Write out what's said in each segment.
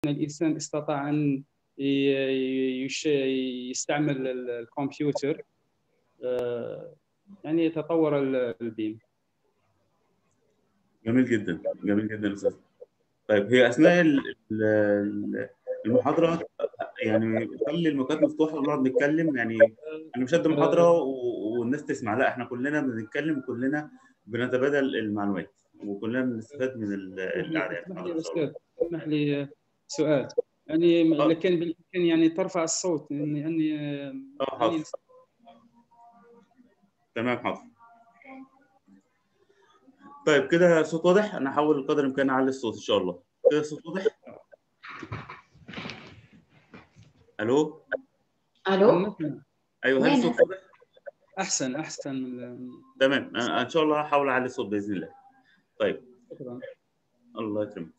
الانسان استطاع ان ي- يش- يستعمل ال- الكمبيوتر آه، يعني يتطور ال- البيم جميل جدا جميل جدا يا استاذ طيب هي اثناء ال- ال- المحاضره يعني خلي المكات مفتوحه ونقعد نتكلم يعني انا مش قد محاضره و- والناس تسمع لا احنا كلنا بنتكلم وكلنا بنتبادل المعلومات وكلنا بنستفاد من ال- القعده يعني اسمح لي استاذ اسمح لي سؤال يعني لكن بالامكان يعني ترفع الصوت لاني اني اه حاضر تمام حاضر طيب كده صوت واضح انا هحاول قدر الامكان اعلي الصوت ان شاء الله كده صوت واضح الو الو ايوه هل وين؟ الصوت واضح احسن احسن من- تمام أنا ان شاء الله هحاول اعلي الصوت باذن الله طيب شكرا الله يكرمك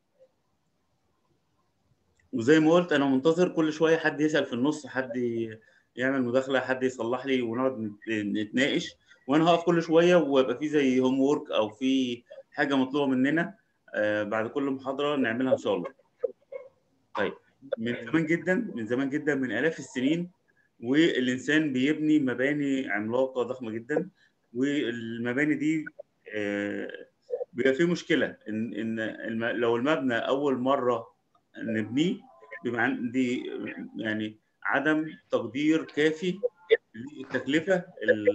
وزي ما قلت انا منتظر كل شويه حد يسال في النص حد ي- يعمل مداخله حد يصلح لي ونقعد نت- نتناقش وانا هقف كل شويه ويبقى في زي هوم وورك او في حاجه مطلوبه مننا آه، بعد كل محاضره نعملها ان شاء الله. طيب من زمان جدا من زمان جدا من الاف السنين والانسان بيبني مباني عملاقه ضخمه جدا والمباني دي آه، بيبقى في مشكله ان ان الم- لو المبنى اول مره نبنيه بيبقى عندي يعني عدم تقدير كافي للتكلفه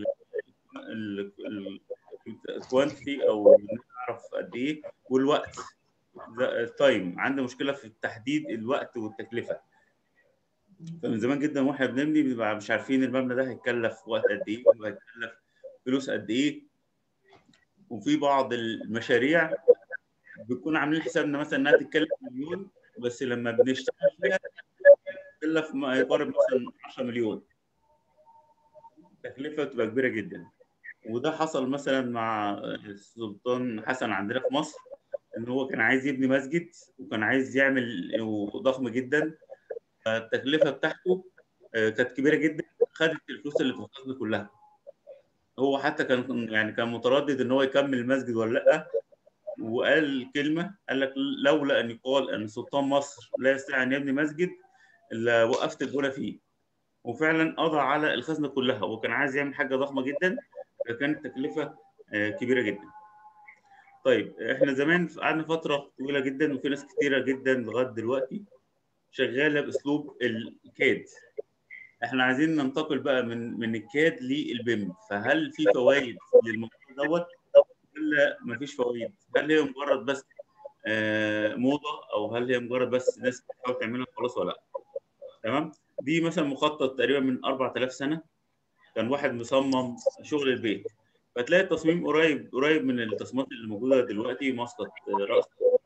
الكوانتيتي او نعرف قد ايه والوقت التايم عندي مشكله في تحديد الوقت والتكلفه فمن زمان جدا واحنا بنبني بنبقى مش عارفين المبنى ده هيتكلف وقت قد ايه وهيتكلف فلوس قد ايه وفي بعض المشاريع بنكون عاملين حسابنا مثلا انها تتكلف مليون بس لما بنشتغل فيها تكلف ما يقارب مثلا 10 مليون تكلفه بتبقى كبيره جدا وده حصل مثلا مع السلطان حسن عندنا في مصر ان هو كان عايز يبني مسجد وكان عايز يعمل ضخم جدا التكلفه بتاعته آه، كانت كبيره جدا خدت الفلوس اللي في الخزنه كلها هو حتى كان يعني كان متردد ان هو يكمل المسجد ولا لا وقال كلمه قال لك لولا ان يقال ان سلطان مصر لا يستطيع ان يبني مسجد الا وقفت البنى فيه وفعلا قضى على الخزنه كلها وكان عايز يعمل حاجه ضخمه جدا فكانت تكلفه آه، كبيره جدا طيب احنا زمان قعدنا فتره طويله جدا وفي ناس كتيره جدا لغايه دلوقتي شغاله باسلوب الكاد احنا عايزين ننتقل بقى من من الكاد للبيم فهل في فوائد للموضوع دوت ولا مفيش فوائد هل هي مجرد بس آه، موضه او هل هي مجرد بس ناس بتحاول تعملها خلاص ولا لا تمام دي مثلا مخطط تقريبا من 4000 سنه كان واحد مصمم شغل البيت فتلاقي التصميم قريب قريب من التصميمات اللي موجوده دلوقتي مسقط راس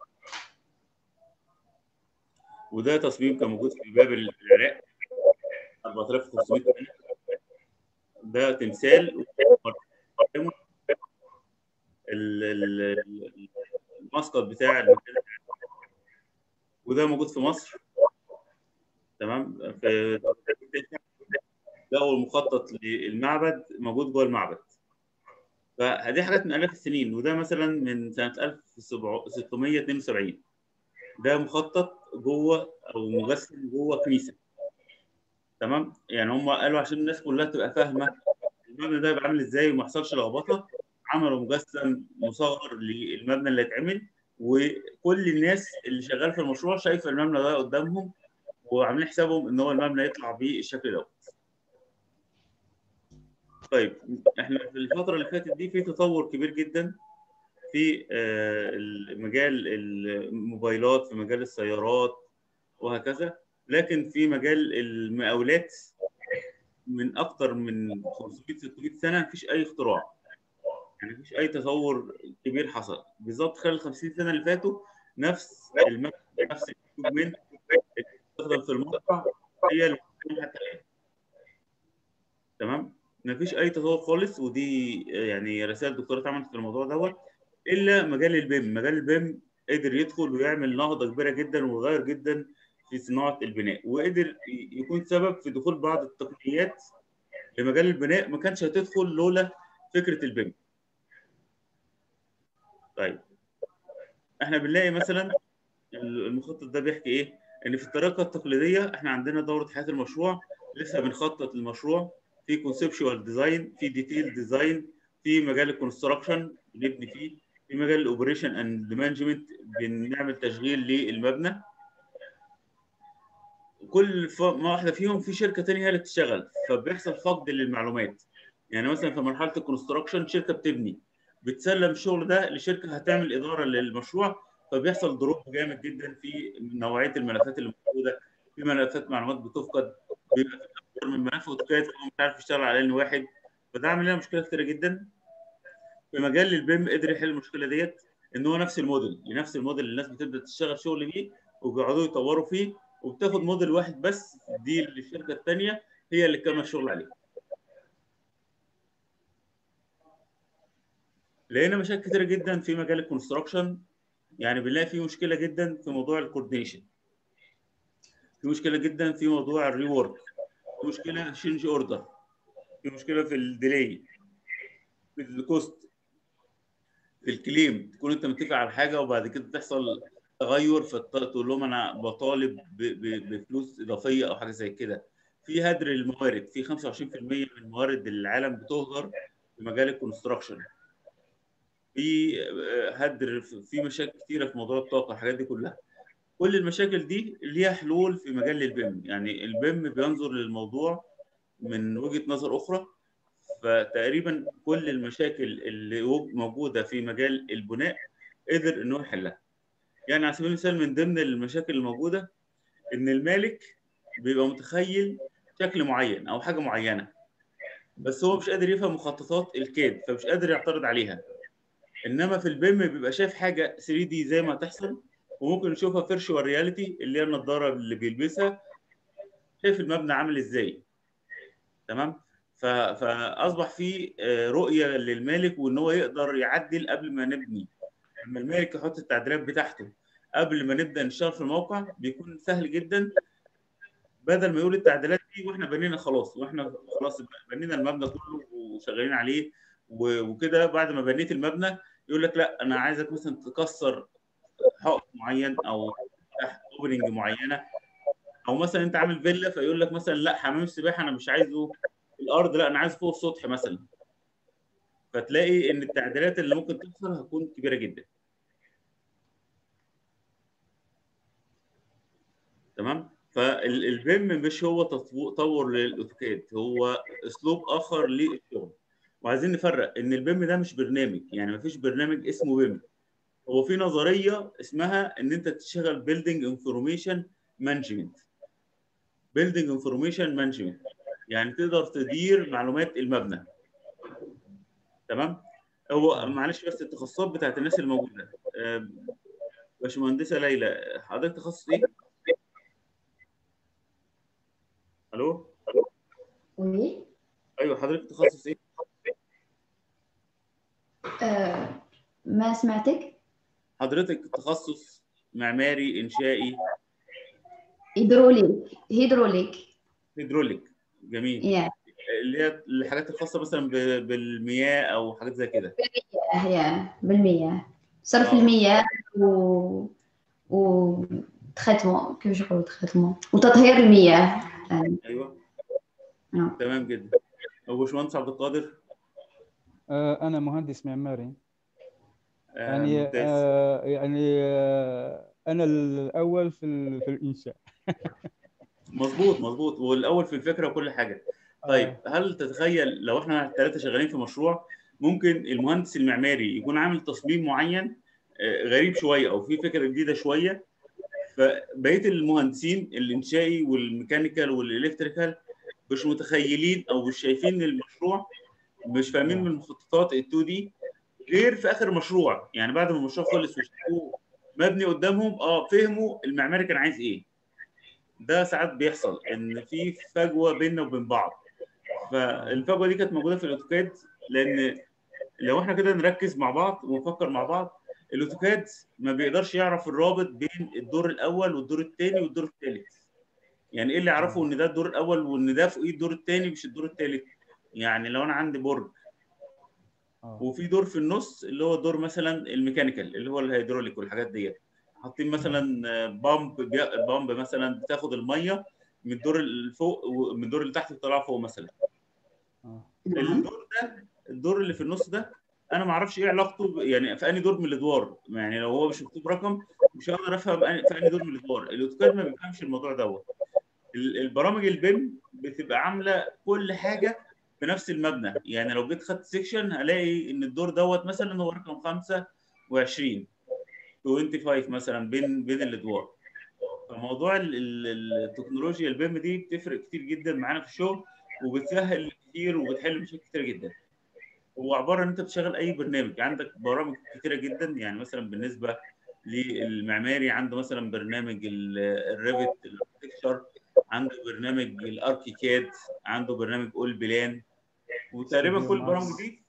وده تصميم كان موجود في بابل في العراق 4500 سنه ده تمثال ال- ال- ال- المسقط بتاع المكان وده موجود في مصر تمام في ده هو المخطط للمعبد موجود جوه المعبد فدي حاجات من الاف السنين وده مثلا من سنه 1672 ده مخطط جوه او مجسم جوه كنيسه تمام يعني هم قالوا عشان الناس كلها تبقى فاهمه المبنى ده يبقى عامل ازاي وما يحصلش لخبطه عملوا مجسم مصغر للمبنى اللي هيتعمل وكل الناس اللي شغال في المشروع شايفه المبنى ده قدامهم وعاملين حسابهم ان هو المبنى يطلع بالشكل دوت طيب احنا في الفتره اللي فاتت دي في تطور كبير جدا في آه، مجال الموبايلات في مجال السيارات وهكذا لكن في مجال المقاولات من اكثر من 500 600 سنه مفيش اي اختراع يعني مفيش اي تطور كبير حصل بالظبط خلال ال 50 سنه اللي فاتوا نفس المبنى نفس الاكوبمنت اللي بتستخدم في الموقع هي اللي بتستخدم حتى الان تمام مفيش اي تطور خالص ودي يعني رسائل دكتوراه اتعملت في الموضوع دوت الا مجال البيم مجال البيم قدر يدخل ويعمل نهضه كبيره جدا ويغير جدا في صناعه البناء وقدر يكون سبب في دخول بعض التقنيات لمجال البناء ما كانش هتدخل لولا فكره البيم طيب احنا بنلاقي مثلا المخطط ده بيحكي ايه؟ ان في الطريقه التقليديه احنا عندنا دوره حياه المشروع لسه بنخطط للمشروع في كونسبشوال ديزاين في ديتيل ديزاين في مجال الكونستراكشن بنبني فيه في مجال الاوبريشن اند مانجمنت بنعمل تشغيل للمبنى كل ف- ما واحده فيهم في شركه ثانيه هي اللي بتشتغل فبيحصل فقد للمعلومات يعني مثلا في مرحله الكونستراكشن شركه بتبني بتسلم الشغل ده لشركه هتعمل اداره للمشروع فبيحصل دروب جامد جدا في نوعيه الملفات اللي موجوده في ملفات معلومات بتفقد بيبقى في اكتر من ملف اوتوكاد هو مش عارف يشتغل على ان واحد فده عامل لنا مشكله كتيره جدا في مجال البيم قدر يحل المشكله ديت ان هو نفس الموديل نفس الموديل اللي الناس بتبدا تشتغل شغل بيه وبيقعدوا يطوروا فيه وبتاخد موديل واحد بس دي للشركه الثانيه هي اللي كمل الشغل عليه لقينا مشاكل كتيره جدا في مجال الكونستراكشن يعني بنلاقي في مشكله جدا في موضوع الكوردينيشن في مشكله جدا في موضوع الريورك في مشكله تشينج اوردر في مشكله في الديلي في الكوست في الكليم تكون انت متفق على حاجه وبعد كده تحصل تغير فتقول لهم انا بطالب ب- ب- بفلوس اضافيه او حاجه زي كده في هدر الموارد في 25% من موارد العالم بتهدر في مجال الكونستراكشن في آه، هدر في مشاكل كتيره في موضوع الطاقه الحاجات دي كلها كل المشاكل دي ليها حلول في مجال البيم يعني البيم بينظر للموضوع من وجهه نظر اخرى فتقريبا كل المشاكل اللي وج- موجوده في مجال البناء قدر انه يحلها يعني على سبيل المثال من ضمن المشاكل الموجوده ان المالك بيبقى متخيل شكل معين او حاجه معينه بس هو مش قادر يفهم مخططات الكاد فمش قادر يعترض عليها انما في البيم بيبقى شايف حاجه 3 دي زي ما تحصل وممكن نشوفها فيرشوال رياليتي اللي هي النضاره اللي بيلبسها شايف المبنى عامل ازاي تمام ف- فاصبح في آه، رؤيه للمالك وان هو يقدر يعدل قبل ما نبني لما المالك يحط التعديلات بتاعته قبل ما نبدا نشتغل في الموقع بيكون سهل جدا بدل ما يقول التعديلات دي واحنا بنينا خلاص واحنا خلاص بنينا المبنى كله وشغالين عليه و- وكده بعد ما بنيت المبنى يقول لك لا انا عايزك مثلا تكسر حائط معين او تفتح اوبننج معينه او مثلا انت عامل فيلا فيقول لك مثلا لا حمام السباحه انا مش عايزه في الارض لا انا عايزه فوق السطح مثلا فتلاقي ان التعديلات اللي ممكن تحصل هتكون كبيره جدا تمام فالبيم مش هو تطو- تطور للاوتوكاد هو اسلوب اخر للشغل وعايزين نفرق ان البيم ده مش برنامج يعني مفيش برنامج اسمه بيم هو في نظريه اسمها ان انت تشتغل بيلدينج انفورميشن مانجمنت بيلدينج انفورميشن مانجمنت يعني تقدر تدير معلومات المبنى تمام هو معلش بس التخصصات بتاعت الناس الموجوده آه، باشمهندسه ليلى حضرتك تخصص ايه؟ الو Oui. ايوه حضرتك تخصص ايه؟ Euh, ما سمعتك حضرتك تخصص معماري انشائي هيدروليك هيدروليك هيدروليك جميل yeah. اللي هي الحاجات الخاصه مثلا ب- بالمياه او حاجات زي كده هي بالمياه صرف آه. المياه و و تريتمون كيف يقولوا تريتمون وتطهير المياه يعني ايوه آه. تمام جدا هو باشمهندس عبد القادر آه، أنا مهندس معماري آه، يعني ممتاز آه، يعني آه، أنا الأول في ال- في الإنشاء مظبوط مظبوط والاول في الفكره وكل حاجه طيب هل تتخيل لو احنا ثلاثه شغالين في مشروع ممكن المهندس المعماري يكون عامل تصميم معين آه، غريب شويه او في فكره جديده شويه فبقيه المهندسين الانشائي والميكانيكال والالكتريكال مش متخيلين او مش شايفين المشروع مش فاهمين من مخططات ال 2 دي غير في اخر المشروع يعني بعد ما المشروع خلص وشافوه مبني قدامهم اه فهموا المعماري كان عايز ايه ده ساعات بيحصل ان في فجوه بيننا وبين بعض فالفجوه دي كانت موجوده في الاوتوكاد لان لو احنا كده نركز مع بعض ونفكر مع بعض الاوتوكاد ما بيقدرش يعرف الرابط بين الدور الاول والدور الثاني والدور الثالث يعني ايه اللي يعرفه ان ده الدور الاول وان ده فوقيه الدور الثاني مش الدور الثالث يعني لو انا عندي برج آه. وفي دور في النص اللي هو دور مثلا الميكانيكال اللي هو الهيدروليك والحاجات ديت حاطين مثلا بامب بامب مثلا بتاخد الميه من الدور اللي فوق ومن الدور اللي تحت بتطلعها فوق مثلا آه. نعم الدور ده الدور اللي في النص ده انا ما اعرفش ايه علاقته ب- يعني في انهي دور من الادوار يعني لو هو مش مكتوب رقم مش هقدر افهم أنهي- في انهي دور من الادوار الاوتوكاد ما بيفهمش الموضوع دوت ال- البرامج البيم بتبقى عامله كل حاجه في نفس المبنى يعني لو جيت خدت سيكشن هلاقي ان الدور دوت مثلا هو رقم 25 25 مثلا بين بين الادوار فموضوع ال- ال- التكنولوجيا البيم دي بتفرق كتير جدا معانا في الشغل وبتسهل كتير وبتحل مشاكل كتير جدا هو عباره ان انت بتشغل اي برنامج عندك برامج كتيره جدا يعني مثلا بالنسبه للمعماري عنده مثلا برنامج ال- الريفت الاركتكشر عنده برنامج الاركيكاد عنده برنامج اول بلان وتقريبا استوديو كل البرامج ماكس. دي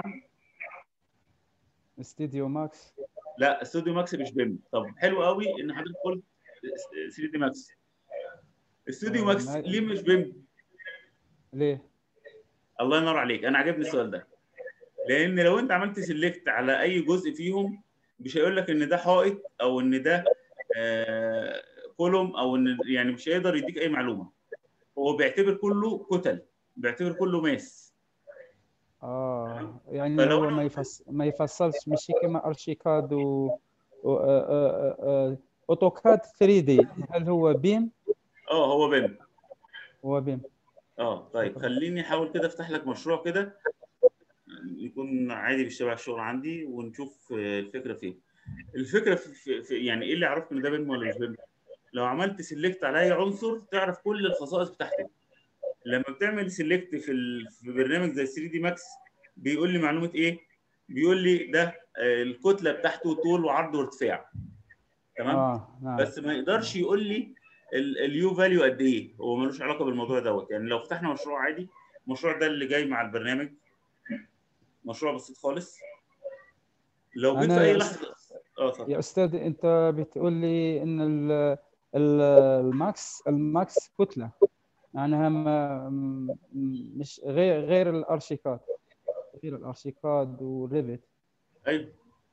استديو ماكس لا استوديو ماكس مش بيم طب حلو قوي ان حضرتك قلت 3 دي ماكس استوديو آه، ماكس ما- ليه مش بيم ليه؟ الله ينور عليك انا عجبني السؤال ده لان لو انت عملت سيلكت على اي جزء فيهم مش هيقول لك ان ده حائط او ان ده آه كولوم او ان يعني مش هيقدر يديك اي معلومه هو بيعتبر كله كتل بيعتبر كله ماس اه يعني فلو هو أنا- ما يفص ما يفصلش ماشي كما ارشيكاد و, و... آه، آه، آه، اوتوكاد 3 دي هل هو بيم؟ اه هو بيم هو بيم اه طيب خليني احاول كده افتح لك مشروع كده يكون عادي بالشبه الشغل عندي ونشوف آه، الفكره فين الفكره في, في, في يعني ايه اللي يعرفك ان ده بيم ولا مش بيم لو عملت سيلكت على اي عنصر تعرف كل الخصائص بتاعته لما بتعمل سيلكت في ال... في برنامج زي 3 دي ماكس بيقول لي معلومه ايه بيقول لي ده آه، الكتله بتاعته طول وعرض وارتفاع تمام اه نعم بس ما يقدرش يقول لي اليو فاليو قد ايه هو ملوش علاقه بالموضوع دوت يعني لو فتحنا مشروع عادي المشروع ده اللي جاي مع البرنامج مشروع بسيط خالص لو جيت أنا في اي يا لحظه اه اتفضل يا استاذ انت بتقول لي ان ال... ال... الماكس الماكس كتله معناها ما م- مش غير غير الارشيكاد غير الارشيكاد والريفت ايوه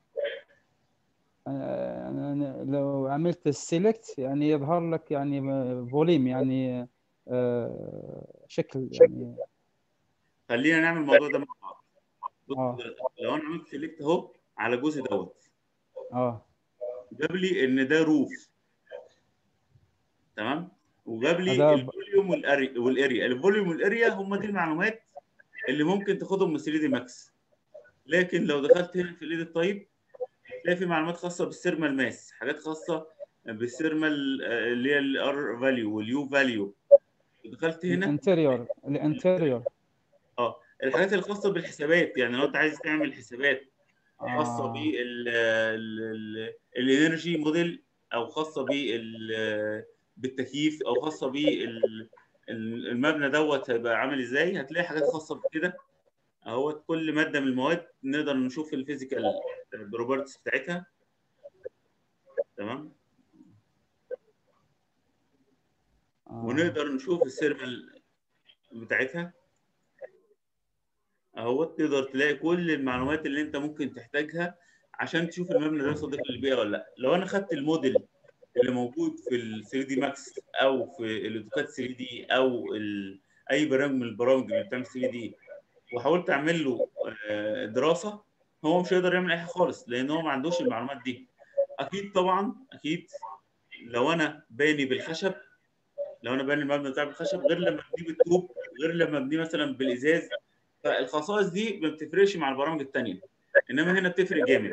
أنا أنا لو عملت السيلكت يعني يظهر لك يعني فوليم يعني آه، شكل يعني خلينا نعمل الموضوع ده مع بعض بص اه حضرتك، لو انا عملت سيلكت اهو على الجزء دوت اه جاب لي ان ده روف تمام وجاب لي هذا ب- الفوليوم والاري والاريا الفوليوم والاريا هم دي المعلومات اللي ممكن تاخدهم من 3 دي ماكس لكن لو دخلت هنا في الايد الطيب هتلاقي في معلومات خاصه بالسيرمال ماس حاجات خاصه بالسيرمال آه، اللي هي الار فاليو واليو فاليو دخلت هنا الانتريور الانتريور اه الحاجات الخاصه بالحسابات يعني لو انت عايز تعمل حسابات خاصه آه. بال ال- الانرجي موديل او خاصه بال بالتكييف او خاصه بال المبنى دوت هيبقى عامل ازاي هتلاقي حاجات خاصه بكده اهوت كل ماده من المواد نقدر نشوف الفيزيكال بروبرتيز بتاعتها تمام آه. ونقدر نشوف السيرمال بتاعتها اهوت تقدر تلاقي كل المعلومات اللي انت ممكن تحتاجها عشان تشوف المبنى ده صديق للبيئه ولا لا لو انا خدت الموديل اللي موجود في ال 3 دي ماكس او في الاوتوكاد 3 دي او ال... اي برنامج من البرامج اللي بتعمل 3 دي وحاولت اعمل له آه، دراسه هو مش هيقدر يعمل اي حاجه خالص لان هو ما عندوش المعلومات دي اكيد طبعا اكيد لو انا باني بالخشب لو انا باني المبنى بتاعي بالخشب غير لما ابنيه بالطوب غير لما ابنيه مثلا بالازاز فالخصائص دي ما بتفرقش مع البرامج الثانيه انما هنا بتفرق جامد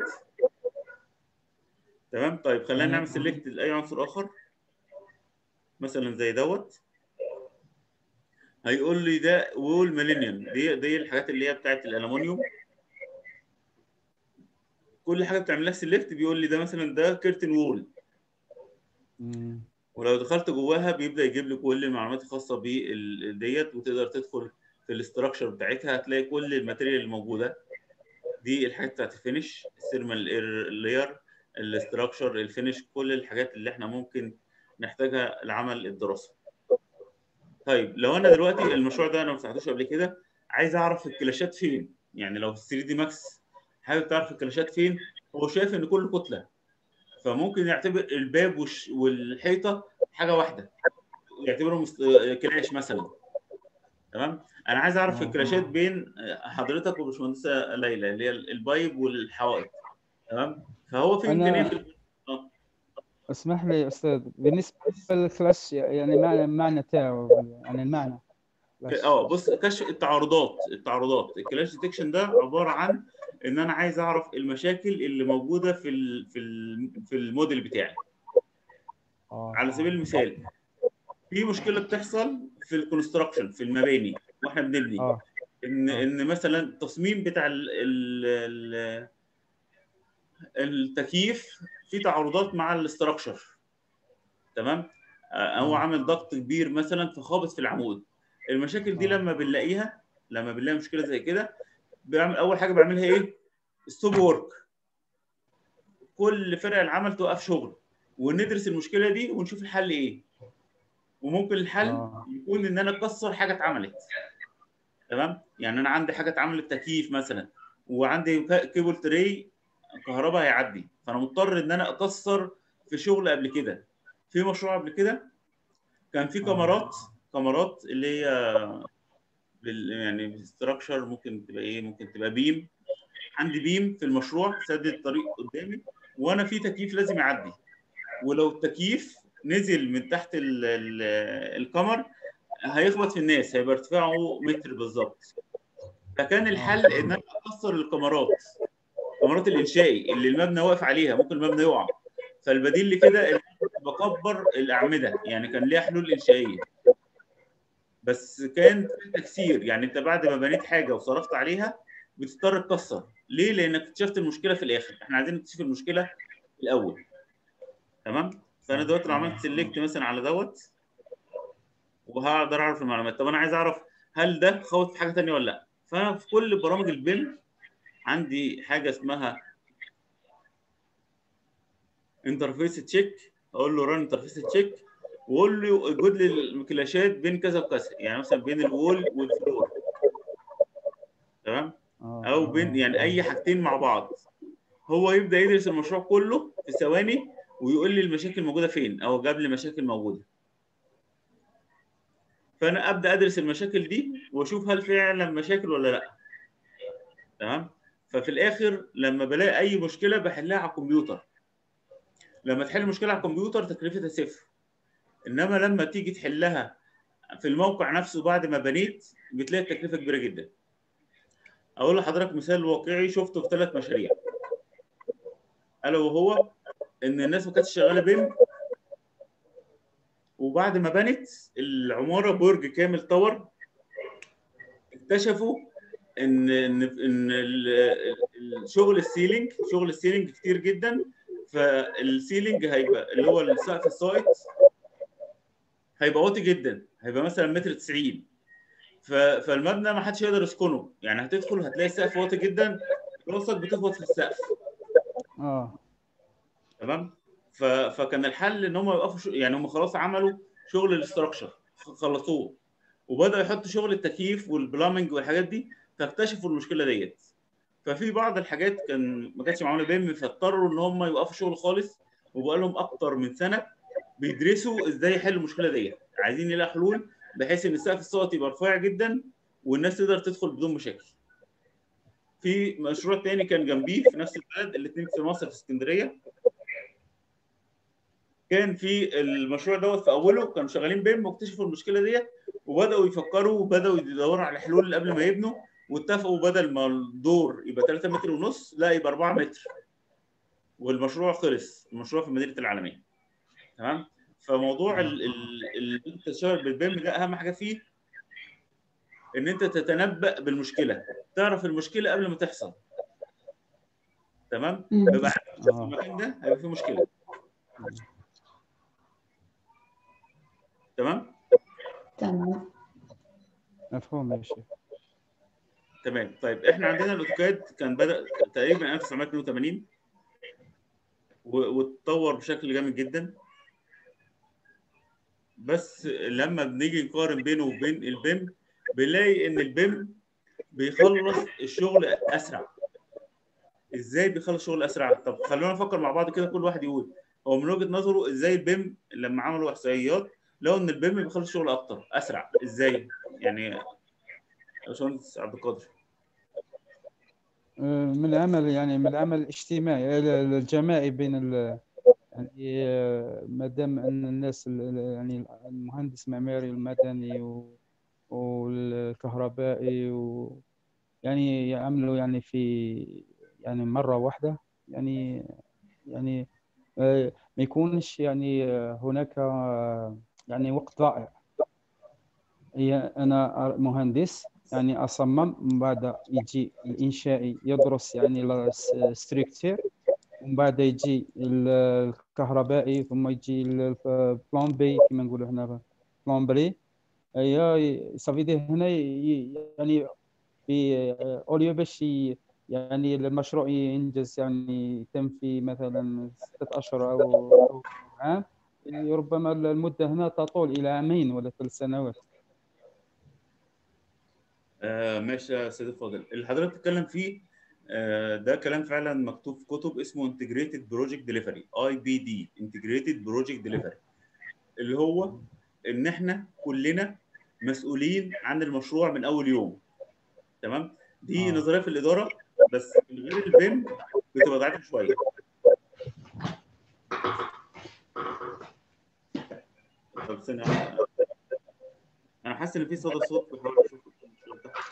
تمام طيب خلينا يعني- نعمل سيلكت لاي عنصر اخر مثلا زي دوت هيقول لي ده وول ميلينيوم دي دي الحاجات اللي هي بتاعت الالومنيوم كل حاجه بتعمل لها سيلكت بيقول لي ده مثلا ده كيرتن وول مم. ولو دخلت جواها بيبدا يجيب لي كل المعلومات الخاصه بال- ديت وتقدر تدخل في الاستراكشر بتاعتها هتلاقي كل الماتيريال الموجوده دي الحاجات بتاعت الفينش السيرمال لاير الاستراكشر الفينش كل الحاجات اللي احنا ممكن نحتاجها لعمل الدراسه طيب لو انا دلوقتي المشروع ده انا ما فتحتوش قبل كده عايز اعرف الكلاشات فين يعني لو في 3 دي ماكس حابب تعرف الكلاشات فين هو شايف ان كل كتله فممكن يعتبر الباب والش- والحيطه حاجه واحده يعتبرهم مست- كلاش مثلا تمام انا عايز اعرف آه. الكلاشات بين حضرتك وباشمهندسه ليلى اللي هي البايب والحوائط تمام فهو في أنا- امكانيه في اسمح لي استاذ بالنسبه للكلاش يعني معنى المعنى تاعو يعني المعنى كلاش. اه بص كشف التعارضات التعارضات الكلاش ديتكشن ده عباره عن ان انا عايز اعرف المشاكل اللي موجوده في ال في ال في الموديل بتاعي آه. على سبيل المثال في مشكله بتحصل في الكونستراكشن في المباني واحنا بنبني اه ان آه. ان مثلا التصميم بتاع ال ال ال التكييف فيه تعارضات مع الاستراكشر تمام آه، هو آه. عامل ضغط كبير مثلا فخابط في العمود المشاكل دي آه. لما بنلاقيها لما بنلاقي مشكله زي كده بعمل اول حاجه بعملها ايه ستوب وورك كل فرق العمل توقف شغل وندرس المشكله دي ونشوف الحل ايه وممكن الحل آه. يكون ان انا اكسر حاجه اتعملت تمام يعني انا عندي حاجه اتعملت تكييف مثلا وعندي كا- كيبل تري كهرباء هيعدي فانا مضطر ان انا اكسر في شغل قبل كده في مشروع قبل كده كان في آه. كاميرات كاميرات اللي هي بال يعني ستراكشر ممكن تبقى ايه ممكن تبقى بيم عندي بيم في المشروع سد الطريق قدامي وانا في تكييف لازم يعدي ولو التكييف نزل من تحت ال ال الكمر هيخبط في الناس هيبقى ارتفاعه متر بالظبط فكان الحل ان انا اكسر الكمرات الكمرات الانشائي اللي المبنى واقف عليها ممكن المبنى يقع فالبديل لكده ان أنا كنت بكبر الاعمده يعني كان ليها حلول انشائيه بس كان في تكسير يعني انت بعد ما بنيت حاجه وصرفت عليها بتضطر تكسر ليه؟ لانك اكتشفت المشكله في الاخر احنا عايزين نكتشف المشكله في الاول تمام؟ فانا دلوقتي لو عملت سيلكت مثلا على دوت وهقدر اعرف المعلومات طب انا عايز اعرف هل ده خبط في حاجه ثانيه ولا لا؟ فانا في كل برامج البيم عندي حاجه اسمها انترفيس تشيك اقول له ران انترفيس تشيك واقول له وجود لي الكلاشات بين كذا وكذا يعني مثلا بين الوول والفلور تمام آه. او بين يعني اي حاجتين مع بعض هو يبدا يدرس المشروع كله في ثواني ويقول لي المشاكل موجوده فين او جاب لي مشاكل موجوده فانا ابدا ادرس المشاكل دي واشوف هل فعلا مشاكل ولا لا تمام ففي الاخر لما بلاقي اي مشكله بحلها على الكمبيوتر لما تحل مشكله على الكمبيوتر تكلفتها صفر انما لما تيجي تحلها في الموقع نفسه بعد ما بنيت بتلاقي التكلفه كبيره جدا اقول لحضرتك مثال واقعي شفته في ثلاث مشاريع الا وهو ان الناس ما كانتش شغاله بيم وبعد ما بنت العماره برج كامل طور اكتشفوا ان ان ان ال- الشغل السيلينج شغل السيلينج كتير جدا فالسيلينج هيبقى اللي هو السقف السايت هيبقى واطي جدا هيبقى مثلا متر 90 ف- فالمبنى ما حدش يقدر يسكنه يعني هتدخل هتلاقي السقف واطي جدا راسك بتخبط في السقف اه تمام ف... فكان الحل ان هم يوقفوا شو... يعني هم خلاص عملوا شغل الاستراكشر خلصوه وبداوا يحطوا شغل التكييف والبلامنج والحاجات دي فاكتشفوا المشكله ديت ففي بعض الحاجات كان ما كانتش معموله بيم فاضطروا ان هم يوقفوا شغل خالص وبقى لهم اكتر من سنه بيدرسوا ازاي يحلوا المشكله ديت عايزين يلاقوا حلول بحيث ان السقف الصوتي يبقى رفيع جدا والناس تقدر تدخل بدون مشاكل في مشروع تاني كان جنبيه في نفس البلد الاثنين في مصر في اسكندريه كان في المشروع دوت في اوله كانوا شغالين بيم واكتشفوا المشكله ديت وبداوا يفكروا وبداوا يدوروا على حلول قبل ما يبنوا واتفقوا بدل ما الدور يبقى 3 متر ونص لا يبقى 4 متر والمشروع خلص المشروع في مدينه العالمين تمام فموضوع ال ال ال انت تشتغل بالبيم ده اهم حاجه فيه ان انت تتنبأ بالمشكله تعرف المشكله قبل ما تحصل تمام مم. يبقى عارف في آه. المكان ده هيبقى فيه مشكله تمام تمام مفهوم يا شيخ تمام طيب احنا عندنا الاوتوكاد كان بدا تقريبا 1982 و- واتطور بشكل جامد جدا بس لما بنيجي نقارن بينه وبين البيم بنلاقي ان البيم بيخلص الشغل اسرع ازاي بيخلص الشغل اسرع طب خلونا نفكر مع بعض كده كل واحد يقول هو من وجهه نظره ازاي البيم لما عملوا احصائيات لقوا ان البيم بيخلص الشغل اكتر اسرع ازاي يعني يا باشمهندس عبد القادر من العمل يعني من العمل الاجتماعي الجماعي بين ال يعني ما دام ان الناس ال- يعني المهندس المعماري والمدني و- والكهربائي و يعني يعملوا يعني في يعني مرة واحدة يعني يعني آه، ما يكونش يعني آه، هناك آه، يعني وقت ضائع هي أنا مهندس يعني أصمم من بعد يجي الإنشائي يدرس يعني الستركتير ومن بعد يجي ال- الكهربائي ثم يجي البلان بي كما نقولوا هنا بلان بري هي صافي دي هنا ي- يعني في اوليو باش ي- يعني المشروع ينجز يعني يتم في مثلا ستة أشهر أو أو عام ربما المدة هنا تطول إلى عامين ولا ثلاث سنوات آه ماشي يا سيدي الفاضل اللي حضرتك بتتكلم فيه آه ده كلام فعلا مكتوب في كتب اسمه انتجريتد بروجكت ديليفري اي بي دي انتجريتد بروجكت ديليفري اللي هو ان احنا كلنا مسؤولين عن المشروع من اول يوم تمام دي آه. نظريه في الاداره بس من غير البيم بتبقى ضعيفه شويه طب استنى انا حاسس ان في صدى صوت بحاول اشوف المشكلة بتاعته.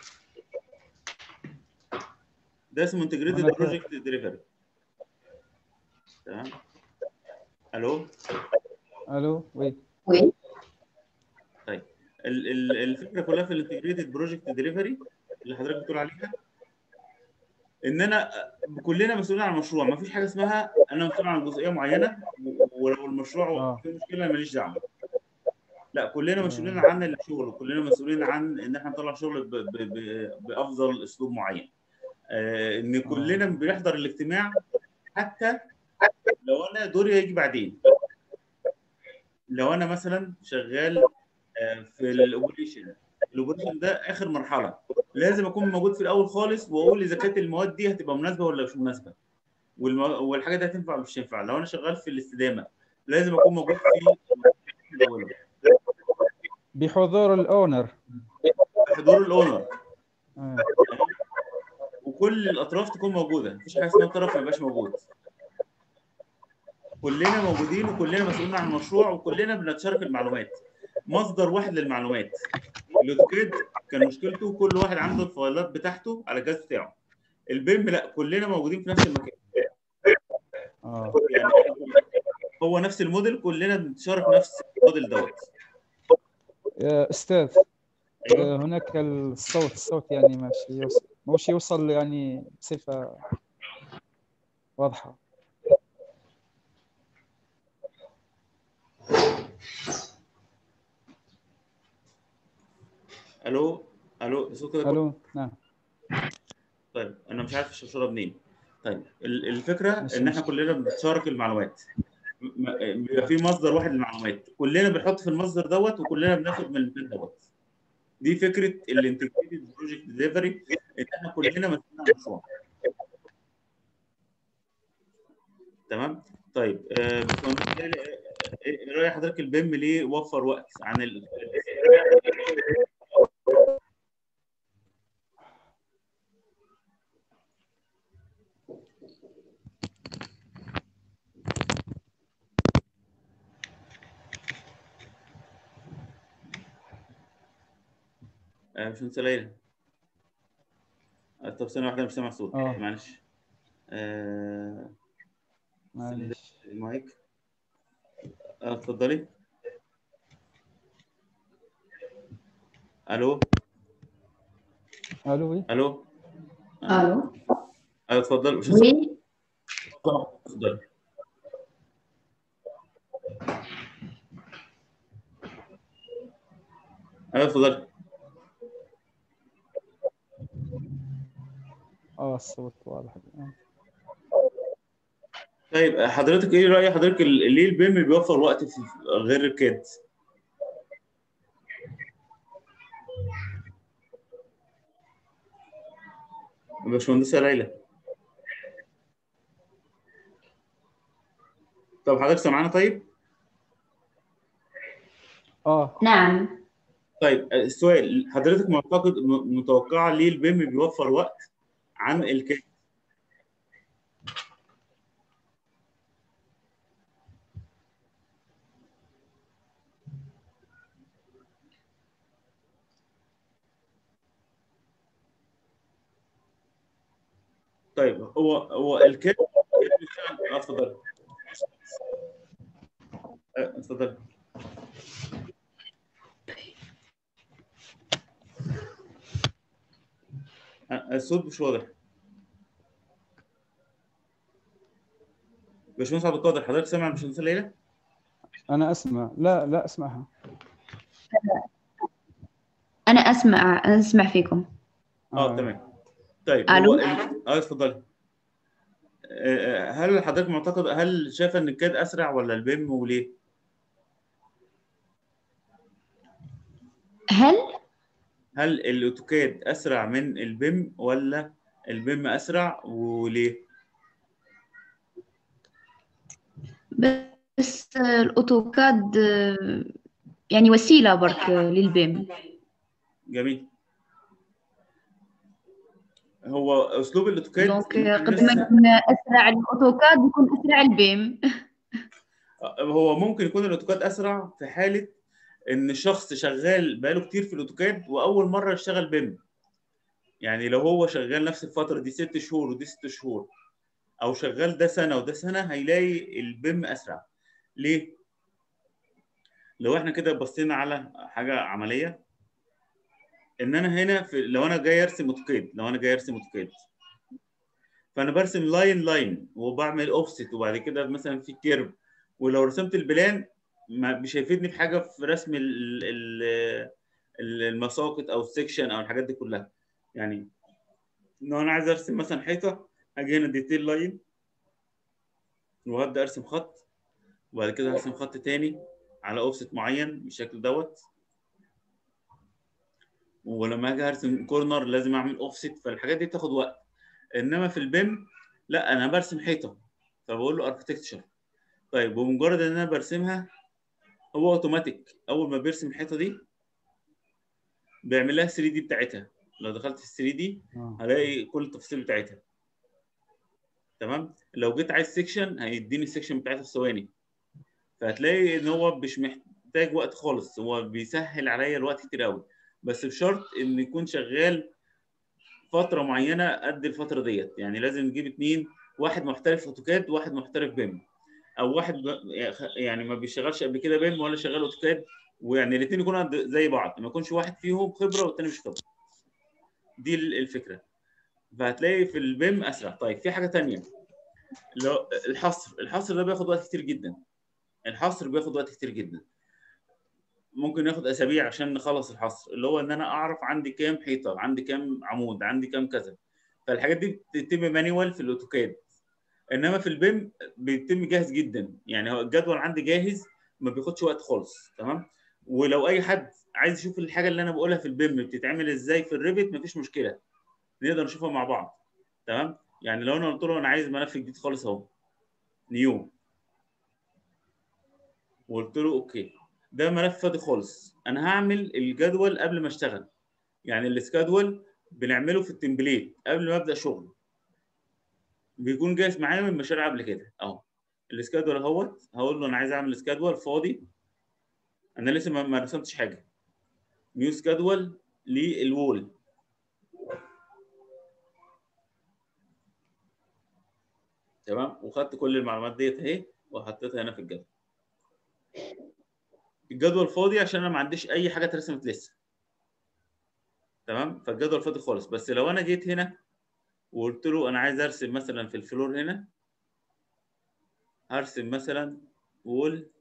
ده اسمه انتجريتد أنا كده. بروجكت ديليفري تمام الو ألو وي وي ال- ال- الفكره كلها في الانتجريتد بروجكت ديليفري اللي حضرتك بتقول عليها ان انا كلنا مسؤولين عن المشروع ما فيش حاجه اسمها انا مسؤول عن جزئيه معينه و- ولو المشروع آه. فيه مشكله أنا ماليش دعوه لا كلنا مسؤولين عن الشغل وكلنا مسؤولين عن ان احنا نطلع شغل ب- ب- ب- بافضل اسلوب معين آه، ان كلنا بنحضر الاجتماع حتى لو انا دوري هيجي بعدين لو انا مثلا شغال آه، في الاوبريشن الاوبريشن ده اخر مرحله لازم اكون موجود في الاول خالص واقول اذا كانت المواد دي هتبقى مناسبه ولا مش مناسبه والمو... والحاجه دي هتنفع ولا مش هتنفع لو انا شغال في الاستدامه لازم اكون موجود في الأول. بحضور الأونر حضور الاونر آه. وكل الاطراف تكون موجوده مفيش حاجه اسمها طرف ما يبقاش موجود كلنا موجودين وكلنا مسؤولين عن المشروع وكلنا بنتشارك المعلومات مصدر واحد للمعلومات الاوتوكاد كان مشكلته كل واحد عنده الفايلات بتاعته على الجهاز بتاعه البيم لا كلنا موجودين في نفس المكان آه. يعني هو نفس الموديل كلنا بنتشارك نفس الموديل دوت يا أستاذ ايوه آه، هناك الصوت الصوت يعني ماشي يوصل مش يوصل يعني بصفة واضحة الو الو الصوت كده ألو نعم طيب انا مش عارف الشرشره منين طيب ال- الفكره مش ان احنا مشكلة. كلنا بنتشارك المعلومات م- بيبقى في مصدر واحد للمعلومات كلنا بنحط في المصدر دوت وكلنا بناخد من المكان دوت دي فكره الانتجريتد بروجكت ديليفري ان احنا كلنا مسؤولين عن المشروع تمام طيب آه، باشمهندس جلال، آه، ايه راي حضرتك البيم ليه وفر وقت عن ال... آه، مش ليلى آه، طب ثانية واحدة مش سامع صوت آه. معلش آه، معلش المايك آه، اتفضلي الو ألو وي الو الو ايوه اتفضل مش وي اتفضل ايوه اتفضل آه الصوت واضح الآن طيب حضرتك ايه راي حضرتك ال- ليه البيم بيوفر وقت في غير الكاد باشمهندسه ليلى طب حضرتك سامعانا طيب؟ اه نعم طيب السؤال حضرتك معتقد م- متوقعه ليه البيم بيوفر وقت عن الكاد؟ طيب هو هو الكاد اه اتفضل آه، اتفضل آه، الصوت مش واضح باشمهندس عبد القادر حضرتك سامع باشمهندس ليلى؟ انا اسمع لا لا اسمعها أنا أسمع أنا أسمع فيكم اه تمام طيب ألو؟ هو ال- اه اتفضلي آه، هل حضرتك معتقد هل شايفه ان الكاد اسرع ولا البيم وليه؟ هل هل الاوتوكاد اسرع من البيم ولا البيم اسرع وليه؟ بس الأوتوكاد آه، يعني وسيلة برك للبيم جميل هو اسلوب الاوتوكاد دونك يمكن قبل ما لسه- يكون أسرع الأوتوكاد يكون أسرع البيم هو ممكن يكون الاوتوكاد اسرع في حاله ان الشخص شغال بقاله كتير في الاوتوكاد واول مره يشتغل بيم يعني لو هو شغال نفس الفتره دي ست شهور ودي ست شهور او شغال ده سنه وده سنه هيلاقي البيم اسرع ليه لو احنا كده بصينا على حاجه عمليه ان انا هنا في لو انا جاي ارسم اوتوكاد لو انا جاي ارسم اوتوكاد فانا برسم لاين لاين وبعمل اوفست وبعد كده مثلا في كيرف ولو رسمت البلان ما مش هيفيدني في حاجه في رسم ال- ال- ال- المساقط او السكشن او الحاجات دي كلها يعني لو انا عايز ارسم مثلا حيطه اجي هنا ديتيل لاين وهبدا ارسم خط وبعد كده هرسم خط تاني على اوفست معين بالشكل دوت ولما اجي ارسم كورنر لازم اعمل اوفست فالحاجات دي بتاخد وقت انما في البيم لا انا برسم حيطه فبقول له اركتكتشر طيب ومجرد ان انا برسمها هو اوتوماتيك اول ما بيرسم الحيطه دي بيعمل لها 3 دي بتاعتها لو دخلت في 3 دي آه. هلاقي كل التفاصيل بتاعتها تمام لو جيت عايز سيكشن هيديني السيكشن بتاعتها في ثواني فهتلاقي ان هو مش محتاج وقت خالص هو بيسهل عليا الوقت كتير قوي بس بشرط ان يكون شغال فتره معينه قد الفتره ديت يعني لازم نجيب اتنين واحد محترف اوتوكاد وواحد محترف بيم او واحد ب- يعني ما بيشتغلش قبل كده بيم ولا شغال اوتوكاد ويعني الاثنين يكونوا قد- زي بعض ما يكونش واحد فيهم خبره والتاني مش خبره دي ال- الفكره فهتلاقي في البيم اسرع طيب في حاجه تانية لو الحصر الحصر ده بياخد وقت كتير جدا الحصر بياخد وقت كتير جدا ممكن ياخد اسابيع عشان نخلص الحصر اللي هو ان انا اعرف عندي كام حيطه عندي كام عمود عندي كام كذا فالحاجات دي بتتم مانيوال في الاوتوكاد انما في البيم بيتم جاهز جدا يعني هو الجدول عندي جاهز ما بياخدش وقت خالص تمام ولو اي حد عايز يشوف الحاجه اللي انا بقولها في البيم بتتعمل ازاي في الريفت مفيش مشكله نقدر نشوفها مع بعض تمام يعني لو انا قلت له انا عايز ملف جديد خالص اهو نيو وقلت له اوكي ده ملف فاضي خالص انا هعمل الجدول قبل ما اشتغل يعني السكادول بنعمله في التمبليت قبل ما ابدا شغل بيكون جاهز معايا من مشاريع قبل كده اهو السكادول اهوت هقول له انا عايز اعمل سكادول فاضي انا لسه ما ما رسمتش حاجه نيو سكادول للوول تمام وخدت كل المعلومات ديت اهي وحطيتها هنا في الجدول الجدول فاضي عشان انا ما عنديش اي حاجه اترسمت لسه تمام فالجدول فاضي خالص بس لو انا جيت هنا وقلت له انا عايز ارسم مثلا في الفلور هنا هرسم مثلا وول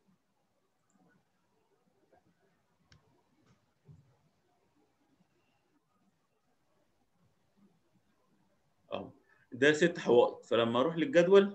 اهو ده ست حوائط فلما اروح للجدول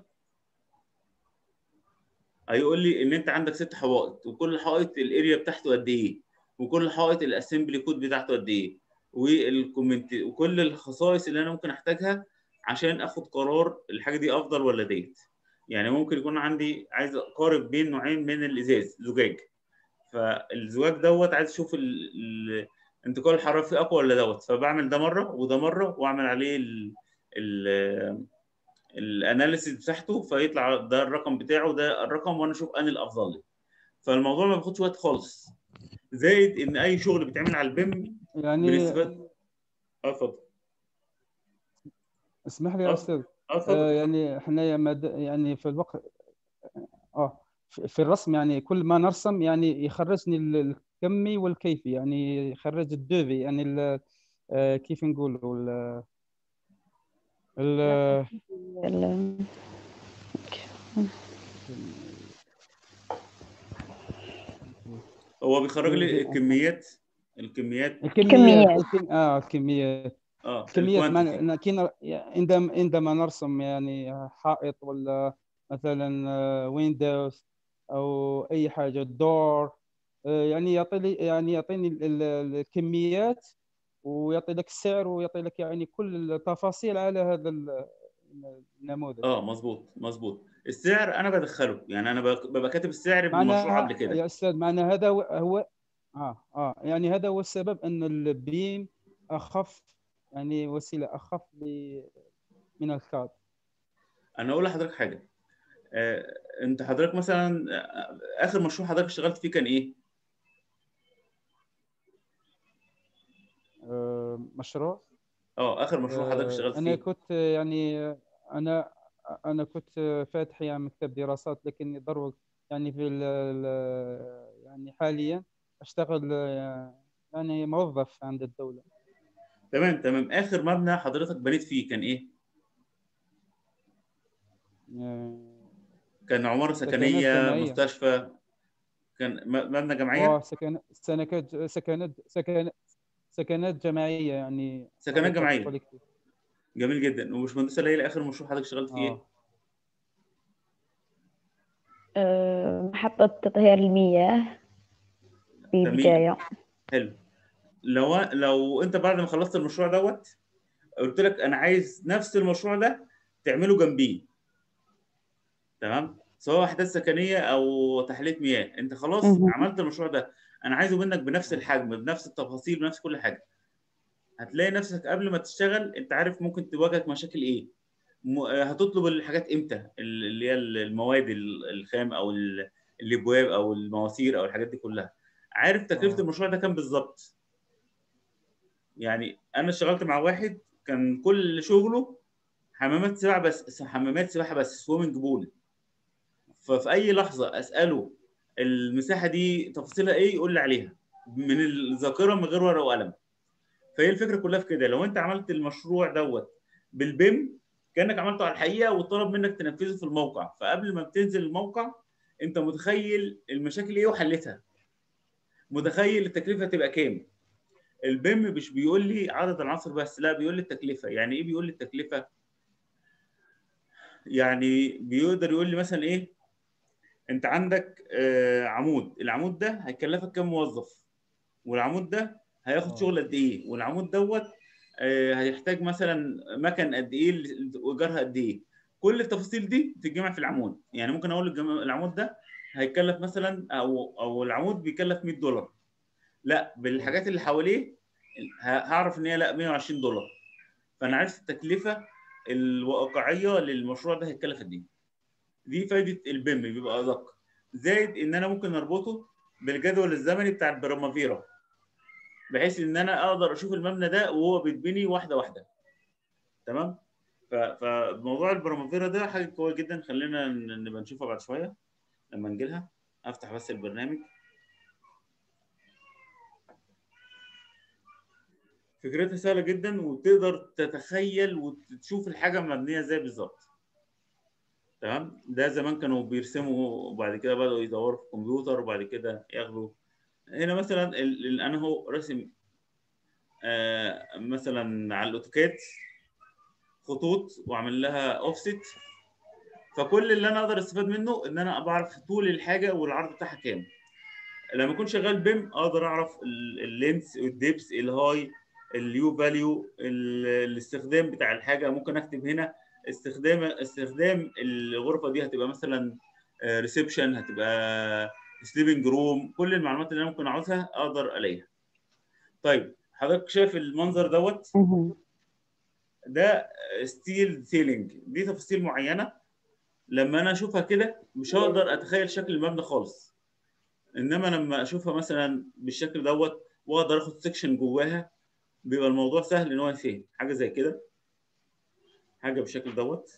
هيقول لي ان انت عندك ست حوائط وكل حائط الاريا بتاعته قد ايه وكل حائط الاسمبلي كود بتاعته قد ايه والكومنت وكل الخصائص اللي انا ممكن احتاجها عشان اخد قرار الحاجه دي افضل ولا ديت يعني ممكن يكون عندي عايز اقارب بين نوعين من الازاز زجاج فالزجاج دوت عايز اشوف ال- ال- انتقال الحراره فيه اقوى ولا دوت فبعمل ده مره وده مره واعمل عليه ال ال الاناليسيس بتاعته فيطلع ده الرقم بتاعه ده الرقم وانا اشوف انهي الافضل لي فالموضوع ما بياخدش وقت خالص زائد ان اي شغل بيتعمل على البيم يعني بالاستفاده اه اتفضل اسمح لي آه. يا استاذ اه اتفضل آه، يعني حنايا مد... يعني في الوقت اه في في الرسم يعني كل ما نرسم يعني يخرجني ال- الكمي والكيفي يعني يخرج الدوفي يعني ال... آه، كيف نقولوا ال... ال... ال- هو بيخرج لي الكميات الكميات الكميات الكميات. الكم... اه الكميات اه الكميات الكوانتيتي. معنى كنا عندما عندما نرسم يعني حائط ولا مثلا ويندوز او اي حاجه دور آه، يعني يعطي لي يعني يعطيني ال- ال- الكميات ويعطي لك السعر ويعطي لك يعني كل التفاصيل على هذا ال- النموذج اه مظبوط مظبوط السعر انا بدخله يعني انا بك- ببقى كاتب السعر معنى بالمشروع قبل كده يا استاذ معنى هذا هو- هو اه اه يعني هذا هو السبب ان البيم اخف يعني وسيله اخف ل- من الكاد انا اقول لحضرتك حاجه آه، انت حضرتك مثلا آه، اخر مشروع حضرتك اشتغلت فيه كان ايه آه، مشروع اه اخر مشروع حضرتك آه، اشتغلت انا فيه كنت يعني انا انا كنت فاتح يعني مكتب دراسات لكني ضروري يعني في ال- ال- يعني حاليا اشتغل آه، يعني موظف عند الدولة تمام تمام اخر مبنى حضرتك بنيت فيه كان ايه آه، كان عماره سكنات سكنيه جماعية. مستشفى كان م- مبنى جمعيه اه سكن سكنات سكنات سكنات سكنات جماعية يعني سكنات حركة جماعية. كوليكتيف. جميل جدا وباشمهندسه ليلى اخر مشروع حضرتك اشتغلت فيه ايه اه آه، محطة تطهير المياه في جميل. البداية حلو لو لو انت بعد ما خلصت المشروع دوت قلت لك انا عايز نفس المشروع ده تعمله جنبيه تمام سواء وحدات سكنيه او تحليه مياه انت خلاص مهم. عملت المشروع ده انا عايزه منك بنفس الحجم بنفس التفاصيل بنفس كل حاجه هتلاقي نفسك قبل ما تشتغل انت عارف ممكن تواجهك مشاكل ايه م- آه، هتطلب الحاجات امتى اللي هي المواد ال- الخام او ال- الابواب او المواسير او الحاجات دي كلها عارف تكلفه آه. المشروع ده كام بالظبط يعني انا اشتغلت مع واحد كان كل شغله حمامات سباحه بس حمامات سباحه بس سويمنج بول ففي اي لحظه اساله المساحه دي تفاصيلها ايه يقول لي عليها من الذاكره من غير ورقه وقلم فهي الفكره كلها في كده لو انت عملت المشروع دوت بالبيم كانك عملته على الحقيقه وطلب منك تنفذه في الموقع فقبل ما بتنزل الموقع انت متخيل المشاكل ايه وحلتها متخيل التكلفه تبقى كام البيم مش بيقول لي عدد العناصر بس لا بيقول لي التكلفه يعني ايه بيقول لي التكلفه يعني بيقدر يقول لي مثلا ايه انت عندك آه عمود العمود ده هيكلفك كام موظف والعمود ده هياخد آه. شغل قد ايه والعمود دوت آه هيحتاج مثلا مكن قد ايه وايجارها قد ايه كل التفاصيل دي بتتجمع في العمود يعني ممكن اقول الجم- العمود ده هيكلف مثلا او او العمود بيكلف 100 دولار لا بالحاجات اللي حواليه ه- هعرف ان هي لا 120 دولار فانا عرفت التكلفه الواقعيه للمشروع ده هيتكلف قد ايه دي فايده البيم بيبقى ادق زائد ان انا ممكن اربطه بالجدول الزمني بتاع البرامافيرا بحيث ان انا اقدر اشوف المبنى ده وهو بيتبني واحده واحده تمام ف- فموضوع البرامافيرا ده حاجه قويه جدا خلينا ن- نبقى نشوفها بعد شويه لما نجي لها افتح بس البرنامج فكرتها سهله جدا وتقدر تتخيل وتشوف الحاجه مبنيه ازاي بالظبط تمام ده زمان كانوا بيرسموا وبعد كده بدأوا يدوروا في الكمبيوتر وبعد كده ياخدوا هنا مثلا ال- ال- انا هو راسم آه مثلا على الاوتوكاد خطوط واعمل لها اوفست فكل اللي انا اقدر استفاد منه ان انا بعرف طول الحاجه والعرض بتاعها كام لما اكون شغال بيم اقدر اعرف ال- اللينس والديبس الهاي اليو فاليو ال- الاستخدام بتاع الحاجه ممكن اكتب هنا استخدام استخدام الغرفه دي هتبقى مثلا ريسبشن هتبقى سليبنج روم كل المعلومات اللي انا ممكن عاوزها اقدر الاقيها طيب حضرتك شايف المنظر دوت مهم. ده ستيل سيلينج دي تفاصيل معينه لما انا اشوفها كده مش هقدر اتخيل شكل المبنى خالص انما لما اشوفها مثلا بالشكل دوت واقدر اخد سكشن جواها بيبقى الموضوع سهل ان هو يتفهم حاجه زي كده حاجه بالشكل دوت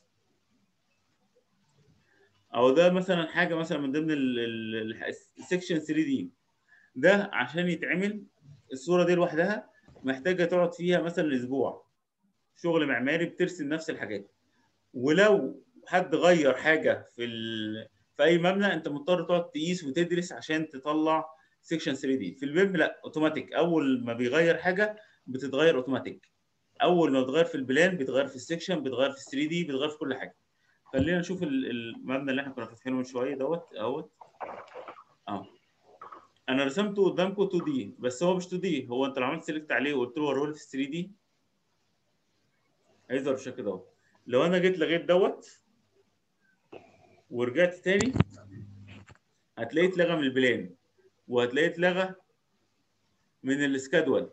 او ده مثلا حاجه مثلا من ضمن السكشن 3 دي ده عشان يتعمل الصوره دي لوحدها محتاجه تقعد فيها مثلا اسبوع شغل معماري بترسم نفس الحاجات ولو حد غير حاجه في ال... في اي مبنى انت مضطر تقعد تقيس وتدرس عشان تطلع سكشن 3 دي في البيم لا اوتوماتيك اول ما بيغير حاجه بتتغير اوتوماتيك اول ما بتغير في البلان بتغير في السكشن بتغير في 3 دي بتغير في كل حاجه خلينا نشوف ال- المبنى اللي احنا كنا فاتحينه من شويه دوت اهوت اه انا رسمته قدامكم 2 دي بس هو مش 2 دي هو انت لو عملت سيلكت عليه وقلت له وريه لي في 3 دي هيظهر بالشكل دوت لو انا جيت لغيت دوت ورجعت تاني هتلاقيه اتلغى من البلان وهتلاقيه اتلغى من السكادول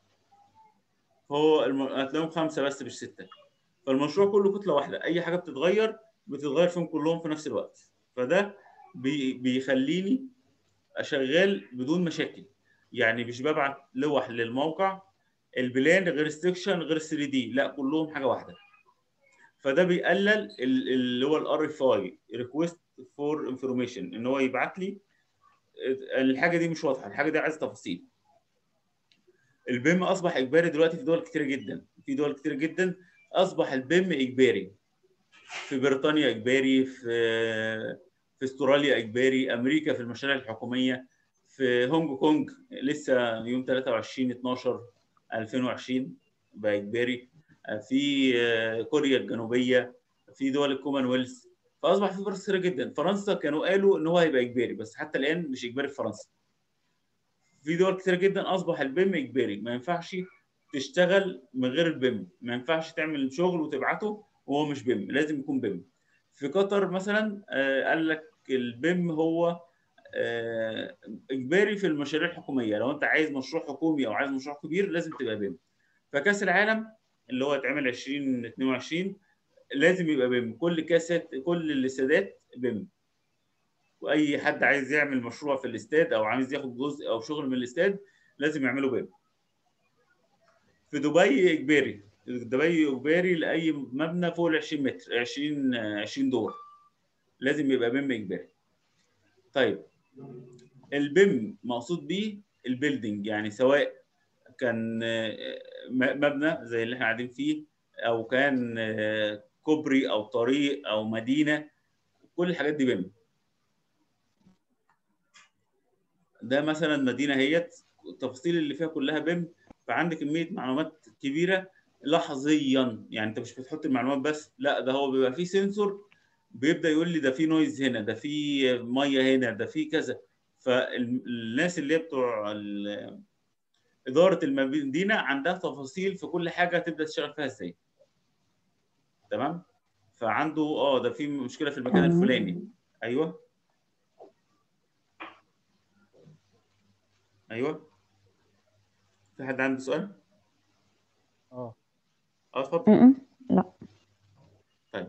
هو الم... هتلاقيهم خمسه بس مش سته فالمشروع كله كتله واحده اي حاجه بتتغير بتتغير فيهم كلهم في نفس الوقت فده بي... بيخليني اشغال بدون مشاكل يعني مش ببعت لوح للموقع البلان غير السكشن غير 3 دي لا كلهم حاجه واحده فده بيقلل ال- اللي هو الار اف اي ريكويست فور انفورميشن ان هو يبعت لي الحاجه دي مش واضحه الحاجه دي عايزه تفاصيل البيم اصبح اجباري دلوقتي في دول كتيره جدا في دول كتيره جدا اصبح البيم اجباري في بريطانيا اجباري في في استراليا اجباري امريكا في المشاريع الحكوميه في هونج كونج لسه يوم 23 12 2020 بقى اجباري في كوريا الجنوبيه في دول الكومنولث فاصبح في فرص كتيره جدا فرنسا كانوا قالوا ان هو هيبقى اجباري بس حتى الان مش اجباري في فرنسا في دول كتيره جدا اصبح البيم اجباري ما ينفعش تشتغل من غير البيم ما ينفعش تعمل شغل وتبعته وهو مش بيم لازم يكون بيم في قطر مثلا آه، قال لك البيم هو آه، اجباري في المشاريع الحكوميه لو انت عايز مشروع حكومي او عايز مشروع كبير لازم تبقى بيم فكاس العالم اللي هو هيتعمل 2022 لازم يبقى بيم كل كاسات كل الاستادات بيم واي حد عايز يعمل مشروع في الاستاد او عايز ياخد جزء او شغل من الاستاد لازم يعمله بيم في دبي اجباري دبي اجباري لاي مبنى فوق ال 20 متر 20 20 دور لازم يبقى بيم اجباري طيب البيم مقصود بيه البيلدينج يعني سواء كان آه، م- مبنى زي اللي احنا قاعدين فيه او كان آه، كوبري او طريق او مدينه كل الحاجات دي بيم ده مثلا مدينه هيت التفاصيل اللي فيها كلها بيم فعندك كميه معلومات كبيره لحظيا يعني انت مش بتحط المعلومات بس لا ده هو بيبقى فيه سنسور بيبدا يقول لي ده في نويز هنا ده في ميه هنا ده في كذا فالناس اللي هي بتوع ال- اداره المدينه عندها تفاصيل في كل حاجه تبدا تشتغل فيها ازاي تمام فعنده اه ده في مشكله في المكان تمام. الفلاني ايوه ايوه في حد عنده سؤال اه اه اتفضل م-م. لا طيب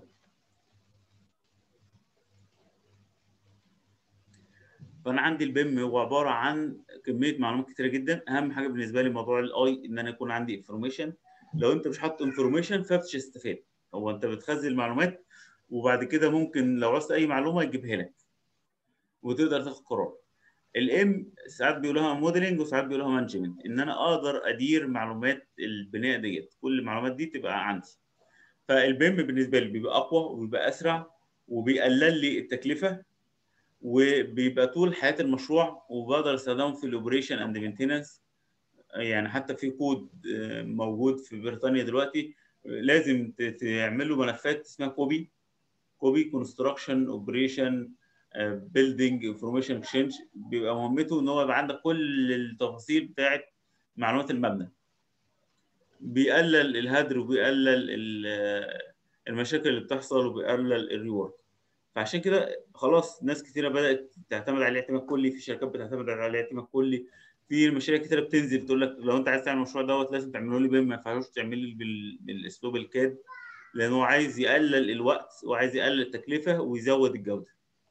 فانا عندي البيم هو عباره عن كميه معلومات كتيره جدا اهم حاجه بالنسبه لي موضوع الاي ان انا يكون عندي انفورميشن لو انت مش حاطط انفورميشن فمش هتستفاد هو انت بتخزن المعلومات وبعد كده ممكن لو عاوزت اي معلومه يجيبها لك وتقدر تاخد قرار الام ساعات بيقولوها موديلنج وساعات بيقولوها مانجمنت ان انا اقدر ادير معلومات البناء ديت كل المعلومات دي تبقى عندي فالبيم بالنسبه لي بيبقى اقوى وبيبقى اسرع وبيقلل لي التكلفه وبيبقى طول حياه المشروع وبقدر استخدمه في الاوبريشن اند مينتنس يعني حتى في كود آه، موجود في بريطانيا دلوقتي آه، لازم ت- تعملوا ملفات اسمها كوبي كوبي كونستراكشن اوبريشن بيلدينج انفورميشن اكسشينج بيبقى مهمته ان هو يبقى عندك كل التفاصيل بتاعت معلومات المبنى بيقلل الهدر وبيقلل ال- المشاكل اللي بتحصل وبيقلل الريورد فعشان كده خلاص ناس كتيره بدات تعتمد عليه اعتماد كلي في شركات بتعتمد عليه اعتماد كلي في مشاريع كتيره بتنزل تقول لك لو انت عايز تعمل المشروع دوت لازم تعمله لي بيم ما ينفعش تعمل لي بال- بالاسلوب الكاد لان هو عايز يقلل الوقت وعايز يقلل التكلفه ويزود الجوده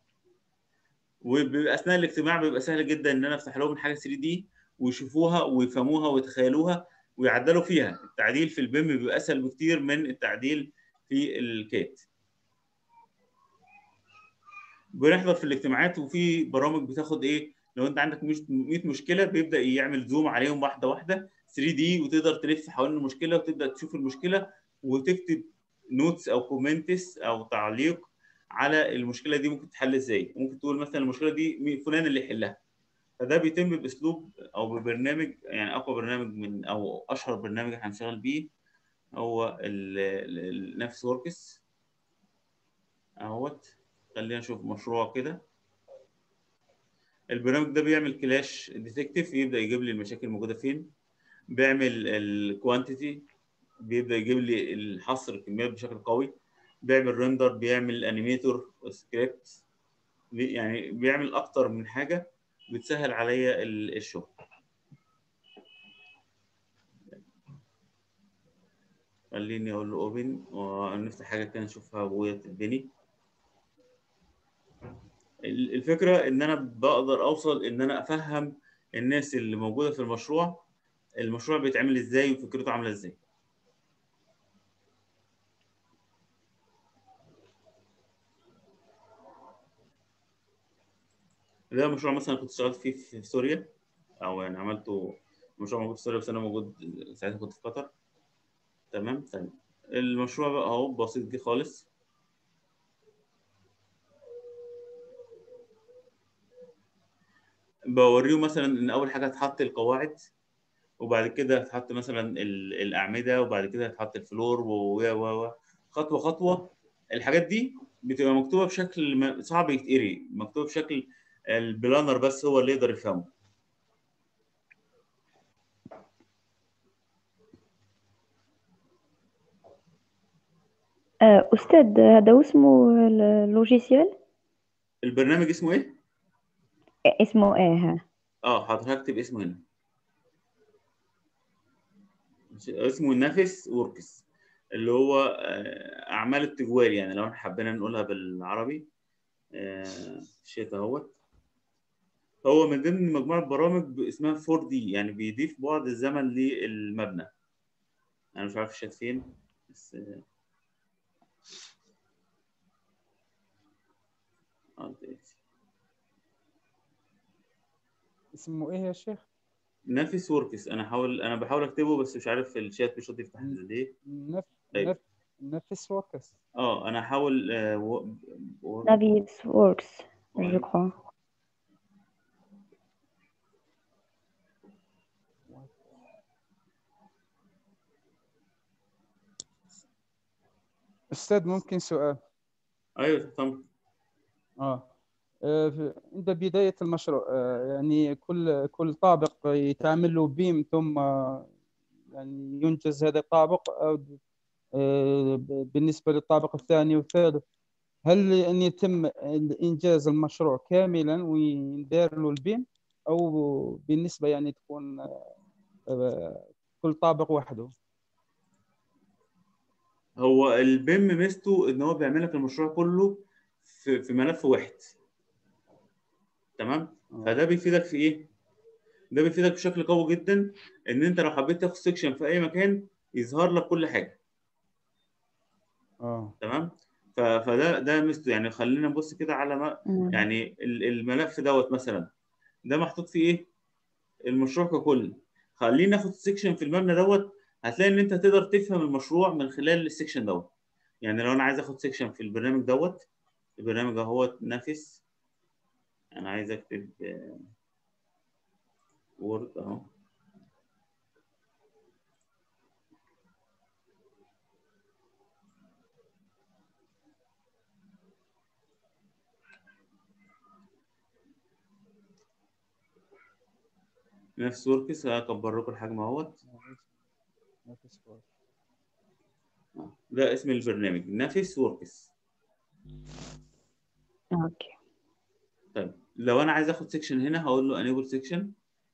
واثناء الاجتماع بيبقى سهل جدا ان انا افتح لهم حاجه 3 دي ويشوفوها ويفهموها ويتخيلوها ويعدلوا فيها التعديل في البيم بيبقى اسهل بكتير من التعديل في الكات بنحضر في الاجتماعات وفي برامج بتاخد ايه لو انت عندك مش- 100 مشكله بيبدا يعمل زوم عليهم واحده واحده 3 دي وتقدر تلف حوالين المشكله وتبدا تشوف المشكله وتكتب نوتس او كومنتس او تعليق على المشكله دي ممكن تتحل ازاي ممكن تقول مثلا المشكله دي مين- فلان اللي يحلها فده بيتم باسلوب او ببرنامج يعني اقوى برنامج من او اشهر برنامج احنا هنشتغل بيه هو النفس وركس اهوت خلينا نشوف مشروع كده البرنامج ده بيعمل كلاش ديتكتيف يبدا يجيب لي المشاكل الموجوده فين بيعمل الكوانتيتي بيبدا يجيب لي الحصر الكميات بشكل قوي بيعمل ريندر بيعمل انيميتور سكريبت يعني بيعمل اكتر من حاجه بتسهل عليا ال- الشغل خليني اقول له اوبن ونفتح حاجه كده نشوفها وهي بتتبني ال- الفكره ان انا بقدر اوصل ان انا افهم الناس اللي موجوده في المشروع المشروع بيتعمل ازاي وفكرته عامله ازاي ده مشروع مثلا كنت اشتغلت فيه في سوريا او يعني عملته مشروع موجود في سوريا بس انا موجود ساعتها كنت في قطر تمام طيب المشروع بقى اهو بسيط جدا خالص بوريه مثلا ان اول حاجه هتحط القواعد وبعد كده هتحط مثلا ال- الاعمده وبعد كده هتحط الفلور و و و خطوه خطوه الحاجات دي بتبقى مكتوبه بشكل ما- صعب يتقري مكتوبه بشكل البلانر بس هو اللي يقدر يفهمه آه، أستاذ هذا واسمه اللوجيسيال البرنامج اسمه ايه؟ اسمه ايه ها اه حاضر هكتب اسمه هنا اسمه نافس وركس اللي هو آه، اعمال التجوال يعني لو احنا حبينا نقولها بالعربي آه، شيت اهوت هو من ضمن مجموعه برامج اسمها 4 دي يعني بيضيف بعد الزمن للمبنى انا مش عارف الشات فين بس آه، آه، دلوقتي. اسمه ايه يا شيخ؟ نافس وركس انا حاول انا بحاول اكتبه بس مش عارف الشات مش راضي يفتح ليه نف... طيب. نف... نفس وكس اه انا هحاول آه، و... و... نافيس ووركس جو كخوا استاذ ممكن سؤال ايوه طبعا اه آه، في- عند بداية المشروع آه، يعني كل كل طابق يتعمل له بيم ثم آه، يعني ينجز هذا الطابق أو آه، ب- بالنسبة للطابق الثاني والثالث هل أن يتم إنجاز المشروع كاملا ويندار له البيم أو بالنسبة يعني تكون آه، آه، كل طابق وحده هو البيم ميزته ان هو بيعمل لك المشروع كله في, في ملف واحد تمام آه. فده بيفيدك في ايه ده بيفيدك بشكل قوي جدا ان انت لو حبيت تاخد سيكشن في اي مكان يظهر لك كل حاجه اه تمام ف- فده ده ميزته يعني خلينا نبص كده على ما يعني ال- الملف دوت مثلا ده محطوط فيه ايه المشروع ككل خلينا ناخد سيكشن في المبنى دوت هتلاقي ان انت تقدر تفهم المشروع من خلال السيكشن دوت يعني لو انا عايز اخد سيكشن في البرنامج دوت البرنامج اهوت نافس انا عايز اكتب وورد اهو نفس وركس هكبر لكم الحجم اهوت نفس وكس. آه، ده اسم البرنامج نافس وركس اوكي طيب لو انا عايز اخد سيكشن هنا هقول له انيبل سيكشن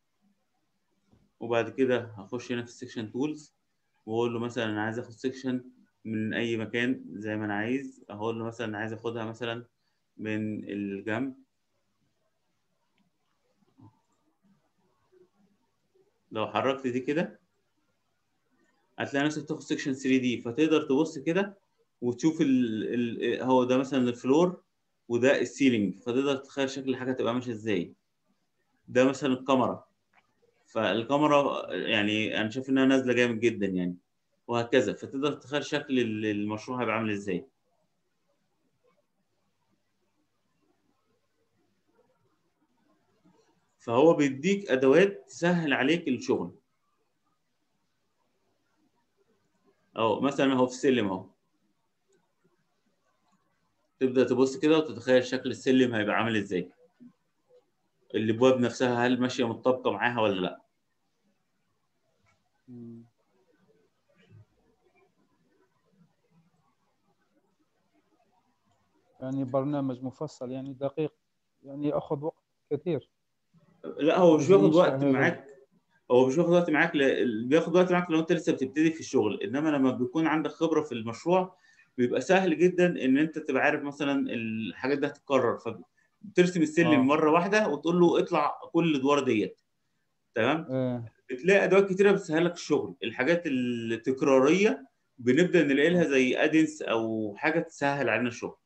وبعد كده هخش هنا في السيكشن تولز واقول له مثلا انا عايز اخد سيكشن من اي مكان زي ما انا عايز هقول له مثلا أنا عايز اخدها مثلا من الجنب لو حركت دي كده هتلاقي نفسك بتاخد سيكشن 3 دي فتقدر تبص كده وتشوف ال... ال... هو ده مثلا الفلور وده السيلينج فتقدر تتخيل شكل الحاجه تبقى ماشيه ازاي ده مثلا الكاميرا فالكاميرا يعني انا شايف انها نازله جامد جدا يعني وهكذا فتقدر تتخيل شكل ال- المشروع هيبقى عامل ازاي فهو بيديك ادوات تسهل عليك الشغل اهو مثلا اهو في السلم اهو تبدا تبص كده وتتخيل شكل السلم هيبقى عامل ازاي الابواب نفسها هل ماشيه متطابقه معاها ولا لا مم. يعني برنامج مفصل يعني دقيق يعني أخذ وقت كثير لا هو مش بياخد تجيش وقت هذا. معاك هو مش بياخد وقت معاك ل... بياخد وقت معاك لو انت لسه بتبتدي في الشغل انما لما بيكون عندك خبره في المشروع بيبقى سهل جدا ان انت تبقى عارف مثلا الحاجات دي هتتكرر فبترسم السلم آه. مره واحده وتقول له اطلع كل الادوار ديت تمام إيه. بتلاقي ادوات كتيره بتسهل لك الشغل الحاجات التكراريه بنبدا نلاقي لها زي ادنس او حاجه تسهل علينا الشغل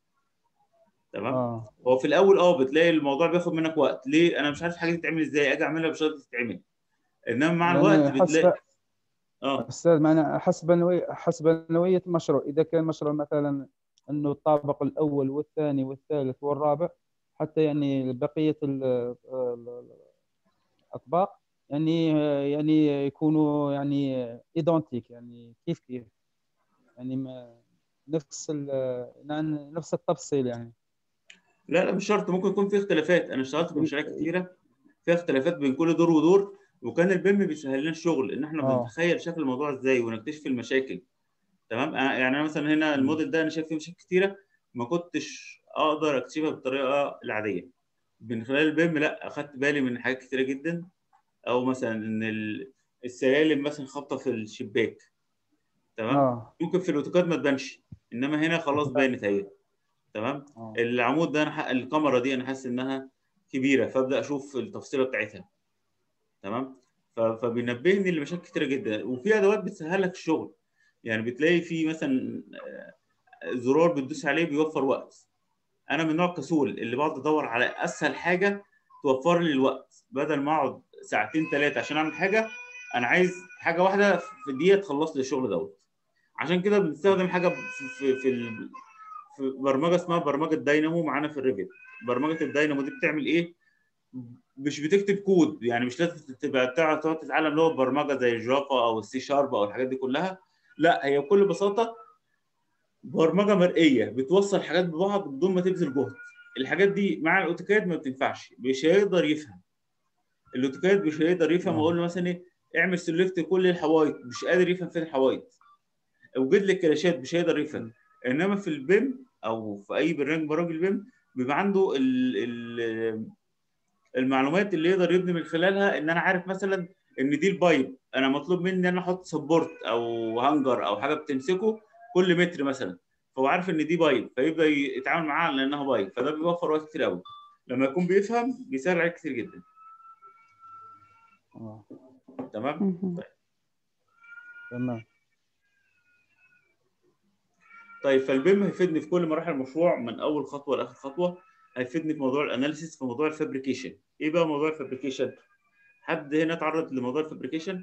تمام آه هو في الاول اه بتلاقي الموضوع بياخد منك وقت ليه انا مش عارف الحاجه دي تتعمل ازاي اجي اعملها مش قادر تتعمل انما مع يعني الوقت حسب بتلاقي اه أستاذ معنا حسب نوعية حسب نوعية المشروع إذا كان مشروع مثلا أنه الطابق الأول والثاني والثالث والرابع حتى يعني بقية ال- ال- الأطباق يعني يعني يكونوا يعني ايدونتيك يعني كيف كيف يعني ما نفس ال- يعني نفس التفصيل يعني لا لا مش شرط ممكن يكون في اختلافات انا اشتغلت في مشاريع كتيره فيها اختلافات بين كل دور ودور وكان البيم بيسهل لنا الشغل ان احنا آه. بنتخيل شكل الموضوع ازاي ونكتشف المشاكل تمام أنا- يعني انا مثلا هنا مم. الموديل ده انا شايف فيه مشاكل كتيره ما كنتش اقدر اكتشفها بالطريقه العاديه من خلال البيم لا اخدت بالي من حاجات كتيره جدا او مثلا ان ال- السلالم مثلا خابطه في الشباك تمام اه ممكن في الاوتوكاد ما تبانش انما هنا خلاص بانت اهي تمام آه. العمود ده انا ح- الكاميرا دي انا حاسس انها كبيره فابدا اشوف التفصيله بتاعتها تمام ف- فبينبهني لمشاكل كتيره جدا وفي ادوات بتسهل لك الشغل يعني بتلاقي في مثلا آه، زرار بتدوس عليه بيوفر وقت انا من نوع كسول اللي بقعد ادور على اسهل حاجه توفر لي الوقت بدل ما اقعد ساعتين ثلاثه عشان اعمل حاجه انا عايز حاجه واحده في دقيقه تخلص لي الشغل دوت عشان كده بنستخدم حاجه في في, في, ال- في برمجه اسمها برمجه داينامو معانا في الريفت برمجه الداينامو دي بتعمل ايه مش بتكتب كود يعني مش لازم تبقى تعرف تقعد تتعلم لغه برمجه زي الجافا او السي شارب او الحاجات دي كلها لا هي بكل بساطه برمجه مرئيه بتوصل حاجات ببعض بدون ما تبذل جهد الحاجات دي مع الاوتوكاد ما بتنفعش مش هيقدر يفهم الاوتوكاد مش هيقدر يفهم آه. اقول له مثلا ايه اعمل سيلكت كل الحوايط مش قادر يفهم فين الحوايط اوجد لي الكلاشات مش هيقدر يفهم انما في البيم او في اي برنامج برامج البيم بيبقى عنده ال ال المعلومات اللي يقدر يبني من خلالها ان انا عارف مثلا ان دي البايب انا مطلوب مني ان انا احط سبورت او هانجر او حاجه بتمسكه كل متر مثلا فهو عارف ان دي بايب فيبدا يتعامل معاها على انها بايب فده بيوفر وقت كتير قوي لما يكون بيفهم بيسهل عليك كتير جدا آه. تمام مهم. تمام طيب فالبيم هيفيدني في كل مراحل المشروع من اول خطوه لاخر خطوه هيفيدني في موضوع الاناليسيس في موضوع الفابريكيشن ايه بقى موضوع الفابريكيشن حد هنا اتعرض لموضوع الفابريكيشن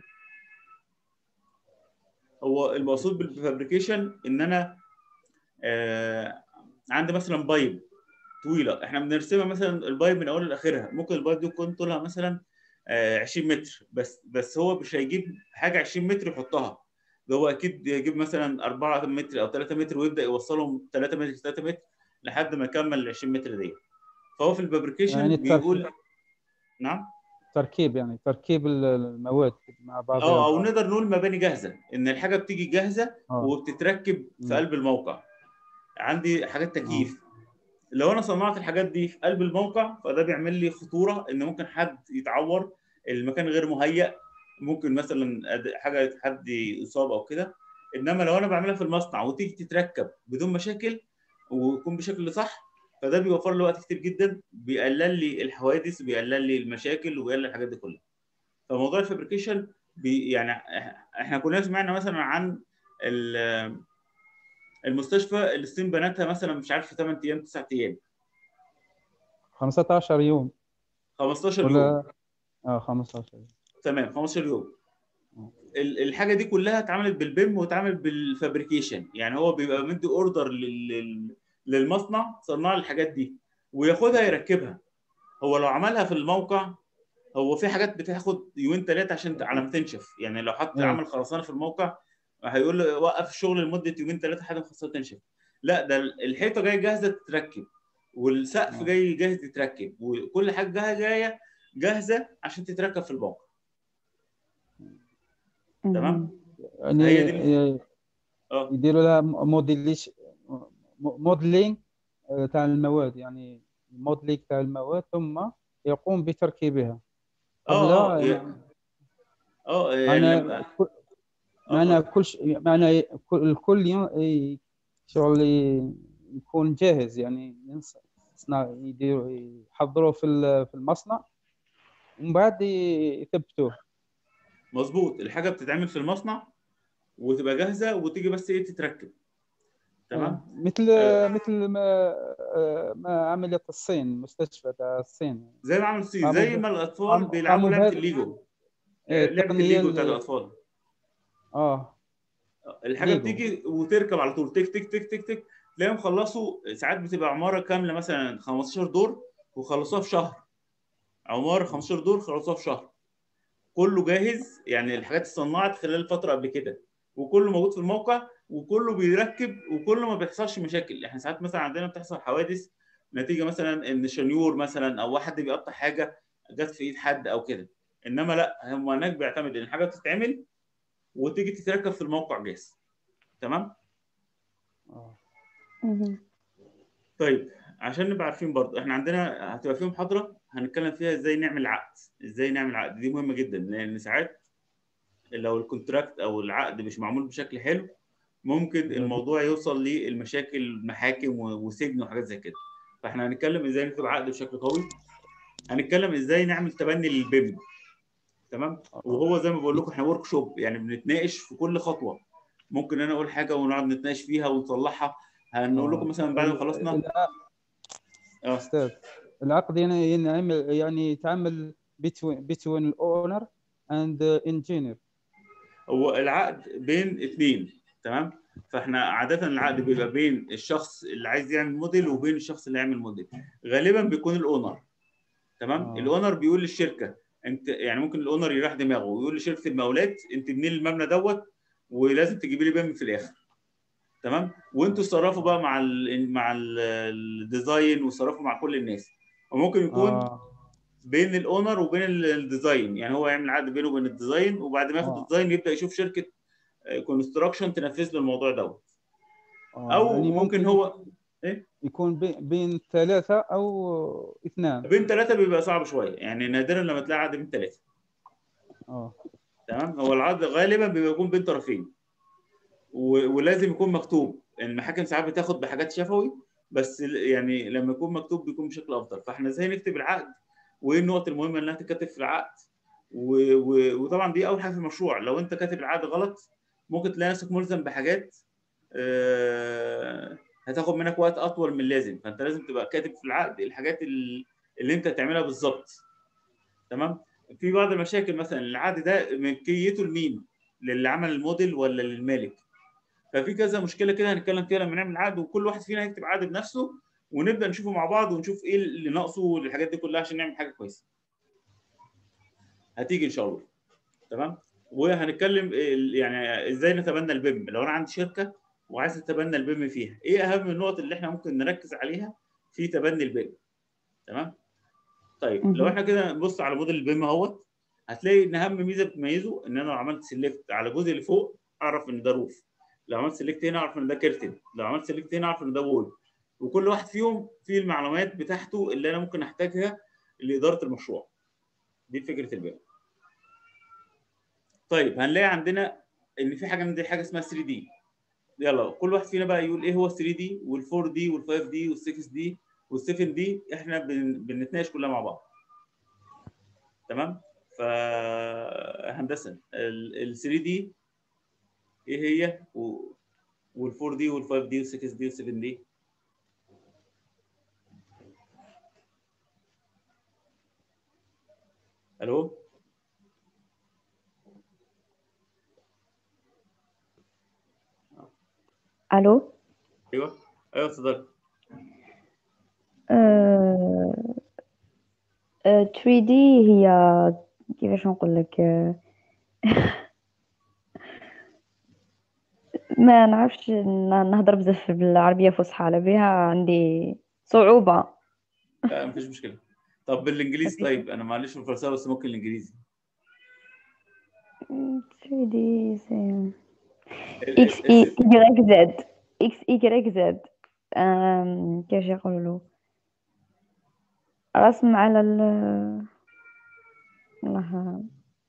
هو المقصود بالفابريكيشن ان انا آه عندي مثلا بايب طويله احنا بنرسمها مثلا البايب من اولها لاخرها ممكن البايب دي تكون طولها مثلا آه 20 متر بس بس هو مش هيجيب حاجه 20 متر يحطها ده هو اكيد يجيب مثلا 4 متر او 3 متر ويبدا يوصلهم 3 متر 3 متر لحد ما يكمل ال 20 متر دي فهو في الفابريكيشن يعني بيقول التركيب. نعم تركيب يعني تركيب ال- المواد مع بعضها اه او البعض. نقدر نقول مباني جاهزه ان الحاجه بتيجي جاهزه آه. وبتتركب في مم. قلب الموقع عندي حاجات تكييف لو انا صنعت الحاجات دي في قلب الموقع فده بيعمل لي خطوره ان ممكن حد يتعور المكان غير مهيأ ممكن مثلا أد- حاجه حد يصاب او كده انما لو انا بعملها في المصنع وتيجي تتركب بدون مشاكل ويكون بشكل صح فده بيوفر لي وقت كتير جدا بيقلل لي الحوادث وبيقلل لي المشاكل وبيقلل الحاجات دي كلها فموضوع الفابريكيشن بي يعني احنا كلنا سمعنا مثلا عن ال- المستشفى اللي الصين بنتها مثلا مش عارف في 8 ايام 9 ايام 15 يوم 15 يوم ولا اه 15 يوم تمام 15 يوم ال- الحاجه دي كلها اتعملت بالبيم واتعملت بالفابريكيشن يعني هو بيبقى مدي اوردر للمصنع صناع الحاجات دي وياخدها يركبها هو لو عملها في الموقع هو في حاجات بتاخد يومين ثلاثه عشان ت- على ما تنشف يعني لو حط مم. عمل خرسانه في الموقع هيقول له وقف الشغل لمده يومين ثلاثه لحد ما الخرسانه تنشف لا ده الحيطه جايه جاهزه تتركب والسقف مم. جاي جاهز يتركب وكل حاجه جايه جايه جاهزه عشان تتركب في الموقع تمام يعني هي دي آه، اه يديروا لها موديليش موديلينج آه، تاع المواد يعني موديلينج تاع المواد ثم يقوم بتركيبها اه قبل اه اه يعني معنى لما كل- آه، معنى كل ش- معنى كل الكل ي- ي- شغل ي- يكون جاهز يعني ينص- يصنع يديروا يحضروه في ال- في المصنع ومن بعد ي- يثبتوه مظبوط الحاجه بتتعمل في المصنع وتبقى جاهزه وتيجي بس ايه تتركب تمام آه، مثل آه. مثل ما آه، ما عملت الصين مستشفى تاع الصين زي ما عمل الصين قاموا زي ب- ما الاطفال قاموا- بيلعبوا قاموا لعبه بهذا- الليجو آه، لعبه التقنية الليجو بتاعت ال- الاطفال اه الحاجه ليجو. بتيجي وتركب على طول تك تك تك تك تك تلاقيهم خلصوا ساعات بتبقى عماره كامله مثلا 15 دور وخلصوها في شهر عماره 15 دور خلصوها في شهر كله جاهز يعني الحاجات اتصنعت خلال فتره قبل كده وكله موجود في الموقع وكله بيركب وكله ما بيحصلش مشاكل احنا ساعات مثلا عندنا بتحصل حوادث نتيجه مثلا ان شنيور مثلا او واحد بيقطع حاجه جت في ايد حد او كده انما لا هم هناك بيعتمد ان الحاجه بتتعمل وتيجي تتركب في الموقع جاهز تمام آه. مهم. طيب عشان نبقى عارفين برضه احنا عندنا هتبقى في محاضره هنتكلم فيها ازاي نعمل عقد ازاي نعمل عقد دي مهمه جدا لان ساعات لو الكونتراكت او العقد مش معمول بشكل حلو ممكن الموضوع يوصل للمشاكل محاكم و- وسجن وحاجات زي كده فاحنا هنتكلم ازاي نكتب عقد بشكل قوي هنتكلم ازاي نعمل تبني للبيم تمام وهو زي ما بقول لكم احنا ورك شوب يعني بنتناقش في كل خطوه ممكن انا اقول حاجه ونقعد نتناقش فيها ونصلحها هنقول لكم مثلا بعد ما خلصنا الع- اه استاذ العقد يعني ينعمل يعني يتعامل between between الاونر اند engineer هو العقد بين اثنين تمام فاحنا عاده العقد بيبقى بين الشخص اللي عايز يعمل موديل وبين الشخص اللي يعمل موديل غالبا بيكون الاونر تمام آه. الاونر بيقول للشركه انت يعني ممكن الاونر يريح دماغه ويقول لشركه المقاولات انت ابني لي المبنى دوت ولازم تجيبي لي بيم في الاخر تمام وانتوا تصرفوا بقى مع ال مع ال- الديزاين وتصرفوا مع كل الناس وممكن يكون آه. بين الاونر وبين ال- الديزاين يعني هو يعمل عقد بينه وبين الديزاين وبعد ما ياخد آه. الديزاين يبدا يشوف شركه كونستراكشن تنفذ له الموضوع دوت آه. او يعني ممكن هو يكون بي- بين ثلاثة أو اثنان بين ثلاثه بيبقى صعب شويه يعني نادرا لما تلاقي عقد بين ثلاثه اه تمام هو العقد غالبا بيبقى يكون بين طرفين و- ولازم يكون مكتوب المحاكم ساعات بتاخد بحاجات شفوي بس ال- يعني لما يكون مكتوب بيكون بشكل افضل فاحنا ازاي نكتب العقد وايه النقط المهمه اللي هتتكتب في العقد و... و... وطبعا دي اول حاجه في المشروع لو انت كاتب العقد غلط ممكن تلاقي نفسك ملزم بحاجات آه، هتاخد منك وقت اطول من اللازم فانت لازم تبقى كاتب في العقد الحاجات ال- اللي انت هتعملها بالظبط تمام في بعض المشاكل مثلا العقد ده ملكيته لمين للي عمل الموديل ولا للمالك ففي كذا مشكله كده هنتكلم فيها لما نعمل عقد وكل واحد فينا هيكتب عقد بنفسه ونبدا نشوفه مع بعض ونشوف ايه اللي ناقصه والحاجات دي كلها عشان نعمل حاجه كويسه هتيجي ان شاء الله تمام وهنتكلم ال- يعني ازاي نتبنى البيم لو انا عندي شركه وعايز اتبنى البيم فيها ايه اهم النقط اللي احنا ممكن نركز عليها في تبني البيم تمام طيب مهم. لو احنا كده نبص على موديل البيم اهوت هتلاقي ان اهم ميزه بتميزه ان انا لو عملت سيلكت على الجزء اللي فوق اعرف ان ده روف لو عملت سيلكت هنا اعرف ان ده كيرتن لو عملت سيلكت هنا اعرف ان ده وول وكل واحد فيهم فيه المعلومات بتاعته اللي انا ممكن احتاجها لاداره المشروع دي فكره البيم طيب هنلاقي عندنا ان في حاجه من دي حاجه اسمها 3 دي يلا كل واحد فينا بقى يقول ايه هو 3 دي وال4 دي وال5 دي وال6 دي وال7 دي احنا بن... بنتناقش كلها مع بعض تمام فهندسه ال 3 دي ايه هي وال4 دي وال5 دي وال6 دي وال7 دي الو الو ايوه ايوه اتفضل آه، آه، 3D هي كيفاش نقول لك آه، ما نعرفش ن- نهضر بزاف بالعربية فصحى على بها عندي صعوبة لا مفيش مشكله طب بالانجليزي طيب انا معلش في الفلسفه بس ممكن الانجليزي 3D c'est ال- X ال- Y Z X Y Z آم، كيفاش يقولوا له رسم على ال والله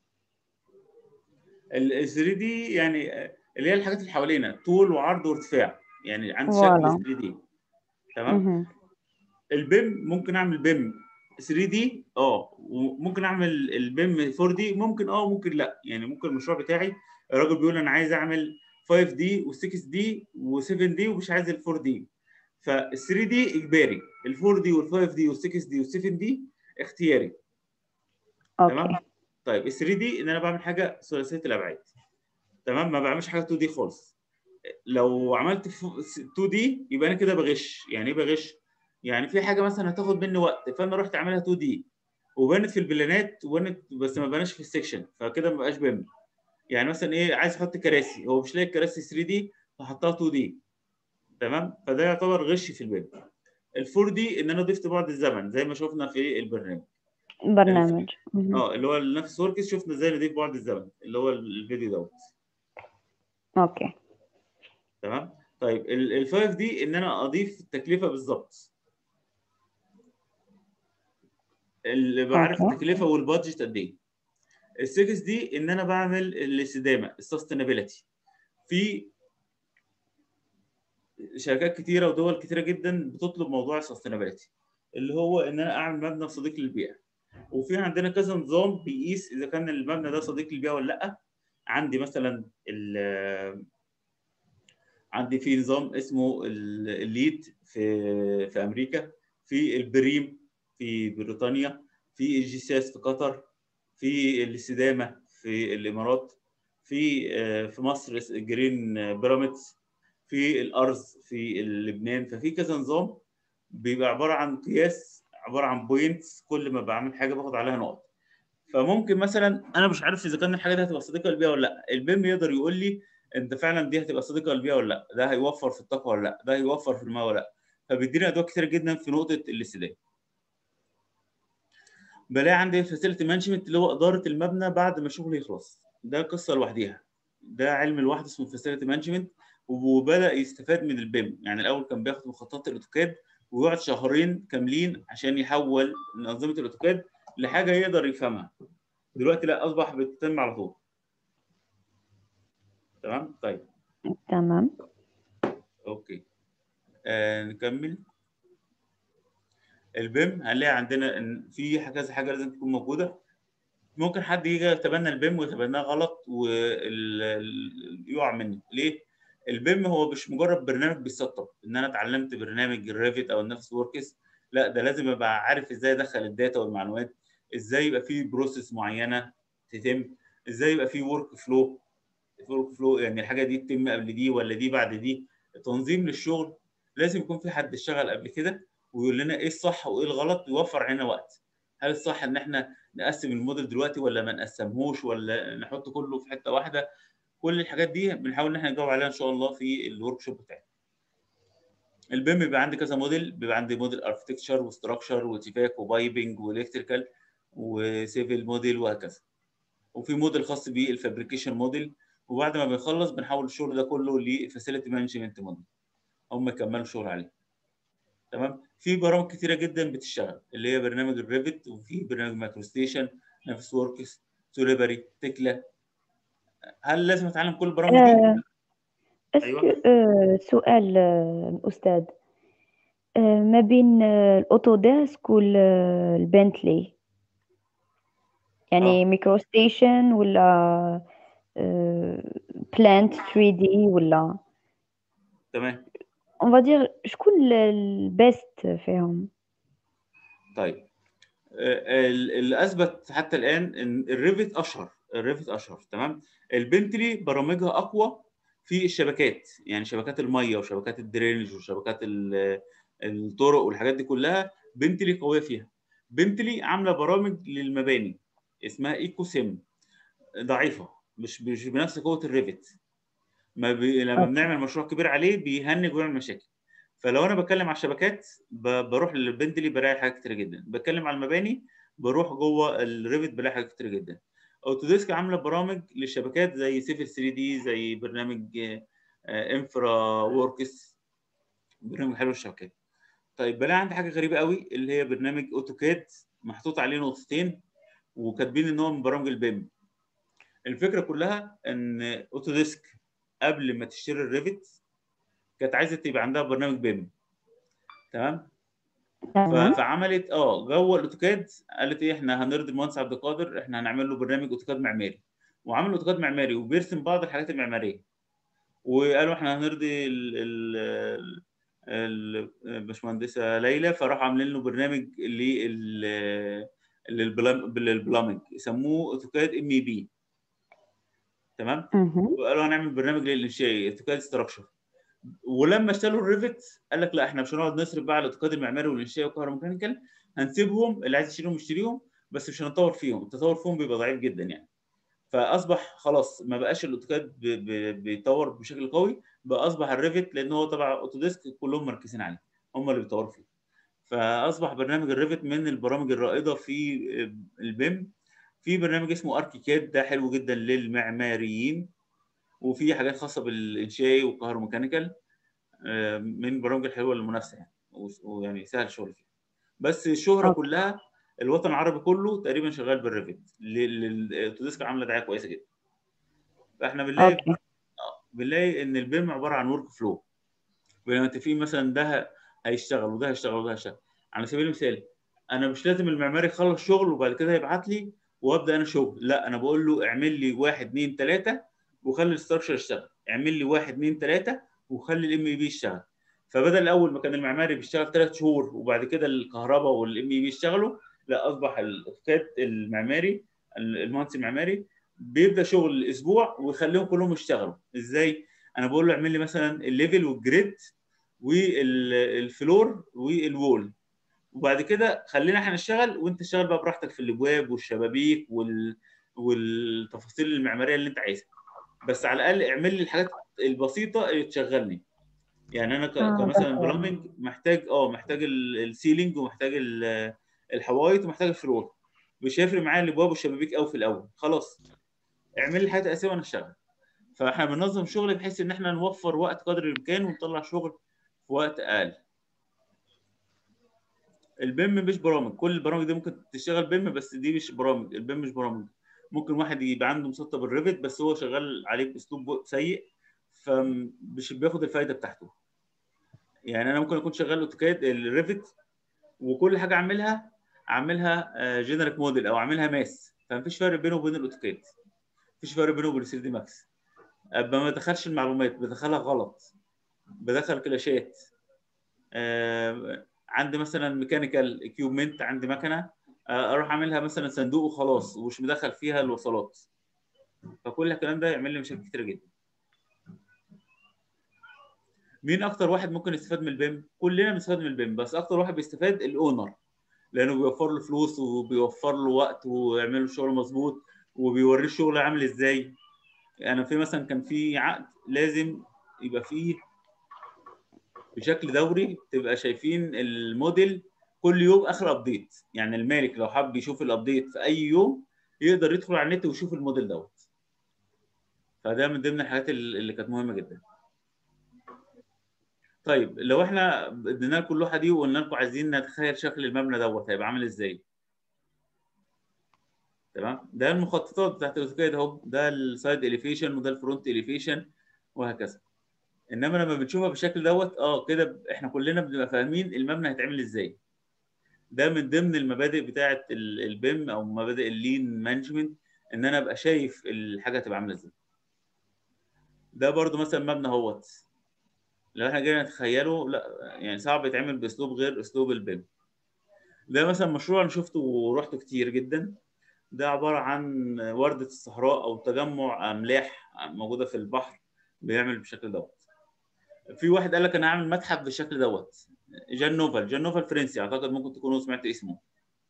ال 3 دي يعني اللي هي الحاجات اللي حوالينا طول وعرض وارتفاع يعني عندي فوالا. شكل 3 دي تمام مهم. البيم ممكن اعمل بيم 3 دي اه وممكن اعمل البيم 4 دي ممكن اه ممكن لا يعني ممكن المشروع بتاعي الراجل بيقول انا عايز اعمل 5 دي و6 دي و7 دي ومش عايز ال 4 دي فال 3 دي اجباري ال 4 دي وال 5 دي وال 6 دي وال 7 دي اختياري تمام اوكي طيب ال 3 دي ان انا بعمل حاجه ثلاثيه الابعاد تمام ما بعملش حاجه 2 دي خالص لو عملت 2 دي يبقى انا كده بغش يعني ايه بغش يعني في حاجه مثلا هتاخد مني وقت فانا رحت اعملها 2 دي وبانت في البلانات وبانت بس ما بانش في السكشن فكده ما بقاش بيم يعني مثلا ايه عايز احط كراسي هو مش لاقي الكراسي 3 دي فحطها 2 دي تمام فده يعتبر غش في البيم ال 4 دي ان انا ضفت بعد الزمن زي ما شفنا في البرنامج برنامج مهم. اه اللي هو نفس وركس شفنا ازاي نضيف بعد الزمن اللي هو الفيديو دوت اوكي تمام طيب ال 5 دي ان انا اضيف التكلفه بالظبط اللي بعرف أوكي. التكلفه والبادجت قد ايه ال 6 دي ان انا بعمل الاستدامه السستينابيلتي في شركات كتيره ودول كتيره جدا بتطلب موضوع السستينابيلتي اللي هو ان انا اعمل مبنى صديق للبيئه وفي عندنا كذا نظام بيقيس اذا كان المبنى ده صديق للبيئه ولا لا عندي مثلا ال- عندي في نظام اسمه ال- الليد في في امريكا في البريم في بريطانيا في الجي سي اس في قطر في الاستدامه في الامارات في آه، في مصر جرين بيراميدز في الارز في لبنان ففي كذا نظام بيبقى عباره عن قياس عباره عن بوينتس كل ما بعمل حاجه باخد عليها نقط فممكن مثلا انا مش عارف اذا كان الحاجه دي هتبقى صديقه للبيئه ولا لا البيم يقدر يقول لي انت فعلا دي هتبقى صديقه للبيئه ولا لا ده هيوفر في الطاقه ولا لا ده هيوفر في الماء ولا لا فبيديني ادوات كتير جدا في نقطه الاستدامه بلاقي عندي فاسيلتي مانجمنت اللي هو اداره المبنى بعد ما الشغل يخلص ده قصه لوحديها ده علم لوحده اسمه فاسيلتي مانجمنت وبدا يستفاد من البيم يعني الاول كان بياخد مخططات الاوتوكاد ويقعد شهرين كاملين عشان يحول من انظمه الاوتوكاد لحاجه يقدر يفهمها دلوقتي لا اصبح بتتم على طول تمام طيب تمام اوكي آه نكمل البيم هنلاقي عندنا ان في كذا حاجه لازم تكون موجوده ممكن حد يجي يتبنى البيم ويتبناه غلط ويقع منه ليه البيم هو مش مجرد برنامج بيسطب ان انا اتعلمت برنامج الريفت او النفس وركس لا ده لازم ابقى عارف ازاي ادخل الداتا والمعلومات ازاي يبقى في بروسيس معينه تتم ازاي يبقى في ورك فلو ورك فلو يعني الحاجه دي تتم قبل دي ولا دي بعد دي تنظيم للشغل لازم يكون في حد اشتغل قبل كده ويقول لنا ايه الصح وايه الغلط ويوفر علينا وقت هل الصح ان احنا نقسم الموديل دلوقتي ولا ما نقسمهوش ولا نحط كله في حته واحده كل الحاجات دي بنحاول ان احنا نجاوب عليها ان شاء الله في الورك شوب بتاعنا البيم بيبقى عندي كذا موديل بيبقى عندي موديل اركتكتشر وستراكشر وتيفاك وبايبنج والكتريكال وسيفل موديل وهكذا وفي موديل خاص بالفابريكيشن موديل وبعد ما بنخلص بنحول الشغل ده كله لفاسيلتي مانجمنت موديل هم يكملوا الشغل عليه تمام في برامج كتيره جدا بتشتغل اللي هي برنامج الريفت وفي برنامج مايكرو ستيشن نفس وركس سوليبري تكلا هل لازم اتعلم كل البرامج دي؟ آه، أيوة. أسك... آه، سؤال آه، أستاذ آه، ما بين آه، الأوتوديسك والبنتلي يعني آه. ميكرو ستيشن ولا بلانت 3 دي ولا تمام on va dire شكون البيست فيهم طيب آه، ال- اللي اثبت حتى الان ان الريفت اشهر الريفت اشهر تمام البنتلي برامجها اقوى في الشبكات يعني شبكات الميه وشبكات الدرينج وشبكات ال- الطرق والحاجات دي كلها بنتلي قويه فيها بنتلي عامله برامج للمباني اسمها ايكو سيم ضعيفه مش مش بنفس قوه الريفت ما بي... لما أوكي. بنعمل مشروع كبير عليه بيهنج ويعمل مشاكل فلو انا بتكلم على الشبكات ب... بروح للبنتلي بلاقي حاجات كتير جدا بتكلم على المباني بروح جوه الريفت بلاقي حاجات كتير جدا اوتوديسك عامله برامج للشبكات زي سيفل 3 دي زي برنامج انفرا ووركس برنامج حلو للشبكات طيب بلاقي عندي حاجه غريبه قوي اللي هي برنامج اوتوكاد محطوط عليه نقطتين وكاتبين ان هو من برامج البيم الفكره كلها ان اوتوديسك قبل ما تشتري الريفت كانت عايزه تبقى عندها برنامج بيم تمام ف- تمام فعملت اه جوه الاوتوكاد قالت ايه احنا هنرضي المهندس عبد القادر احنا هنعمل له برنامج اوتوكاد معماري وعمل اوتوكاد معماري وبيرسم بعض الحاجات المعماريه وقالوا احنا هنرضي ال ال ال- الباشمهندسه ليلى فراحوا عاملين له برنامج لل للبلام- للبلامنج يسموه اوتوكاد ام اي بي تمام مهم. وقالوا هنعمل برنامج للانشاء اوتوكاد ستراكشر ولما اشتروا الريفت قال لك لا احنا مش هنقعد نصرف بقى على الاوتوكاد المعماري والانشاء والكهروميكانيكال هنسيبهم اللي عايز يشتريهم يشتريهم بس مش هنطور فيهم التطور فيهم بيبقى ضعيف جدا يعني فاصبح خلاص ما بقاش الاوتوكاد ب- ب- بيطور بشكل قوي بقى اصبح الريفت لان هو تبع اوتوديسك كلهم مركزين عليه هم اللي بيطوروا فيه فاصبح برنامج الريفت من البرامج الرائده في البيم في برنامج اسمه اركيكاد ده حلو جدا للمعماريين وفي حاجات خاصه بالانشاء والكهروميكانيكال آه، من البرامج الحلوه للمنافسه يعني وس- ويعني سهل الشغل فيها بس الشهره أوكي. كلها الوطن العربي كله تقريبا شغال بالريفت الاوتوديسك عامله دعايه كويسه جدا فاحنا بنلاقي اوكي بنلاقي ان البيم عباره عن ورك فلو ولما متفقين مثلا ده هيشتغل وده هيشتغل وده هيشتغل على سبيل المثال انا مش لازم المعماري يخلص شغل وبعد كده يبعت لي وابدا انا شغل لا انا بقول له اعمل لي واحد اثنين ثلاثه وخلي الاستراكشر يشتغل اعمل لي واحد اثنين ثلاثه وخلي الام اي بي يشتغل فبدل الاول ما كان المعماري بيشتغل ثلاث شهور وبعد كده الكهرباء والام اي بي يشتغلوا لا اصبح الاوتوكاد المعماري المهندس المعماري بيبدا شغل اسبوع ويخليهم كلهم يشتغلوا ازاي انا بقول له اعمل لي مثلا الليفل والجريد والفلور والوول وبعد كده خلينا احنا نشتغل وانت اشتغل بقى براحتك في الابواب والشبابيك وال... والتفاصيل المعماريه اللي انت عايزها بس على الاقل اعمل لي الحاجات البسيطه اللي تشغلني يعني انا ك... آه، كمثلا بس- بلامنج محتاج اه محتاج ال- السيلينج ومحتاج ال- الحوايط ومحتاج الفلور مش هيفرق معايا الابواب والشبابيك قوي في الاول خلاص اعمل لي الحاجات الاساسيه وانا اشتغل فاحنا بننظم شغل بحيث ان احنا نوفر وقت قدر الامكان ونطلع شغل في وقت اقل البيم مش برامج كل البرامج دي ممكن تشتغل بيم بس دي مش برامج البيم مش برامج ممكن واحد يبقى عنده مسطب الريفت بس هو شغال عليه باسلوب سيء فمش بياخد الفايده بتاعته يعني انا ممكن اكون شغال اوتوكاد الريفت وكل حاجه اعملها اعملها جنريك موديل او اعملها ماس فمفيش فرق بينه وبين الاوتوكاد مفيش فرق بينه وبين 3 دي ماكس ابقى ما بدخلش المعلومات بدخلها غلط بدخل كلاشات آه، عندي مثلا ميكانيكال اكيوبمنت عندي مكنه آه، اروح اعملها مثلا صندوق وخلاص ومش مدخل فيها الوصلات فكل الكلام ده يعمل لي مشاكل كتير جدا مين اكتر واحد ممكن يستفاد من البيم كلنا بنستفاد من البيم بس اكتر واحد بيستفاد الاونر لانه بيوفر له فلوس وبيوفر له وقت ويعمل له شغل مظبوط وبيوريه الشغل عامل ازاي انا في مثلا كان في عقد لازم يبقى فيه بشكل دوري تبقى شايفين الموديل كل يوم اخر ابديت يعني المالك لو حب يشوف الابديت في اي يوم يقدر يدخل على النت ويشوف الموديل دوت فده من ضمن الحاجات اللي كانت مهمه جدا طيب لو احنا ادينا لكم اللوحه دي وقلنا لكم عايزين نتخيل شكل المبنى دوت هيبقى عامل ازاي تمام ده المخططات بتاعت الاوتوكاد اهو ده السايد اليفيشن وده الفرونت اليفيشن وهكذا انما لما بنشوفها بالشكل دوت اه كده احنا كلنا بنبقى فاهمين المبنى هيتعمل ازاي ده من ضمن المبادئ بتاعه البيم او مبادئ اللين مانجمنت ان انا ابقى شايف الحاجه هتبقى عامله ازاي ده برضو مثلا مبنى اهوت لو احنا جينا نتخيله لا يعني صعب يتعمل باسلوب غير اسلوب البيم ده مثلا مشروع انا شفته ورحته كتير جدا ده عباره عن ورده الصحراء او تجمع املاح موجوده في البحر بيعمل بالشكل دوت في واحد قال لك انا هعمل متحف بالشكل دوت جان نوفل جان نوفل فرنسي اعتقد ممكن تكونوا سمعت اسمه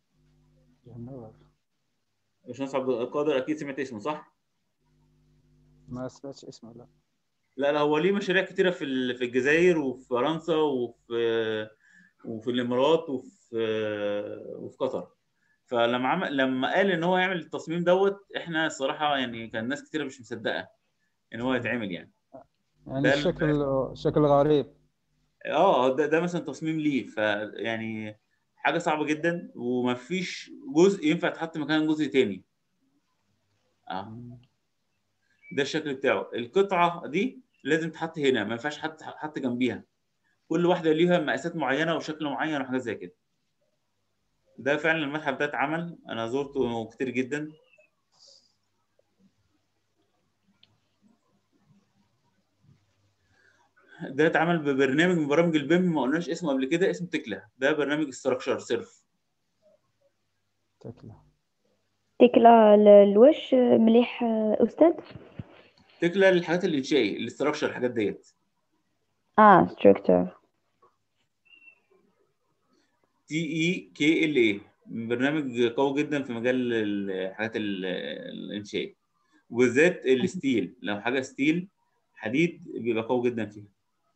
باشمهندس عبد القادر اكيد سمعت اسمه صح؟ ما سمعتش اسمه لا لا لا هو ليه مشاريع كتيره في في الجزائر وفي فرنسا وفي وفي الامارات وفي وفي قطر فلما عمل لما قال ان هو يعمل التصميم دوت احنا الصراحه يعني كان ناس كتيره مش مصدقه ان هو يتعمل يعني يعني الشكل شكل غريب اه ده ده مثلا تصميم ليه فيعني حاجه صعبه جدا ومفيش جزء ينفع يتحط مكان جزء تاني اه ده الشكل بتاعه القطعه دي لازم تحط هنا ما ينفعش حد حط جنبيها كل واحده ليها مقاسات معينه وشكل معين وحاجات زي كده ده فعلا المتحف ده اتعمل انا زرته كتير جدا ده اتعمل ببرنامج من برامج البيم ما قلناش اسمه قبل كده اسمه تكلا ده برنامج استراكشر سيرف تكلا تكلا الوش مليح استاذ تكلا للحاجات الانشائي الاستراكشر الحاجات ديت اه ستراكشر تي اي كي ال اي برنامج قوي جدا في مجال الحاجات الانشائي وبالذات الستيل لو حاجه ستيل حديد بيبقى قوي جدا فيها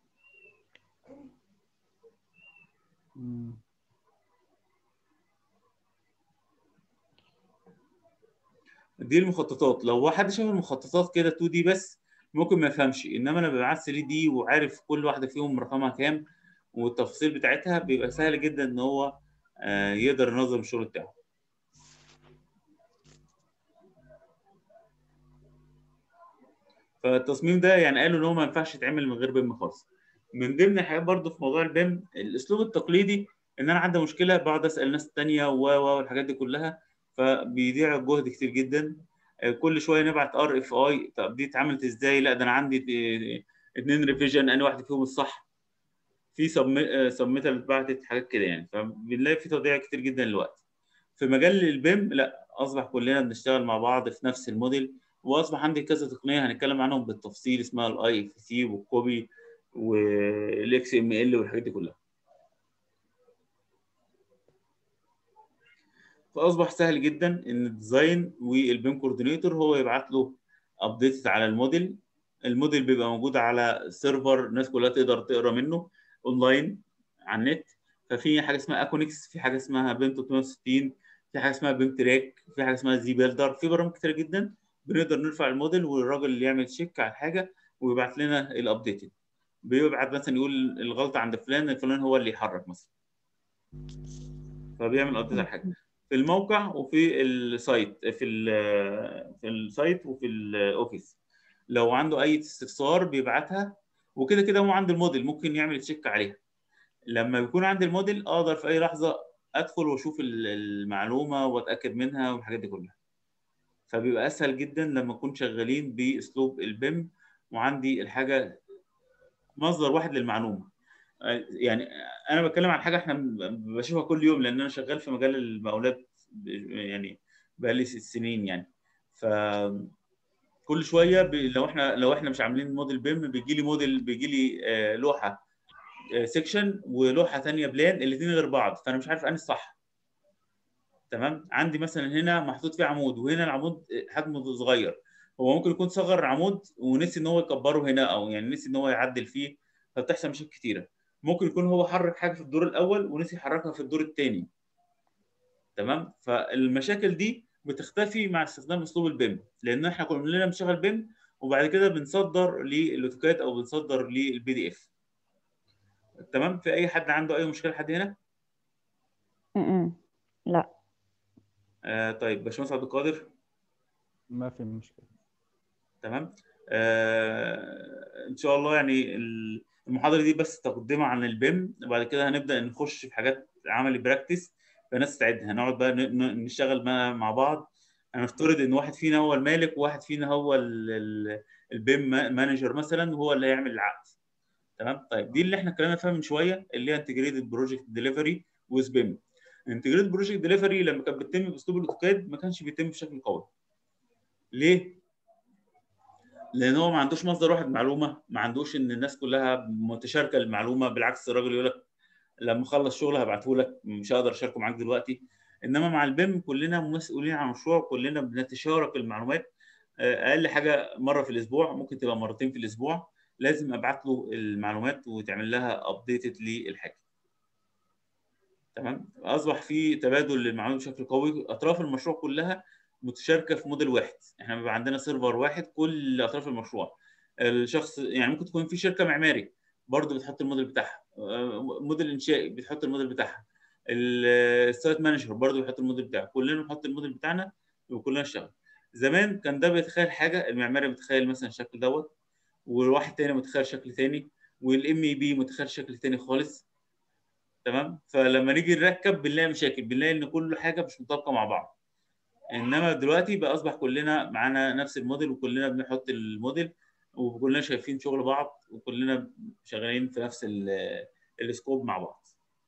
دي المخططات لو حد شاف المخططات كده 2 دي بس ممكن ما يفهمش انما انا ببعت 3 دي وعارف كل واحده فيهم رقمها كام والتفاصيل بتاعتها بيبقى سهل جدا ان هو يقدر ينظم الشغل بتاعه فالتصميم ده يعني قالوا ان هو ما ينفعش يتعمل من غير بيم خالص من ضمن الحاجات برضو في موضوع البيم الاسلوب التقليدي ان انا عندي مشكله بقعد اسال ناس تانية و والحاجات دي كلها فبيضيع جهد كتير جدا كل شويه نبعت ار اف اي طب دي اتعملت ازاي لا ده انا عندي اثنين ريفيجن انا واحد فيهم الصح في سبميتال اتبعتت حاجات كده يعني فبنلاقي في تضييع كتير جدا للوقت في مجال البيم لا اصبح كلنا بنشتغل مع بعض في نفس الموديل واصبح عندي كذا تقنيه هنتكلم عنهم بالتفصيل اسمها الاي اف سي والكوبي والاكس ام ال والحاجات دي كلها فاصبح سهل جدا ان الديزاين والبيم كوردينيتور هو يبعت له ابديت على الموديل الموديل بيبقى موجود على سيرفر الناس كلها تقدر تقرا منه اونلاين على النت ففي حاجه اسمها اكونكس في حاجه اسمها بيم 360 في حاجه اسمها بيم تراك في حاجه اسمها زي بيلدر في برامج كتير جدا بنقدر نرفع الموديل والراجل اللي يعمل تشيك على الحاجه ويبعت لنا الابديتد بيبعت مثلا يقول الغلطه عند فلان الفلان هو اللي يحرك مثلا فبيعمل ابديت على الحاجه في الموقع وفي السايت في ال في السايت وفي الاوفيس لو عنده اي استفسار بيبعتها وكده كده هو عند الموديل ممكن يعمل تشيك عليها لما بيكون عند الموديل اقدر في اي لحظه ادخل واشوف المعلومه واتاكد منها والحاجات دي كلها فبيبقى اسهل جدا لما نكون شغالين باسلوب البيم وعندي الحاجه مصدر واحد للمعلومه يعني انا بتكلم عن حاجه احنا بشوفها كل يوم لان انا شغال في مجال المقاولات يعني بقالي ست سنين يعني ف كل شويه ب... لو احنا لو احنا مش عاملين موديل بيم بيجي لي موديل بيجي لي آه لوحه آه سيكشن ولوحه ثانيه بلان الاثنين غير بعض فانا مش عارف انهي الصح تمام عندي مثلا هنا محطوط فيه عمود وهنا العمود حجمه صغير هو ممكن يكون صغر العمود ونسي ان هو يكبره هنا او يعني نسي ان هو يعدل فيه فبتحصل مشاكل كتيره ممكن يكون هو حرك حاجه في الدور الاول ونسي يحركها في الدور الثاني تمام فالمشاكل دي بتختفي مع استخدام اسلوب البيم لان احنا كلنا بنشتغل بيم وبعد كده بنصدر للاوتوكاد او بنصدر للبي دي اف تمام في اي حد عنده اي مشكله لحد هنا م-م. لا آه طيب باشمهندس عبد القادر ما في مشكله تمام آه ان شاء الله يعني ال- المحاضره دي بس تقدمه عن البيم وبعد كده هنبدا نخش في حاجات عملي براكتس فالناس تستعد هنقعد بقى ن- ن- نشتغل بقى مع بعض هنفترض ان واحد فينا هو المالك وواحد فينا هو ال- ال- البيم ما- مانجر مثلا وهو اللي هيعمل العقد تمام طيب دي اللي احنا اتكلمنا فيها من شويه اللي هي انتجريتد بروجكت ديليفري ويز بيم انتجريتد بروجكت ديليفري لما كانت بتتم باسلوب الاوتوكاد ما كانش بيتم بشكل قوي ليه؟ لان هو ما عندوش مصدر واحد معلومه ما عندوش ان الناس كلها متشاركه المعلومه بالعكس الراجل يقول لك لما اخلص شغل هبعته لك مش هقدر اشاركه معاك دلوقتي انما مع البيم كلنا مسؤولين عن مشروع كلنا بنتشارك المعلومات آه، اقل حاجه مره في الاسبوع ممكن تبقى مرتين في الاسبوع لازم ابعت له المعلومات وتعمل لها ابديتد للحاجه تمام اصبح في تبادل للمعلومات بشكل قوي اطراف المشروع كلها متشاركه في موديل واحد احنا بيبقى عندنا سيرفر واحد كل اطراف المشروع الشخص يعني ممكن تكون في شركه معماري برضه بتحط الموديل بتاعها آه، موديل انشائي بتحط الموديل بتاعها ال- السايت مانجر برضه بيحط الموديل بتاعه كلنا بنحط الموديل بتاعنا وكلنا نشتغل زمان كان ده بيتخيل حاجه المعماري متخيل مثلا الشكل دوت وواحد تاني متخيل شكل تاني والام اي بي متخيل شكل تاني خالص تمام فلما نيجي نركب بنلاقي مشاكل بنلاقي ان كل حاجه مش مطابقه مع بعض انما دلوقتي بقى اصبح كلنا معانا نفس الموديل وكلنا بنحط الموديل وكلنا شايفين شغل بعض وكلنا شغالين في نفس ال- السكوب مع بعض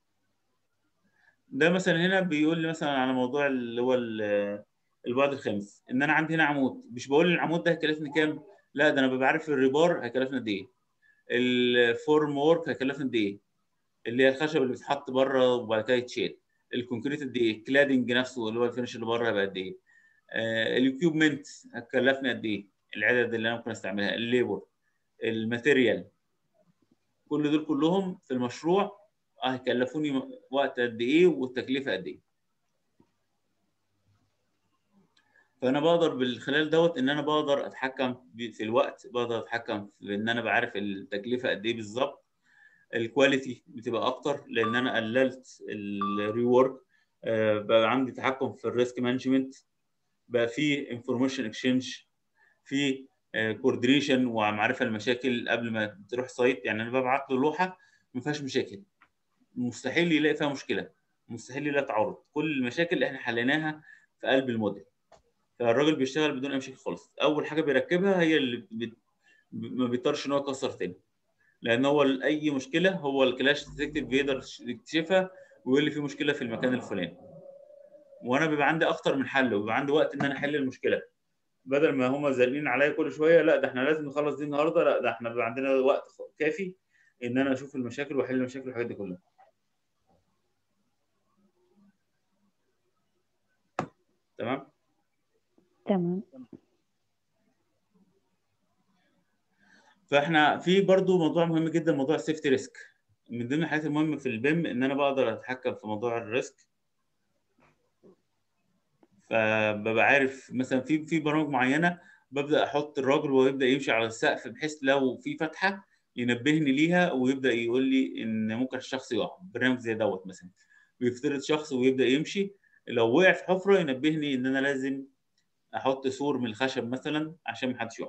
ده مثلا هنا بيقول لي مثلا على موضوع اللي هو ال- البعد الخامس ان انا عندي هنا عمود مش بقول العمود ده هيكلفني كام لا ده انا ببقى عارف الريبار هيكلفنا قد ايه الفورم وورك هيكلفنا قد ايه اللي هي الخشب اللي بتتحط بره وبعد كده يتشال الكونكريت قد ايه الكلادنج نفسه اللي هو الفينش اللي بره هيبقى قد ايه آه الكيوبمنت هتكلفني قد ايه العدد اللي انا ممكن استعملها الليبر الماتيريال كل دول كلهم في المشروع هيكلفوني وقت قد ايه والتكلفه قد ايه فانا بقدر بالخلال دوت ان انا بقدر اتحكم ب- في الوقت بقدر اتحكم في ان انا بعرف التكلفه قد ايه بالظبط الكواليتي بتبقى اكتر لان انا قللت الريورك بقى عندي تحكم في الريسك مانجمنت بقى في انفورميشن اكسشينج في كوردينيشن ومعرفه المشاكل قبل ما تروح سايت يعني انا ببعت له لوحه ما فيهاش مشاكل مستحيل يلاقي فيها مشكله مستحيل يلاقي تعارض كل المشاكل اللي احنا حليناها في قلب الموديل فالراجل بيشتغل بدون اي مشاكل خالص اول حاجه بيركبها هي اللي بت... ما بيضطرش ان هو يكسر تاني لان هو اي مشكله هو الكلاش ديتكتيف بيقدر يكتشفها ويقول لي في مشكله في المكان الفلاني وانا بيبقى عندي اكتر من حل وبيبقى عندي وقت ان انا احل المشكله بدل ما هم زالين عليا كل شويه لا ده احنا لازم نخلص دي النهارده لا ده احنا بيبقى عندنا وقت كافي ان انا اشوف المشاكل واحل المشاكل والحاجات دي كلها تمام تمام فاحنا في برضو موضوع مهم جدا موضوع السيفتي ريسك من ضمن الحاجات المهمه في البيم ان انا بقدر اتحكم في موضوع الريسك فببقى عارف مثلا في في برامج معينه ببدا احط الراجل وهو يبدا يمشي على السقف بحيث لو في فتحه ينبهني ليها ويبدا يقول لي ان ممكن الشخص يقع برنامج زي دوت مثلا بيفترض شخص ويبدا يمشي لو وقع في حفره ينبهني ان انا لازم احط سور من الخشب مثلا عشان ما حدش يقع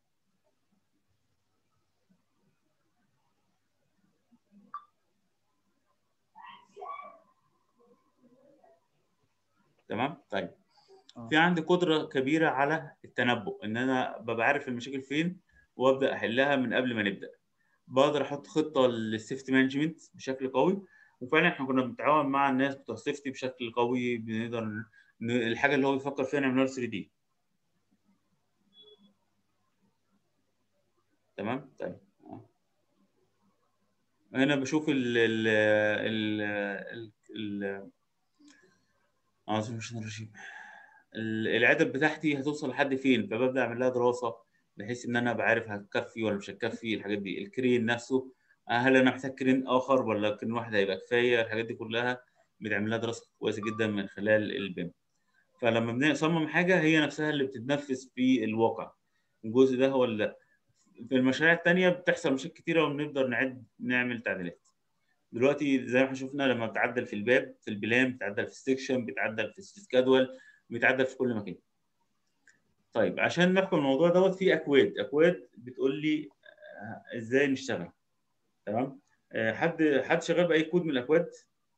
تمام طيب آه. في عندي قدره كبيره على التنبؤ ان انا ببقى عارف المشاكل فين وابدا احلها من قبل ما نبدا بقدر احط خطه للسيفتي مانجمنت بشكل قوي وفعلا احنا كنا بنتعاون مع الناس بتوع السيفتي بشكل قوي بنقدر ن- الحاجه اللي هو بيفكر فيها نعملها 3 دي تمام طيب آه. هنا بشوف ال ال ال ال ال أعوذ بالله من الشيطان الرجيم ال- العدد بتاعتي هتوصل لحد فين فببدا اعمل لها دراسه بحيث ان انا بعرف هتكفي ولا مش هتكفي الحاجات دي الكرين نفسه هل انا محتاج كرين اخر ولا كرين واحد هيبقى كفايه الحاجات دي كلها بنعمل لها دراسه كويسه جدا من خلال البيم فلما بنصمم حاجه هي نفسها اللي بتتنفذ في الواقع الجزء ده هو اللي في المشاريع التانية بتحصل مشاكل كتيرة وبنقدر نعد نعمل تعديلات دلوقتي زي ما احنا شفنا لما بتعدل في الباب في البلان بتعدل في السكشن بتعدل في السكادول بيتعدل في كل مكان طيب عشان نحكم الموضوع دوت في اكواد اكواد بتقول لي آه، ازاي نشتغل تمام آه، حد حد شغال باي كود من الاكواد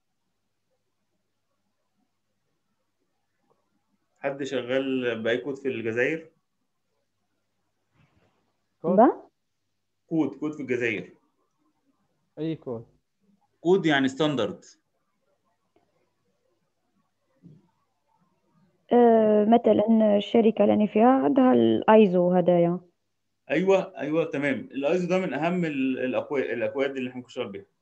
حد شغال باي كود في الجزائر كود با كود كود في الجزائر اي كود كود يعني ستاندرد آه، مثلا الشركة اللي أنا فيها عندها الايزو هدايا ايوه ايوه تمام الايزو ده من اهم ال- الاكواد الاكواد اللي احنا بنشتغل بيها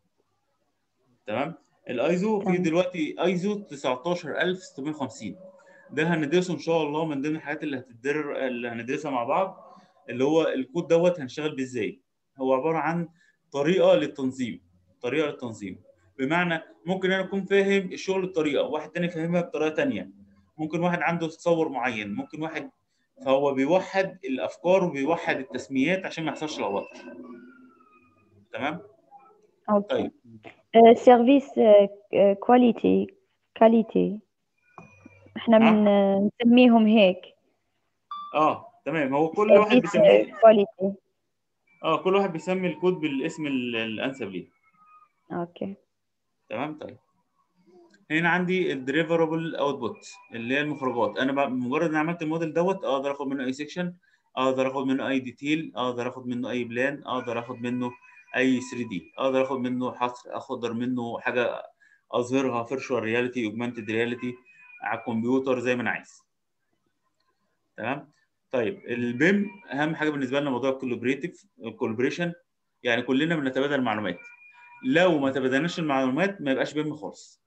تمام الايزو في تمام. دلوقتي ايزو 19650 ده هندرسه ان شاء الله من ضمن الحاجات اللي هتدر اللي هندرسها مع بعض اللي هو الكود دوت هنشتغل بيه ازاي هو عباره عن طريقه للتنظيم طريقه للتنظيم بمعنى ممكن انا اكون فاهم الشغل بطريقه واحد تاني فاهمها بطريقه تانيه ممكن واحد عنده تصور معين ممكن واحد فهو بيوحد الافكار وبيوحد التسميات عشان ما يحصلش لخبطه تمام اوكي طيب آه، سيرفيس كواليتي كاليتي احنا من آه، نسميهم هيك اه تمام هو كل واحد سيرفيس بيسميه كواليتي اه كل واحد بيسمي الكود بالاسم ال- الانسب ليه اوكي تمام طيب هنا عندي الدريفربل اوتبوت اللي هي المخرجات انا بقى مجرد ان عملت الموديل دوت اقدر اخد منه اي سيكشن اقدر اخد منه اي ديتيل اقدر اخد منه اي بلان اقدر اخد منه اي 3 دي اقدر اخد منه حصر اقدر منه حاجه اظهرها فيرتشوال رياليتي اوجمانتد رياليتي على الكمبيوتر زي ما انا عايز تمام طيب البيم اهم حاجه بالنسبه لنا موضوع الكولابريتيف الكولابريشن يعني كلنا بنتبادل معلومات لو ما تبادلناش المعلومات ما يبقاش بيم خالص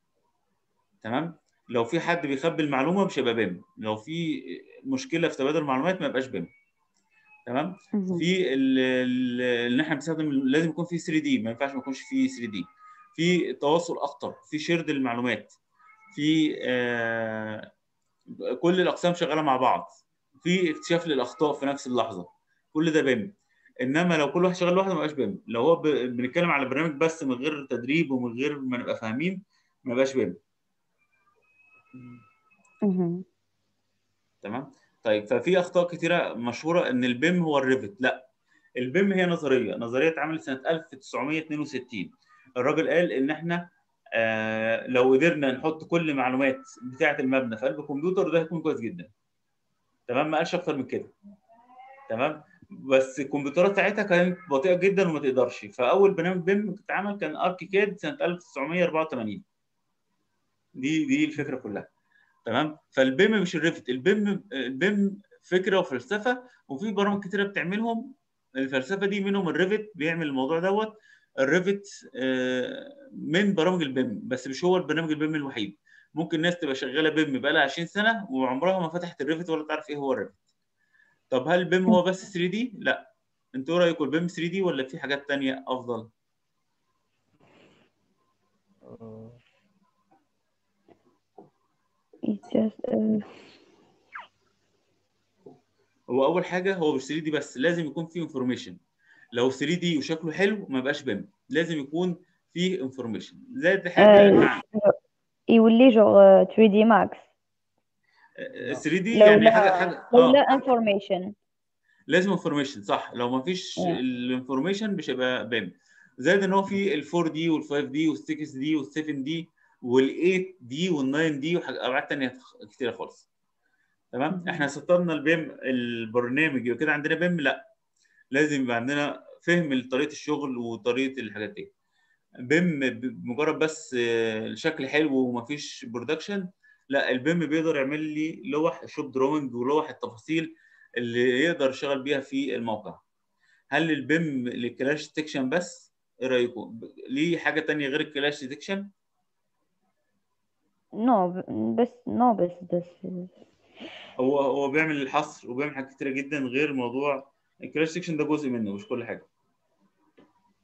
تمام لو في حد بيخبي المعلومه مش هيبقى بيم لو في مشكله في تبادل المعلومات ما يبقاش بيم تمام مهم. في ال- ال- اللي احنا بنستخدم لازم يكون في 3 دي ما ينفعش ما يكونش في 3 دي في تواصل اكتر في شيرد المعلومات في آه كل الاقسام شغاله مع بعض في اكتشاف للاخطاء في نفس اللحظه كل ده بيم انما لو كل واحد شغال لوحده ما يبقاش بيم لو هو ب... بنتكلم على برنامج بس من غير تدريب ومن غير ما نبقى فاهمين ما يبقاش بيم مهم. تمام طيب ففي اخطاء كتيره مشهوره ان البيم هو الريفت لا البيم هي نظريه نظريه اتعملت سنه 1962 الراجل قال ان احنا آه لو قدرنا نحط كل المعلومات بتاعه المبنى في قلب الكمبيوتر ده هيكون كويس جدا تمام ما قالش اكتر من كده تمام بس الكمبيوترات ساعتها كانت بطيئه جدا وما تقدرش فاول برنامج بيم اتعمل كان اركيكاد سنه 1984 دي دي الفكره كلها تمام فالبيم مش الريفت البيم البيم فكره وفلسفه وفي برامج كتيره بتعملهم الفلسفه دي منهم الريفت بيعمل الموضوع دوت الريفت آه، من برامج البيم بس مش هو البرنامج البيم الوحيد ممكن ناس تبقى شغاله بيم بقى لها 20 سنه وعمرها ما فتحت الريفت ولا تعرف ايه هو الريفت طب هل البيم هو بس 3 دي لا انتوا ايه رايكم البيم 3 دي ولا في حاجات تانية افضل آه، It's just, uh, هو اول حاجه هو مش 3 دي بس لازم يكون فيه انفورميشن لو 3 دي وشكله حلو ما يبقاش بيم لازم يكون فيه انفورميشن زائد حاجه آه، مع يولي جوغ 3 دي ماكس 3 دي لو يعني لا- حاجه حاجه لو اه لا انفورميشن لازم انفورميشن صح لو ما فيش Yeah. الانفورميشن مش هيبقى بيم زائد ان هو في ال 4 دي وال 5 دي وال 6 دي وال 7 دي وال 8 دي وال 9 دي وابعاد ثانيه كتيره خالص تمام احنا سطرنا البيم البرنامج يبقى كده عندنا بيم لا لازم يبقى عندنا فهم لطريقه الشغل وطريقه الحاجات دي بيم بمجرد بس آه، الشكل حلو ومفيش برودكشن لا البيم بيقدر يعمل لي لوح شوب دروينج ولوح التفاصيل اللي يقدر يشتغل بيها في الموقع هل البيم للكلاش ديتكشن بس ايه رايكم ليه حاجه تانية غير الكلاش ديتكشن نو بس نو بس بس هو هو بيعمل الحصر وبيعمل حاجات كتيره جدا غير موضوع الكلاش ديتكشن ده جزء منه مش كل حاجه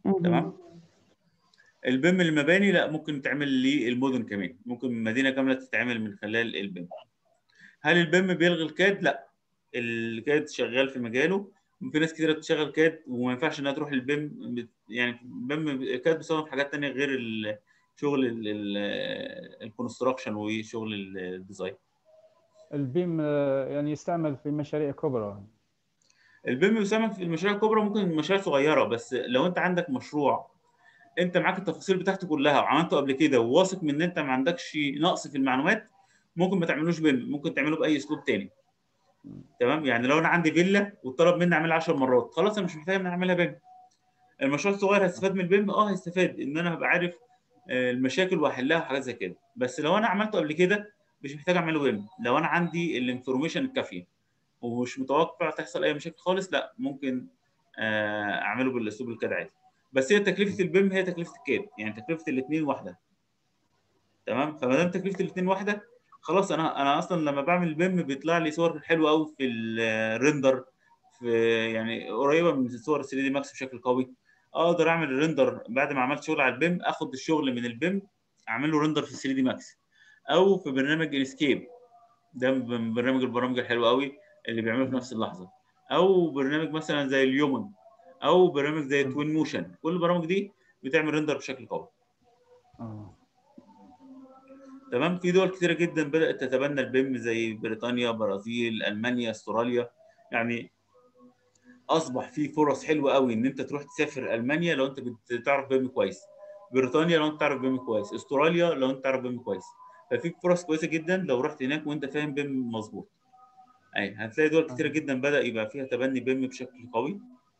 مهم. تمام البيم المباني لا ممكن تعمل للمدن كمان ممكن مدينه كامله تتعمل من خلال البيم هل البيم بيلغي الكاد لا الكاد شغال في مجاله في ناس كتير بتشتغل كاد وما ينفعش انها تروح للبيم بت- يعني بيم الكاد بيستخدم في حاجات تانية غير ال- شغل الكونستراكشن وشغل ال- الديزاين البيم آه، يعني يستعمل في مشاريع كبرى البيم بيستعمل في المشاريع الكبرى ممكن مشاريع صغيره بس لو انت عندك مشروع انت معاك التفاصيل بتاعته كلها وعملته قبل كده وواثق من ان انت ما عندكش نقص في المعلومات ممكن ما تعملوش بيم ممكن تعمله باي اسلوب تاني تمام يعني لو انا عندي فيلا وطلب مني اعملها 10 مرات خلاص انا مش محتاج ان أنا اعملها بيم المشروع الصغير هيستفاد من البيم اه هيستفاد ان انا هبقى عارف آه، المشاكل واحلها وحاجات زي كده بس لو انا عملته قبل كده مش محتاج اعمله بيم لو انا عندي الانفورميشن الكافيه ومش متوقع تحصل اي مشاكل خالص لا ممكن آه، اعمله بالاسلوب الكاد عادي بس هي تكلفه البيم هي تكلفه الكاد يعني تكلفه الاثنين واحده تمام فما دام تكلفه الاثنين واحده خلاص انا انا اصلا لما بعمل البيم بيطلع لي صور حلوه قوي في الريندر في يعني قريبه من صور 3 دي ماكس بشكل قوي اقدر اعمل الريندر بعد ما عملت شغل على البيم اخد الشغل من البيم اعمل له ريندر في 3 دي ماكس او في برنامج انسكيب ده من برنامج البرامج الحلوه قوي اللي بيعمله في نفس اللحظه او برنامج مثلا زي اليومن او برنامج زي توين موشن كل البرامج دي بتعمل ريندر بشكل قوي آه. تمام في دول كتيره جدا بدات تتبنى البيم زي بريطانيا برازيل المانيا استراليا يعني اصبح في فرص حلوه قوي ان انت تروح تسافر المانيا لو انت بتعرف بيم كويس بريطانيا لو انت تعرف بيم كويس استراليا لو انت تعرف بيم كويس ففي فرص كويسه جدا لو رحت هناك وانت فاهم بيم مظبوط اي هتلاقي دول كتيره جدا بدا يبقى فيها تبني بيم بشكل قوي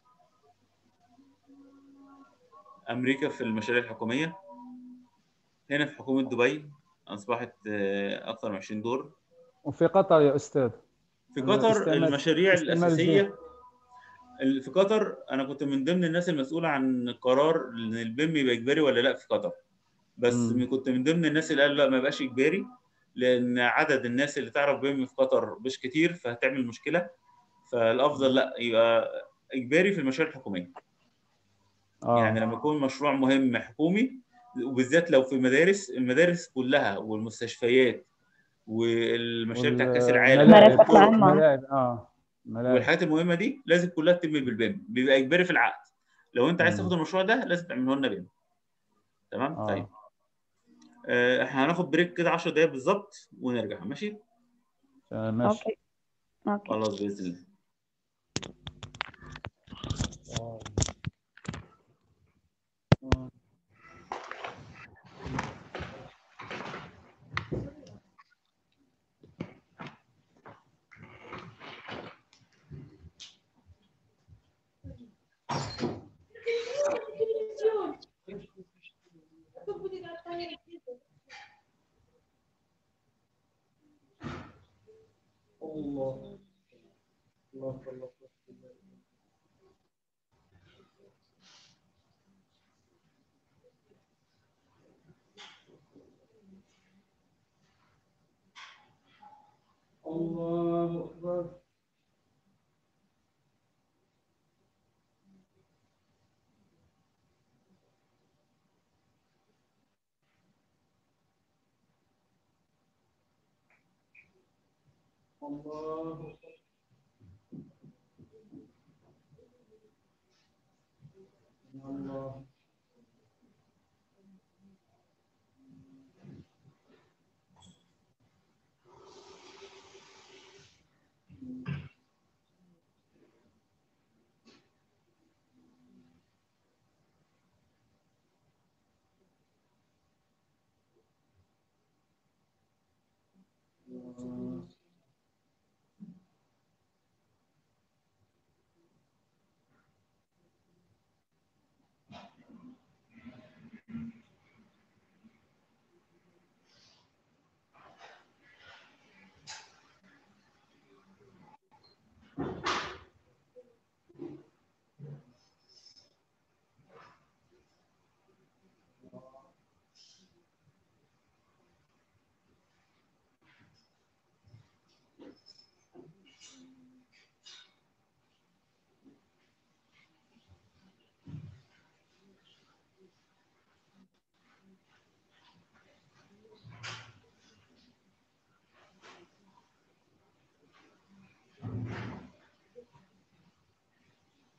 امريكا في المشاريع الحكوميه هنا في حكومه دبي اصبحت آه، اكثر من 20 دور وفي قطر يا استاذ في أنا قطر استعمال- المشاريع استعمال الاساسيه ال- في قطر انا كنت من ضمن الناس المسؤوله عن قرار ان البيم يبقى اجباري ولا لا في قطر بس مم. كنت من ضمن الناس اللي قال لا ما يبقاش اجباري لان عدد الناس اللي تعرف بيم في قطر مش كتير فهتعمل مشكله فالافضل لا يبقى اجباري في المشاريع الحكوميه آه. يعني لما يكون مشروع مهم حكومي وبالذات لو في مدارس المدارس كلها والمستشفيات والمشاريع بتاع كاس العالم والملاعب. المرافق العامة. ملاعب اه ملاعب والحاجات المهمه دي لازم كلها تتم بالبيم بيبقى اجباري في العقد لو انت عايز مم. تاخد المشروع ده لازم تعمله لنا بيم تمام آه. طيب آه، احنا هناخد بريك كده 10 دقايق بالظبط ونرجع ماشي آه، ماشي اوكي اوكي خلاص باذن الله الله أكبر الله الله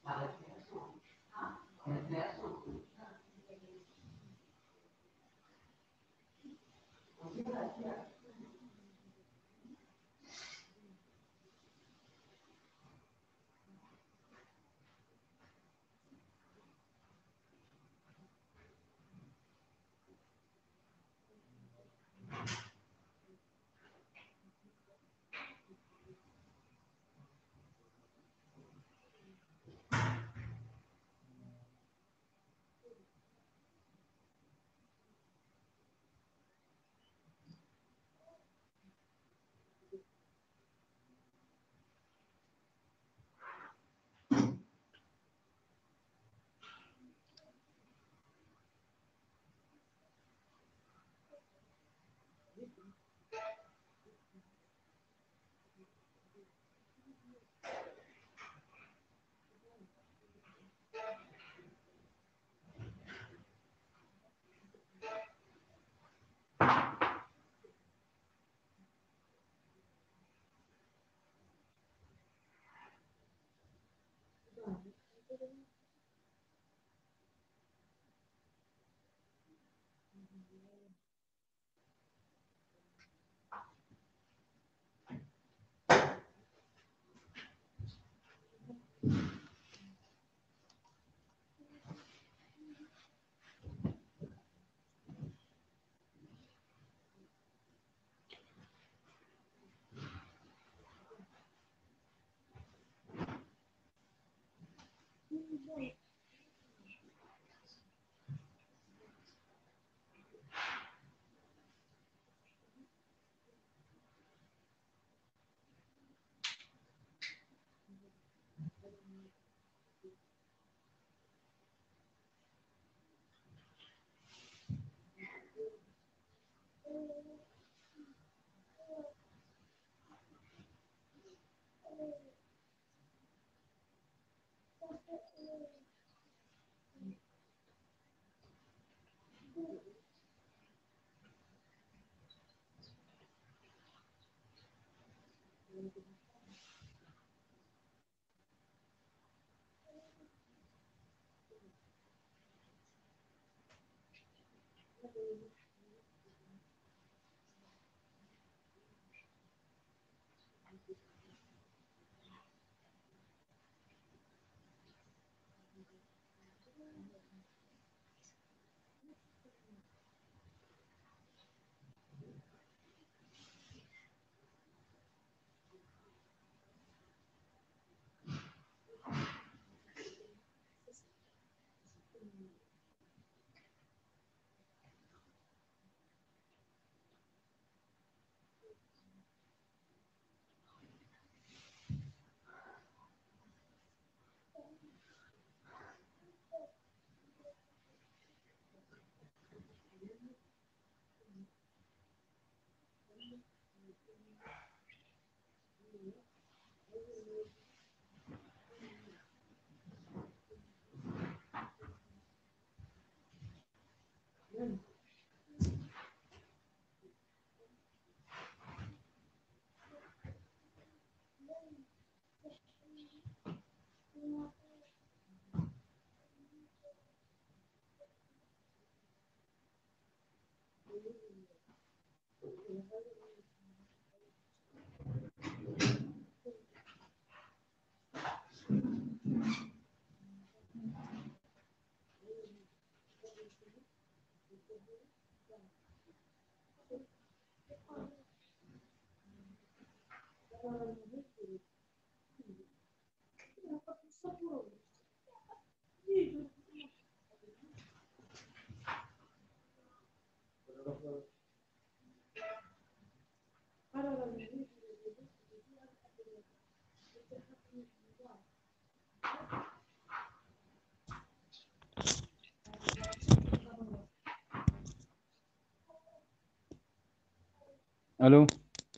الو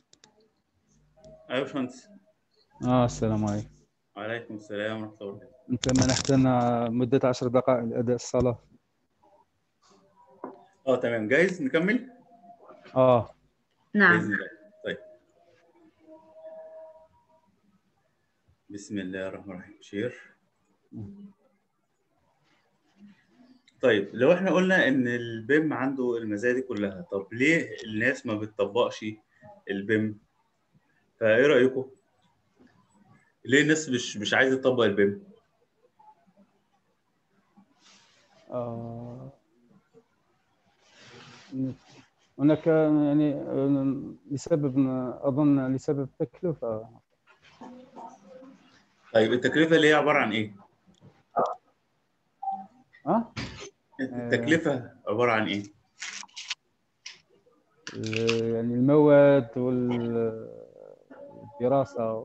ايوه يا باشمهندس اه السلام عليكم وعليكم السلام ورحمه الله وبركاته انت منحت لنا مده عشر دقائق لاداء الصلاه اه تمام جاهز نكمل اه نعم باذن الله طيب بسم الله الرحمن الرحيم شير طيب لو احنا قلنا ان البيم عنده المزايا دي كلها طب ليه الناس ما بتطبقش البيم فايه رايكم ليه الناس مش مش عايزه تطبق البيم آه، هناك يعني آه، لسبب أظن لسبب تكلفة طيب التكلفه اللي هي عباره عن ايه أه؟ التكلفه عباره عن ايه ال- يعني المواد والدراسة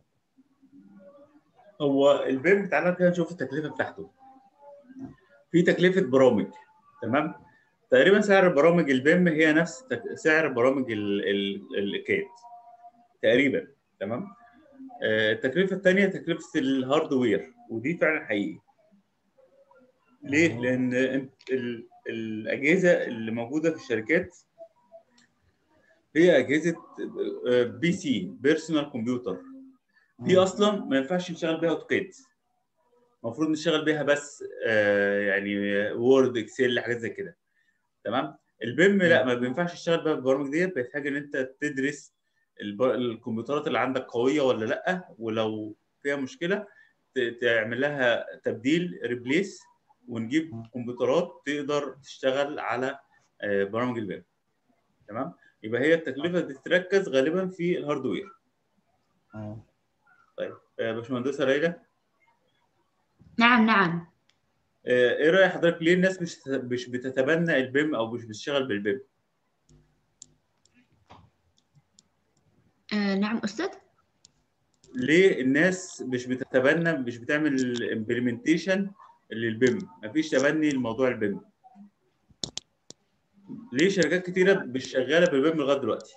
هو البيم تعالى كده نشوف التكلفه بتاعته في تكلفه برامج تمام تقريبا سعر برامج البيم هي نفس تك- سعر برامج ال- ال- الكاد تقريبا تمام آه، التكلفه الثانيه تكلفه الهاردوير ودي فعلا حقيقي ليه؟ لان انت- ال- الاجهزه اللي موجوده في الشركات هي اجهزه آه، بي سي بيرسونال كمبيوتر دي اصلا ما ينفعش نشتغل بيها اوتوكاد المفروض نشتغل بيها بس آه، يعني وورد اكسل حاجات زي كده تمام البيم لا ما بينفعش تشتغل بيها بالبرامج ديت بيحتاج ان انت تدرس الب- الكمبيوترات اللي عندك قويه ولا لا ولو فيها مشكله ت- تعمل لها تبديل ريبليس ونجيب كمبيوترات تقدر تشتغل على آه، برامج البيم تمام يبقى هي التكلفه دي تتركز غالبا في الهاردوير آه. طيب آه، باشمهندسه ليلى نعم نعم آه، ايه راي حضرتك ليه الناس مش مش بتتبنى البيم او مش بتشتغل بالبيم آه نعم أستاذ ليه الناس مش بتتبنى مش بتعمل امبلمنتيشن للبيم مفيش تبني لموضوع البيم ليه شركات كتيره مش شغاله بالبيم لغايه دلوقتي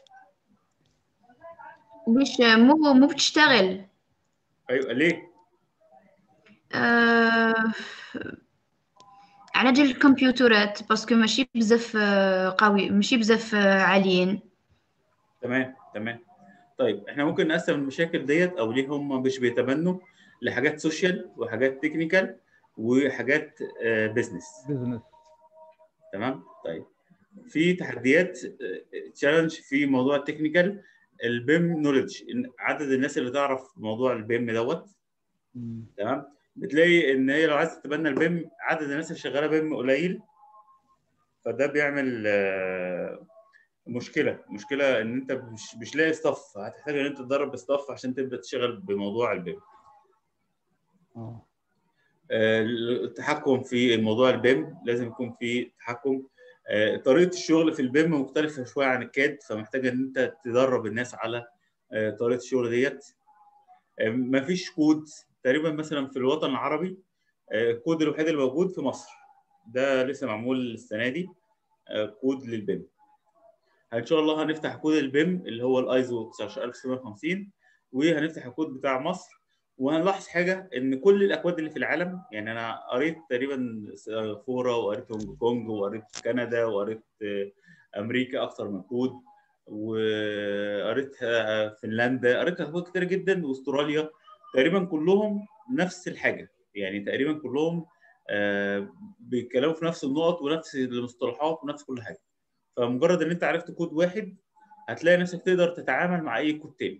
مش مو مو بتشتغل ايوه ليه آه على جال الكمبيوترات باسكو ماشي بزاف آه، قوي ماشي بزاف آه، عاليين تمام تمام طيب احنا ممكن نقسم المشاكل ديت او ليه هم مش بيتبنوا لحاجات سوشيال وحاجات تكنيكال وحاجات بزنس بزنس تمام طيب في تحديات تشالنج في موضوع التكنيكال البيم نولج عدد الناس اللي تعرف موضوع البيم دوت مم. تمام بتلاقي ان هي لو عايز تتبنى البيم عدد الناس اللي شغاله بيم قليل فده بيعمل آه، مشكله مشكله ان انت مش مش لاقي ستاف هتحتاج ان انت تدرب ستاف عشان تبدا تشتغل بموضوع البيم آه. آه، التحكم في موضوع البيم لازم يكون في تحكم آه، طريقه الشغل في البيم مختلفه شويه عن الكاد فمحتاج ان انت تدرب الناس على آه، طريقه الشغل ديت آه، مفيش كود تقريبا مثلا في الوطن العربي آه، الكود الوحيد اللي موجود في مصر ده لسه معمول السنه دي آه، كود للبيم ان شاء الله هنفتح كود البيم اللي هو الايزو 19650 وهنفتح الكود بتاع مصر وهنلاحظ حاجه ان كل الاكواد اللي في العالم يعني انا قريت تقريبا سنغافوره وقريت هونج كونج وقريت كندا وقريت آه، امريكا اكتر من كود وقريت آه، فنلندا قريت اكواد كتير جدا واستراليا تقريبا كلهم نفس الحاجه يعني تقريبا كلهم آه، بيتكلموا في نفس النقط ونفس المصطلحات ونفس كل حاجه فمجرد ان انت عرفت كود واحد هتلاقي نفسك تقدر تتعامل مع اي كود تاني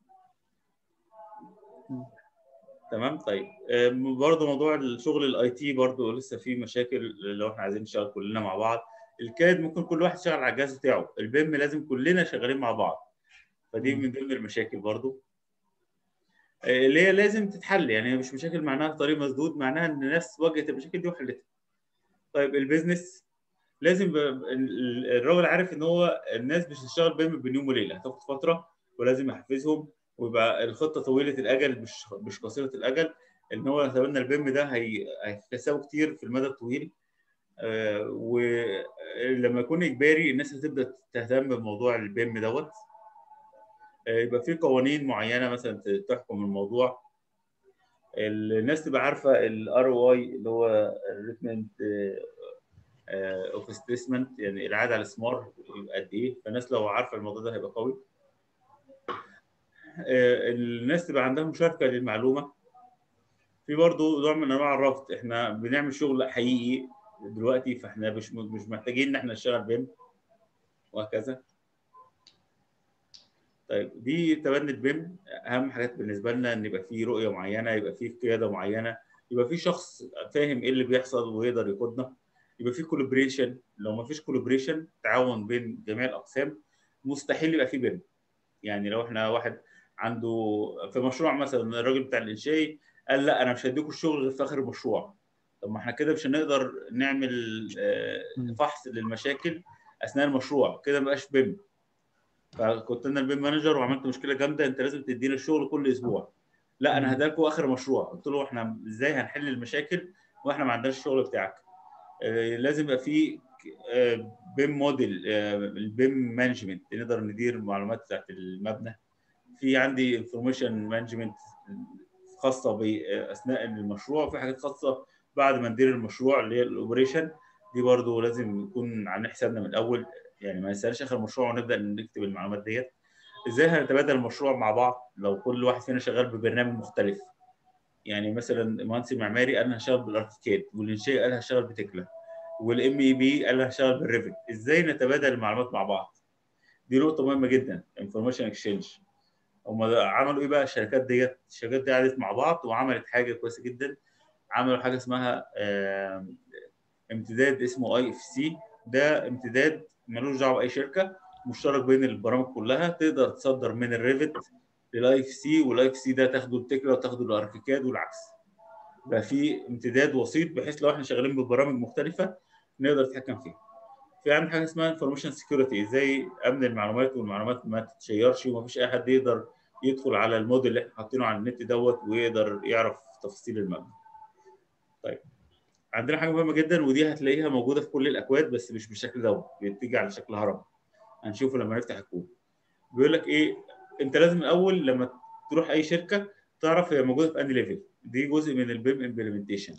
تمام طيب آم، برضه موضوع الشغل الاي تي برضه لسه فيه مشاكل لو احنا عايزين نشتغل كلنا مع بعض الكاد ممكن كل واحد يشتغل على الجهاز بتاعه البيم لازم كلنا شغالين مع بعض فدي مم. من ضمن المشاكل برضه آه، اللي هي لازم تتحل يعني هي مش مشاكل معناها طريق مسدود معناها ان الناس واجهت المشاكل دي وحلتها طيب البيزنس لازم ب- ال- الراجل عارف ان هو الناس مش هتشتغل بيم بين يوم وليله هتاخد فتره ولازم يحفزهم ويبقى الخطه طويله الاجل مش مش قصيره الاجل ان هو يتبنى البيم ده هي- هيكسبه كتير في المدى الطويل آه، ولما يكون اجباري الناس هتبدا تهتم بموضوع البيم دوت آه، يبقى في قوانين معينه مثلا ت- تحكم الموضوع الناس تبقى عارفه الار او اي اللي هو الريتمنت اوف ستيسمنت يعني العاده على السمار يبقى قد ايه فالناس لو عارفه الموضوع ده هيبقى قوي آه، الناس تبقى عندها مشاركه للمعلومه في برضه نوع من انواع الرفض احنا بنعمل شغل حقيقي دلوقتي فاحنا مش مش محتاجين ان احنا نشتغل بيم وهكذا طيب دي تبني البيم اهم حاجات بالنسبه لنا ان يبقى في رؤيه معينه يبقى في قياده معينه يبقى في شخص فاهم ايه اللي بيحصل ويقدر يقودنا يبقى في كولابريشن لو ما فيش كولابريشن تعاون بين جميع الاقسام مستحيل يبقى في بيم يعني لو احنا واحد عنده في مشروع مثلا الراجل بتاع الانشائي قال لا انا مش هديكم الشغل غير في اخر المشروع طب ما احنا كده مش هنقدر نعمل آه، مم. فحص للمشاكل اثناء المشروع كده ما بقاش بيم فكنت انا البيم مانجر وعملت مشكله جامده انت لازم تدينا الشغل كل اسبوع لا انا مم. هدالكم اخر مشروع قلت له احنا ازاي هنحل المشاكل واحنا ما عندناش الشغل بتاعك آه، لازم يبقى في آه، بيم موديل آه، البيم مانجمنت نقدر ندير المعلومات بتاعت المبنى في عندي انفورميشن مانجمنت خاصه باثناء المشروع وفي حاجات خاصه بعد ما ندير المشروع اللي هي الاوبريشن دي برضو لازم نكون عاملين حسابنا من الاول يعني ما نستناش اخر المشروع ونبدا نكتب المعلومات ديت ازاي هنتبادل المشروع مع بعض لو كل واحد فينا شغال ببرنامج مختلف يعني مثلا المهندس المعماري قال هشتغل بالاركيكاد والانشائي قال هشتغل بتكلا والام اي بي قال هشتغل بالريفت ازاي نتبادل المعلومات مع بعض دي نقطه مهمه جدا انفورميشن اكسشينج هم عملوا ايه بقى الشركات ديت الشركات دي قعدت مع بعض وعملت حاجه كويسه جدا عملوا حاجه اسمها آم، امتداد اسمه اي اف سي ده امتداد ملوش دعوه باي شركه مشترك بين البرامج كلها تقدر تصدر من الريفت للاي اف سي والاي اف سي ده تاخده التكلا وتاخده الاركيكاد والعكس بقى في امتداد وسيط بحيث لو احنا شغالين ببرامج مختلفه نقدر نتحكم فيها في عندنا حاجه اسمها انفورميشن سكيورتي ازاي امن المعلومات والمعلومات ما تتشيرش ومفيش اي حد يقدر يدخل على الموديل اللي احنا حاطينه على النت دوت ويقدر يعرف تفاصيل المبنى طيب عندنا حاجه مهمه جدا ودي هتلاقيها موجوده في كل الاكواد بس مش بالشكل دوت بتيجي على شكل هرم هنشوفه لما نفتح الكود بيقول لك ايه انت لازم الاول لما تروح اي شركه تعرف هي موجوده في انهي ليفل دي جزء من البيم امبلمنتيشن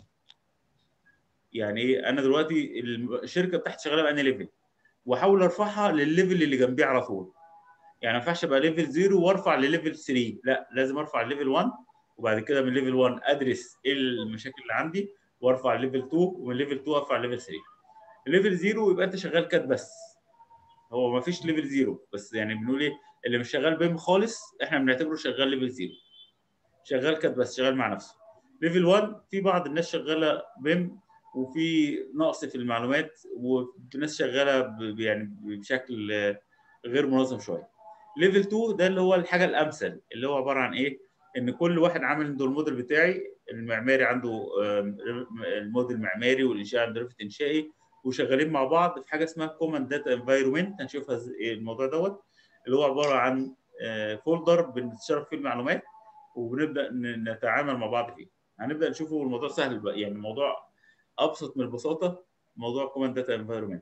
يعني ايه انا دلوقتي الشركه بتاعتي شغاله بانهي ليفل واحاول ارفعها للليفل اللي جنبيه على طول يعني ما ينفعش ابقى ليفل 0 وارفع لليفل 3 لا لازم ارفع ليفل 1 وبعد كده من ليفل 1 ادرس ايه المشاكل اللي عندي وارفع ليفل 2 ومن ليفل 2 ارفع ليفل 3 ليفل 0 يبقى انت شغال كات بس هو ما فيش ليفل 0 بس يعني بنقول ايه اللي مش شغال بيم خالص احنا بنعتبره شغال ليفل 0 شغال كات بس شغال مع نفسه ليفل 1 في بعض الناس شغاله بيم وفي نقص في المعلومات وفي ناس شغاله ب- يعني بشكل آه، غير منظم شويه ليفل 2 ده اللي هو الحاجه الامثل اللي هو عباره عن ايه ان كل واحد عامل عنده الموديل بتاعي المعماري عنده آم، الموديل المعماري والانشاء عنده ريفت انشائي وشغالين مع بعض في حاجه اسمها كومن داتا انفايرمنت هنشوفها إز- إيه الموضوع دوت اللي هو عباره عن فولدر بنشارك فيه المعلومات وبنبدا ن- نتعامل مع بعض فيه هنبدا نشوفه الموضوع سهل بقى يعني الموضوع ابسط من البساطه موضوع كومن داتا انفايرمنت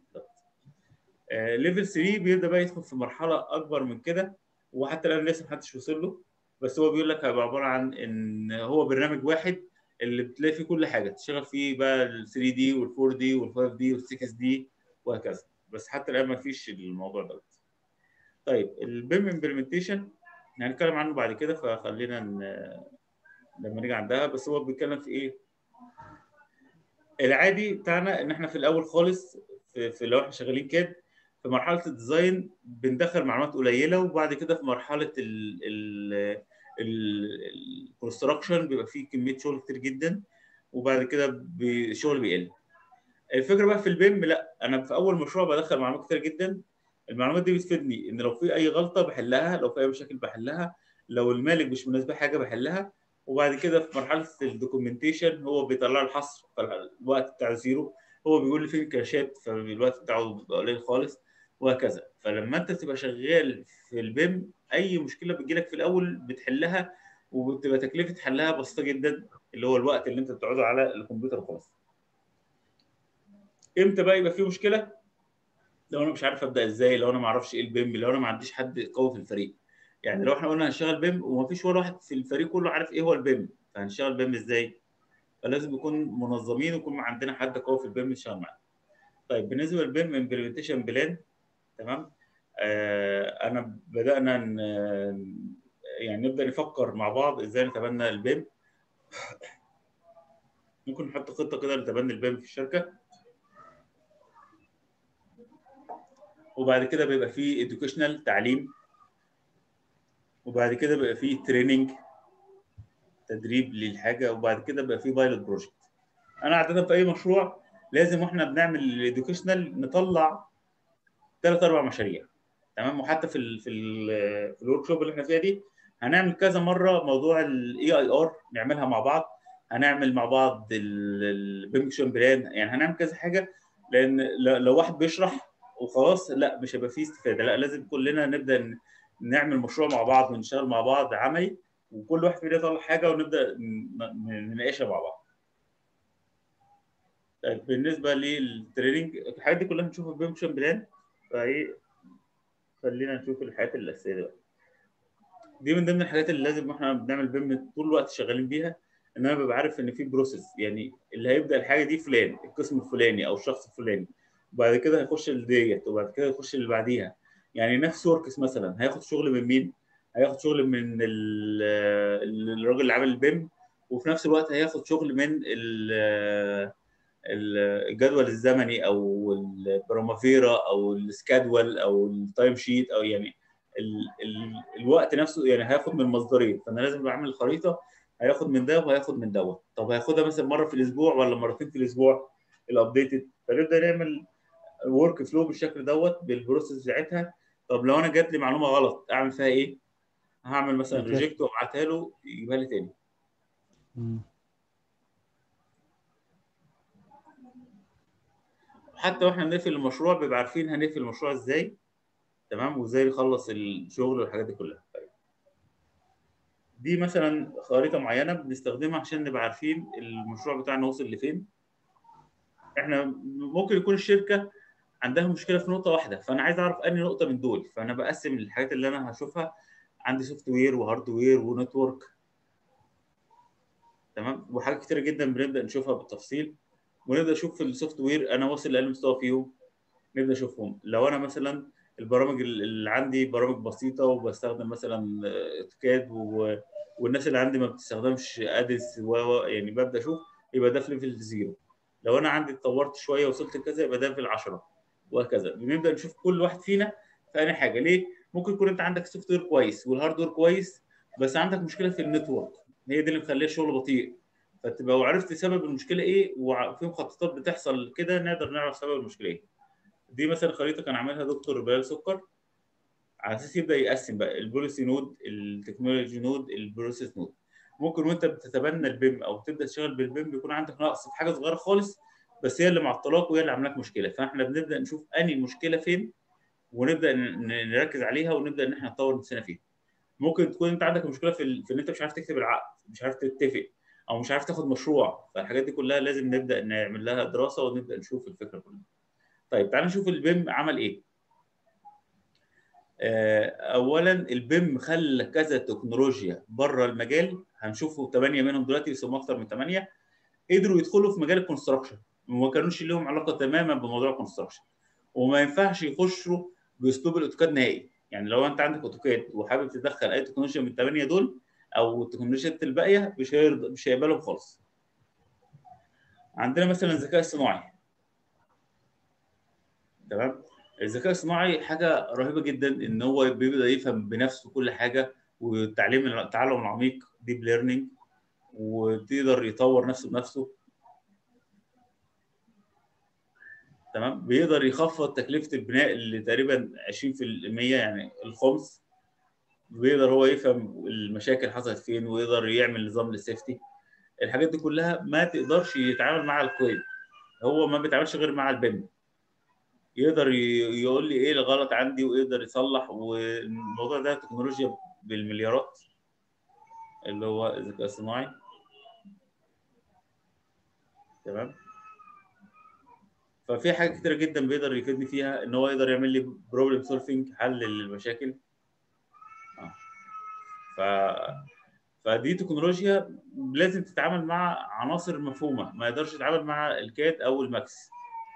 ليفل 3 بيبدا بقى يدخل في مرحله اكبر من كده وحتى الان لسه محدش وصل له بس هو بيقول لك هيبقى عباره عن ان هو برنامج واحد اللي بتلاقي فيه كل حاجه تشتغل فيه بقى ال 3 دي وال 4 دي وال 5 دي وال 6 دي وهكذا بس حتى الان ما فيش الموضوع دوت طيب البيم امبلمنتيشن هنتكلم عنه بعد كده فخلينا ن- لما نيجي عندها بس هو بيتكلم في ايه العادي بتاعنا ان احنا في الاول خالص في, في لو احنا شغالين كاد في مرحله الديزاين بندخل معلومات قليله وبعد كده في مرحله ال ال الكونستراكشن بيبقى فيه كميه شغل كتير جدا وبعد كده بي- الشغل بيقل الفكره بقى في البيم لا انا في اول مشروع بدخل معلومات كتير جدا المعلومات دي بتفيدني ان لو في اي غلطه بحلها لو في اي مشاكل بحلها لو المالك مش مناسبه حاجه بحلها وبعد كده في مرحله الدوكيومنتيشن هو بيطلع لي الحصر فالوقت بتاع زيرو هو بيقول لي فين الكاشات فالوقت بتاعه بيبقى قليل خالص وهكذا فلما انت تبقى شغال في البيم اي مشكله بتجيلك في الاول بتحلها وبتبقى تكلفه حلها بسيطه جدا اللي هو الوقت اللي انت بتقعده على الكمبيوتر وخلاص امتى بقى يبقى في مشكله لو انا مش عارف ابدا ازاي لو انا ما اعرفش ايه البيم لو انا ما عنديش حد قوي في الفريق يعني لو احنا قلنا هنشتغل بيم ومفيش ولا واحد في الفريق كله عارف ايه هو البيم فهنشتغل بيم ازاي فلازم نكون منظمين ويكون عندنا حد قوي في البيم يشتغل معانا طيب بالنسبه للبيم امبلمنتيشن بلان تمام آه انا بدانا ن- يعني نبدا نفكر مع بعض ازاي نتبنى البيم ممكن نحط خطه كده لتبني البيم في الشركه وبعد كده بيبقى فيه educational تعليم وبعد كده بيبقى فيه تريننج تدريب للحاجه وبعد كده بيبقى فيه بايلوت بروجكت انا عاده في اي مشروع لازم واحنا بنعمل الاديوكيشنال نطلع ثلاث اربع مشاريع تمام وحتى في ال في ال في الورك شوب اللي احنا فيها دي هنعمل كذا مره موضوع الاي اي ار نعملها مع بعض هنعمل مع بعض البيمكشن بلان يعني هنعمل كذا حاجه لان ل- لو واحد بيشرح وخلاص لا مش هيبقى فيه استفاده لا لازم كلنا نبدا ن- نعمل مشروع مع بعض ونشتغل مع بعض عملي وكل واحد فينا يطلع حاجه ونبدا ن- ن- نناقشها مع بعض طيب بالنسبه للتريننج الحاجات دي كلها هنشوفها في بيمكشن بلان فايه خلينا نشوف الحاجات الاساسيه دلوقتي دي من ضمن الحاجات اللي لازم احنا بنعمل بيم طول الوقت شغالين بيها ان انا ببقى عارف ان في بروسيس يعني اللي هيبدا الحاجه دي فلان القسم الفلاني او الشخص الفلاني وبعد كده هيخش ديت وبعد كده يخش اللي بعديها يعني نفس وركس مثلا هياخد شغل من مين؟ هياخد شغل من ال- الراجل اللي عامل البيم وفي نفس الوقت هياخد شغل من ال- ال- الجدول الزمني او البرامافيرا او السكادول او التايم شيت او يعني ال ال الوقت نفسه يعني هياخد من مصدرين فانا لازم بعمل الخريطه هياخد من ده وهياخد من دوت طب هياخدها مثلا مره في الاسبوع ولا مرتين في الاسبوع الابديتد فنبدا نعمل ورك فلو بالشكل دوت بالبروسيس بتاعتها طب لو انا جات لي معلومه غلط اعمل فيها ايه؟ هعمل مثلا أوكي. ريجكت وابعتها له يجيبها لي تاني مم. حتى واحنا بنقفل المشروع بيبقى عارفين هنقفل المشروع ازاي تمام وازاي نخلص الشغل والحاجات دي كلها طيب. دي مثلا خريطه معينه بنستخدمها عشان نبقى عارفين المشروع بتاعنا وصل لفين احنا ممكن يكون الشركه عندها مشكله في نقطه واحده فانا عايز اعرف انهي نقطه من دول فانا بقسم الحاجات اللي انا هشوفها عندي سوفت وير وهارد وير ونتورك تمام وحاجات كتيره جدا بنبدا نشوفها بالتفصيل ونبدا نشوف في السوفت وير انا واصل لاقل مستوى فيهم نبدا نشوفهم لو انا مثلا البرامج اللي عندي برامج بسيطه وبستخدم مثلا اوتوكاد و... والناس اللي عندي ما بتستخدمش ادس و و- يعني ببدا اشوف يبقى ده في ليفل زيرو لو انا عندي اتطورت شويه وصلت لكذا يبقى ده في العشرة وهكذا بنبدا نشوف كل واحد فينا في أي حاجه ليه ممكن يكون انت عندك سوفت وير كويس والهاردوير كويس بس عندك مشكله في النتورك هي دي اللي مخليه الشغل بطيء فتبقى وعرفت سبب المشكله ايه وفي مخططات بتحصل كده نقدر نعرف سبب المشكله ايه دي مثلا خريطه كان عاملها دكتور بلال سكر على اساس يبدا يقسم بقى البوليسي نود التكنولوجي نود البروسيس نود ممكن وانت بتتبنى البيم او تبدا تشتغل بالبيم بيكون عندك نقص في حاجه صغيره خالص بس هي اللي معطلاك وهي اللي عامله لك مشكله فاحنا بنبدا نشوف انهي المشكله فين ونبدا ن- ن- نركز عليها ونبدا ان احنا نطور نفسنا فيها ممكن تكون انت عندك مشكله في, ال... في ان انت مش عارف تكتب العقد مش عارف تتفق او مش عارف تاخد مشروع فالحاجات دي كلها لازم نبدا نعمل لها دراسه ونبدا نشوف الفكره كلها طيب تعال نشوف البيم عمل ايه آه، اولا البيم خلى كذا تكنولوجيا بره المجال هنشوفوا ثمانيه منهم دلوقتي يسموا اكتر من ثمانيه قدروا يدخلوا في مجال الكونستراكشن وما كانوش لهم علاقه تماما بموضوع الكونستراكشن وما ينفعش يخشوا باسلوب الاوتوكاد نهائي يعني لو انت عندك اوتوكاد وحابب تدخل اي تكنولوجيا من الثمانيه دول او التكنولوجيات الباقيه مش هيرضى مش هيقبلهم خالص عندنا مثلا الذكاء الصناعي تمام الذكاء الصناعي حاجه رهيبه جدا ان هو بيبدا يفهم بنفسه كل حاجه والتعليم التعلم العميق ديب ليرنينج وتقدر يطور نفسه بنفسه تمام بيقدر يخفض تكلفه البناء اللي تقريبا 20% يعني الخمس بيقدر هو يفهم المشاكل حصلت فين ويقدر يعمل نظام للسيفتي الحاجات دي كلها ما تقدرش يتعامل مع الكويد هو ما بيتعاملش غير مع البن يقدر ي- يقول لي ايه الغلط عندي ويقدر يصلح والموضوع ده تكنولوجيا بالمليارات اللي هو الذكاء الصناعي تمام ففي حاجات كتيرة جدا بيقدر يفيدني فيها ان هو يقدر يعمل لي بروبلم سولفنج حل للمشاكل آه. ف فدي تكنولوجيا لازم تتعامل مع عناصر مفهومه ما يقدرش يتعامل مع الكاد او الماكس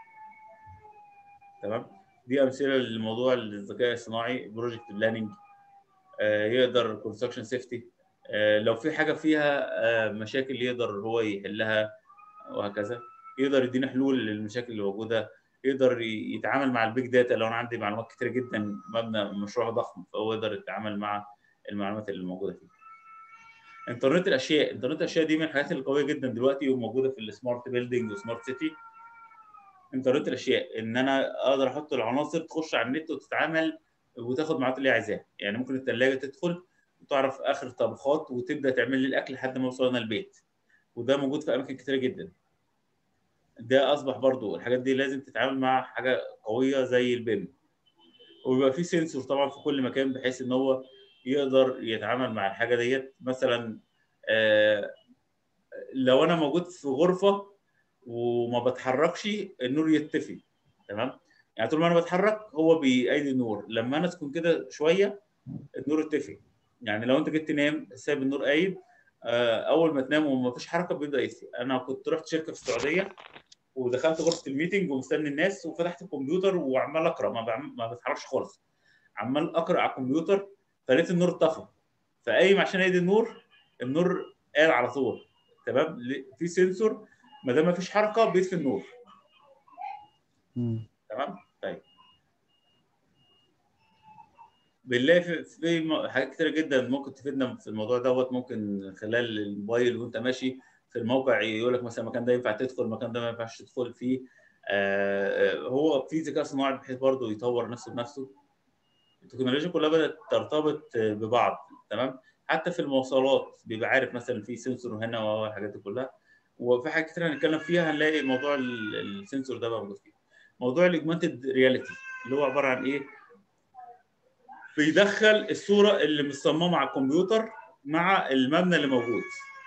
تمام دي امثله لموضوع الذكاء الصناعي بروجكت بلاننج يقدر كونستراكشن سيفتي لو في حاجه فيها آه، مشاكل يقدر هو يحلها وهكذا يقدر يدينا حلول للمشاكل اللي موجوده يقدر ي- يتعامل مع البيج داتا لو انا عندي معلومات كتيره جدا مبنى مشروع ضخم فهو يقدر يتعامل مع المعلومات اللي موجوده فيه انترنت الاشياء انترنت الاشياء دي من الحاجات القويه جدا دلوقتي وموجوده في السمارت بيلدينج وسمارت سيتي انترنت الاشياء ان انا اقدر احط العناصر تخش على النت وتتعامل وتاخد معلومات اللي هي عايزاها يعني ممكن الثلاجه تدخل وتعرف اخر الطبخات وتبدا تعمل لي الاكل لحد ما يوصل لنا البيت وده موجود في اماكن كتيره جدا ده اصبح برضو الحاجات دي لازم تتعامل مع حاجه قويه زي البيم وبيبقى في سنسور طبعا في كل مكان بحيث ان هو يقدر يتعامل مع الحاجه ديت مثلا آه، لو انا موجود في غرفه وما بتحركش النور يطفي تمام يعني طول ما انا بتحرك هو بيأيد النور لما انا اسكن كده شويه النور يطفي يعني لو انت جيت تنام سايب النور قايد آه، اول ما تنام وما فيش حركه بيبدا يطفي انا كنت رحت شركه في السعوديه ودخلت غرفه الميتنج ومستني الناس وفتحت الكمبيوتر وعمال اقرا ما, بعم... ما بتحركش خالص عمال اقرا على الكمبيوتر فلقيت النور اتطفى فقايم عشان ايدي النور النور قال على طول تمام ل- في سنسور ما دام ما فيش حركه بيطفي النور مم. تمام طيب بنلاقي في, في م- حاجات كتيره جدا ممكن تفيدنا في الموضوع دوت ممكن خلال الموبايل وانت ماشي في الموقع يقول لك مثلا المكان ده ينفع تدخل المكان ده ما ينفعش تدخل فيه آه آه، هو في ذكاء صناعي بحيث برضه يطور نفسه بنفسه التكنولوجيا كلها بدات ترتبط ببعض تمام حتى في المواصلات بيبقى عارف مثلا في سنسور هنا والحاجات دي كلها وفي حاجات كتير هنتكلم فيها هنلاقي موضوع ال- السنسور ده موجود فيه موضوع الاجمانتد رياليتي اللي هو عباره عن ايه بيدخل الصوره اللي مصممه على الكمبيوتر مع المبنى اللي موجود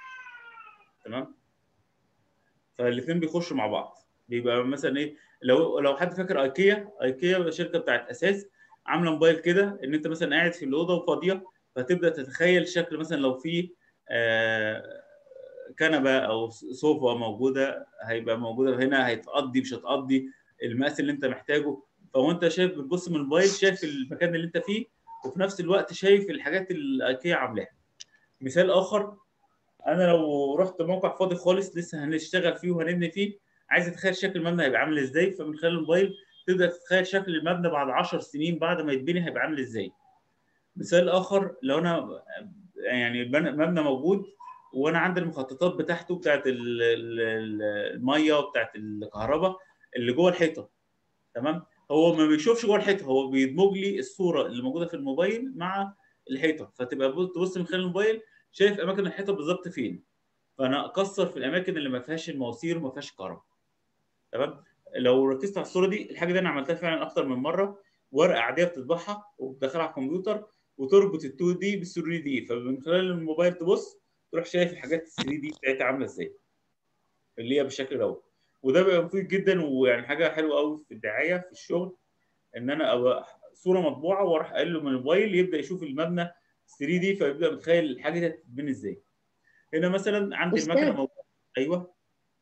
تمام فالاثنين بيخشوا مع بعض بيبقى مثلا ايه لو لو حد فاكر ايكيا ايكيا شركه بتاعت اساس عامله موبايل كده ان انت مثلا قاعد في الاوضه وفاضيه فتبدا تتخيل شكل مثلا لو في آه، كنبه او صوفه موجوده هيبقى موجوده هنا هتقضي مش هتقضي المقاس اللي انت محتاجه فوانت شايف بتبص من الموبايل شايف المكان اللي انت فيه وفي نفس الوقت شايف الحاجات اللي ايكيا عاملاها مثال اخر انا لو رحت موقع فاضي خالص لسه هنشتغل فيه وهنبني فيه عايز اتخيل شكل المبنى هيبقى عامل ازاي فمن خلال الموبايل تقدر تتخيل شكل المبنى بعد 10 سنين بعد ما يتبني هيبقى عامل ازاي مثال اخر لو انا يعني البن- مبنى موجود وانا عندي المخططات بتاعته بتاعت ال- ال- ال- الميه وبتاعت الكهرباء اللي جوه الحيطه تمام هو ما بيشوفش جوه الحيطه هو بيدمج لي الصوره اللي موجوده في الموبايل مع الحيطه فتبقى بص- تبص من خلال الموبايل شايف اماكن الحيطه بالظبط فين فانا اكسر في الاماكن اللي ما فيهاش المواسير وما فيهاش كهرباء تمام لو ركزت على الصوره دي الحاجه دي انا عملتها فعلا اكتر من مره ورقه عاديه بتطبعها وبتدخلها على الكمبيوتر وتربط ال 2 دي بال 3 دي فمن خلال الموبايل تبص تروح شايف الحاجات ال 3 دي بتاعتها عامله ازاي اللي هي بالشكل دوت وده بيبقى مفيد جدا ويعني حاجه حلوه قوي في الدعايه في الشغل ان انا ابقى صوره مطبوعه واروح قايل له من الموبايل يبدا يشوف المبنى 3 دي فيبدا متخيل الحاجه دي هتتبني ازاي هنا مثلا عندي أستاذ. المكنه موجوده ايوه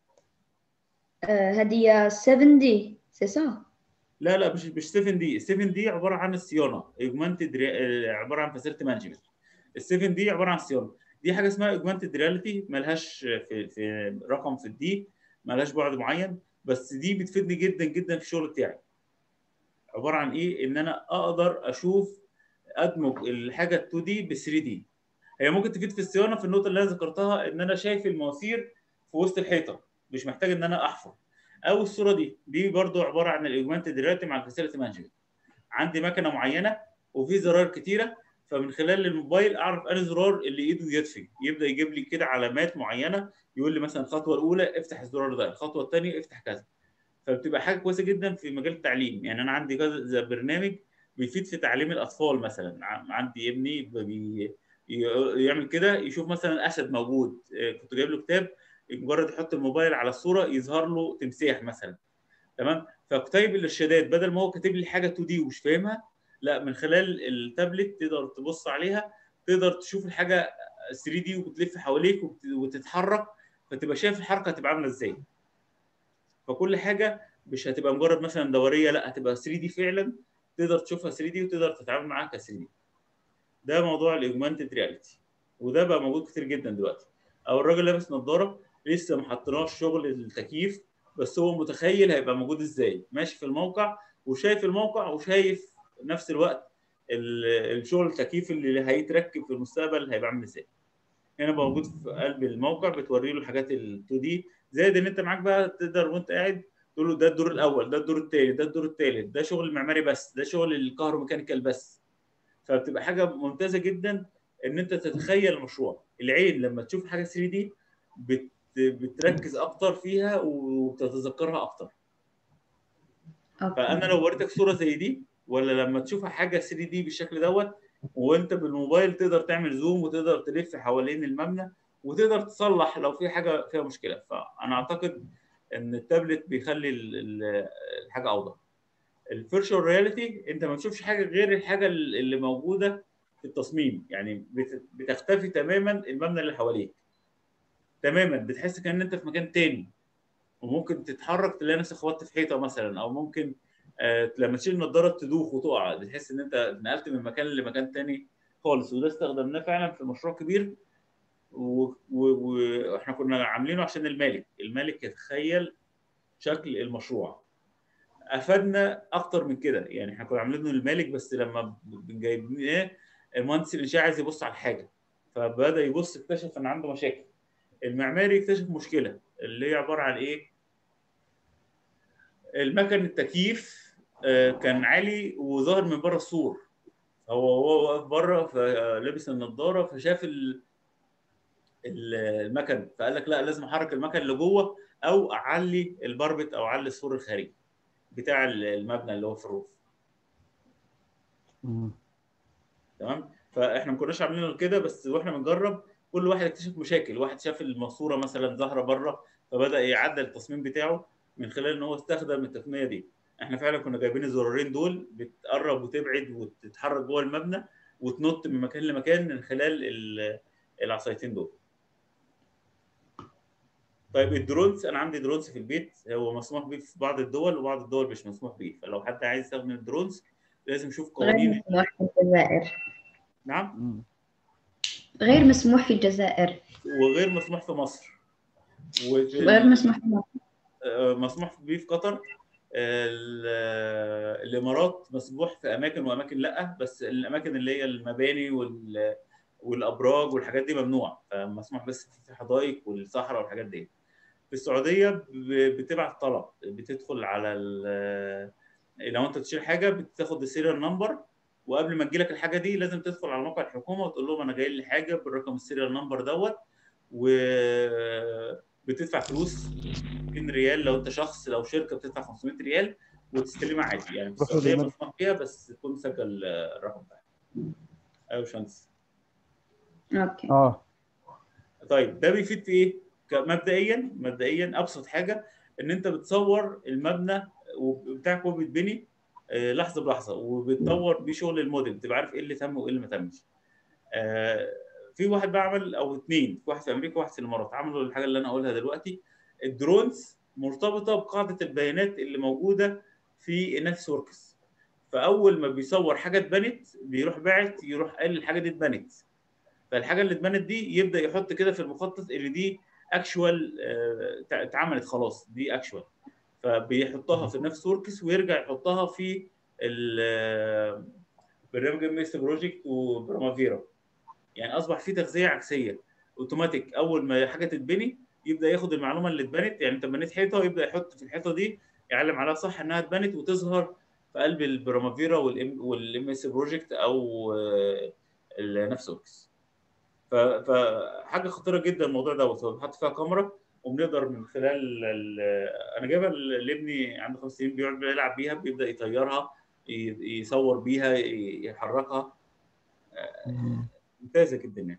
آه، هذه 7 دي سي سا لا لا مش مش 7 دي 7 دي عباره عن الصيانه اوجمانتد عباره عن فاسيلتي مانجمنت ال 7 دي عباره عن الصيانه دي حاجه اسمها اوجمانتد رياليتي ملهاش في في رقم في الدي ملهاش بعد معين بس دي بتفيدني جدا جدا في الشغل بتاعي عباره عن ايه ان انا اقدر اشوف ادمج الحاجه 2 دي ب 3 دي هي ممكن تفيد في الصيانه في النقطه اللي انا ذكرتها ان انا شايف المواسير في وسط الحيطه مش محتاج ان انا احفر او الصوره دي دي برضو عباره عن الاوجمانتد رياليتي مع الفاسيلتي مانجمنت عندي مكنه معينه وفي زرار كتيره فمن خلال الموبايل اعرف انهي زرار اللي ايده يطفي يبدا يجيب لي كده علامات معينه يقول لي مثلا الخطوه الاولى افتح الزرار ده الخطوه الثانيه افتح كذا فبتبقى حاجه كويسه جدا في مجال التعليم يعني انا عندي كذا زي برنامج بيفيد في تعليم الاطفال مثلا ع- عندي ابني بي ي- يعمل كده يشوف مثلا اسد موجود آه، كنت جايب له كتاب مجرد يحط الموبايل على الصوره يظهر له تمساح مثلا تمام فكتيب الارشادات بدل ما هو كاتب لي حاجه 2 دي ومش فاهمها لا من خلال التابلت تقدر تبص عليها تقدر تشوف الحاجه 3 دي وبتلف حواليك وبت- وتتحرك فتبقى شايف الحركه هتبقى عامله ازاي فكل حاجه مش هتبقى مجرد مثلا دوريه لا هتبقى 3 دي فعلا تقدر تشوفها 3 دي وتقدر تتعامل معاها ك 3 دي ده موضوع الاوجمانتد رياليتي وده بقى موجود كتير جدا دلوقتي او الراجل لابس نظاره لسه ما حطيناش شغل التكييف بس هو متخيل هيبقى موجود ازاي ماشي في الموقع وشايف الموقع وشايف نفس الوقت ال- الشغل التكييف اللي هيتركب في المستقبل هيبقى عامل ازاي هنا موجود في قلب الموقع بتوري له الحاجات ال 2 دي زائد ان انت معاك بقى تقدر وانت قاعد تقول له ده الدور الاول ده الدور الثاني ده الدور الثالث ده شغل المعماري بس ده شغل الكهروميكانيكال بس فبتبقى حاجه ممتازه جدا ان انت تتخيل المشروع العين لما تشوف حاجه 3 دي بت بتركز اكتر فيها وبتتذكرها اكتر فانا لو وريتك صوره زي دي ولا لما تشوفها حاجه 3 دي بالشكل دوت وانت بالموبايل تقدر تعمل زوم وتقدر تلف حوالين المبنى وتقدر تصلح لو في حاجه فيها مشكله فانا اعتقد ان التابلت بيخلي ال- ال- الحاجه اوضح الفيرتشوال رياليتي انت ما بتشوفش حاجه غير الحاجه اللي موجوده في التصميم يعني بت- بتختفي تماما المبنى اللي حواليك تماما بتحس كان انت في مكان تاني وممكن تتحرك تلاقي نفسك خبطت في حيطه مثلا او ممكن آه لما تشيل النضاره تدوخ وتقع بتحس ان انت نقلت من مكان لمكان تاني خالص وده استخدمناه فعلا في مشروع كبير و- و- واحنا كنا عاملينه عشان المالك المالك يتخيل شكل المشروع افادنا اكتر من كده يعني احنا كنا عاملينه للمالك بس لما جايبين المهندس الانشاء عايز يبص على الحاجه فبدا يبص اكتشف ان عنده مشاكل المعماري اكتشف مشكله اللي هي عباره عن ايه المكن التكييف آه، كان عالي وظهر من بره السور هو هو واقف بره فلبس النضاره فشاف ال- ال- المكن فقال لك لا لازم احرك المكن لجوه او اعلي البربت او اعلي السور الخارجي بتاع المبنى اللي هو في الروف مم. تمام فاحنا ما كناش عاملين كده بس واحنا بنجرب كل واحد اكتشف مشاكل واحد شاف الماسوره مثلا ظاهره بره فبدا يعدل التصميم بتاعه من خلال ان هو استخدم التقنيه دي احنا فعلا كنا جايبين الزرارين دول بتقرب وتبعد وتتحرك جوه المبنى وتنط من مكان لمكان من خلال ال- العصايتين دول طيب الدرونز انا عندي درونز في البيت هو مسموح بيه في بعض الدول وبعض الدول مش مسموح بيه فلو حد عايز يستخدم الدرونز لازم يشوف غير قوانين مسموح في الجزائر نعم مم. غير مسموح في الجزائر وغير مسموح في مصر وفي غير مسموح في مصر آه، مسموح بيه في قطر ال- آه، الامارات مسموح في اماكن واماكن لا بس الاماكن اللي هي المباني وال والابراج والحاجات دي ممنوع فمسموح بس في الحدائق والصحراء والحاجات دي في السعوديه ب- بتبعت طلب بتدخل على ال- لو انت تشيل حاجه بتاخد السيريال نمبر وقبل ما تجيلك الحاجه دي لازم تدخل على موقع الحكومه وتقول لهم انا جاي لي حاجه بالرقم السيريال نمبر دوت وبتدفع فلوس 200 ريال لو انت شخص لو شركه بتدفع 500 ريال وتستلمها عادي يعني في باخد السعوديه المبلغ. مسموح فيها بس تكون مسجل الرقم بتاعك ايوه يا باشمهندس اوكي اه طيب ده بيفيد في ايه؟ ك- مبدئيا مبدئيا ابسط حاجه ان انت بتصور المبنى بتاعك وهو بيتبني آه، لحظه بلحظه وبتطور بيه شغل الموديل بتبقى عارف ايه اللي تم وايه اللي ما تمش. آه، في واحد بقى عمل او اثنين في واحد في امريكا وواحد في الامارات عملوا الحاجه اللي انا اقولها دلوقتي الدرونز مرتبطه بقاعده البيانات اللي موجوده في نفس وركس فاول ما بيصور حاجه اتبنت بيروح باعت يروح قال الحاجه دي اتبنت فالحاجه اللي اتبنت دي يبدا يحط كده في المخطط ان دي اكشوال اتعملت خلاص دي اكشوال فبيحطها في نفس وركس ويرجع يحطها في ال- برنامج ام اس بروجكت وبرامافيرا يعني اصبح في تغذيه عكسيه اوتوماتيك اول ما حاجه تتبني يبدا ياخد المعلومه اللي اتبنت يعني انت بنيت حيطه ويبدا يحط في الحيطه دي يعلم عليها صح انها اتبنت وتظهر في قلب البرامافيرا والام والام اس بروجكت او آه، النفس وركس ف- فحاجه خطيره جدا الموضوع دوت هو بيحط فيها كاميرا وبنقدر من خلال ال- انا جايبها لابني عنده خمس سنين بيقعد يلعب بيها بيبدا يطيرها ي- يصور بيها ي- يحركها مم. ممتازه جدا يعني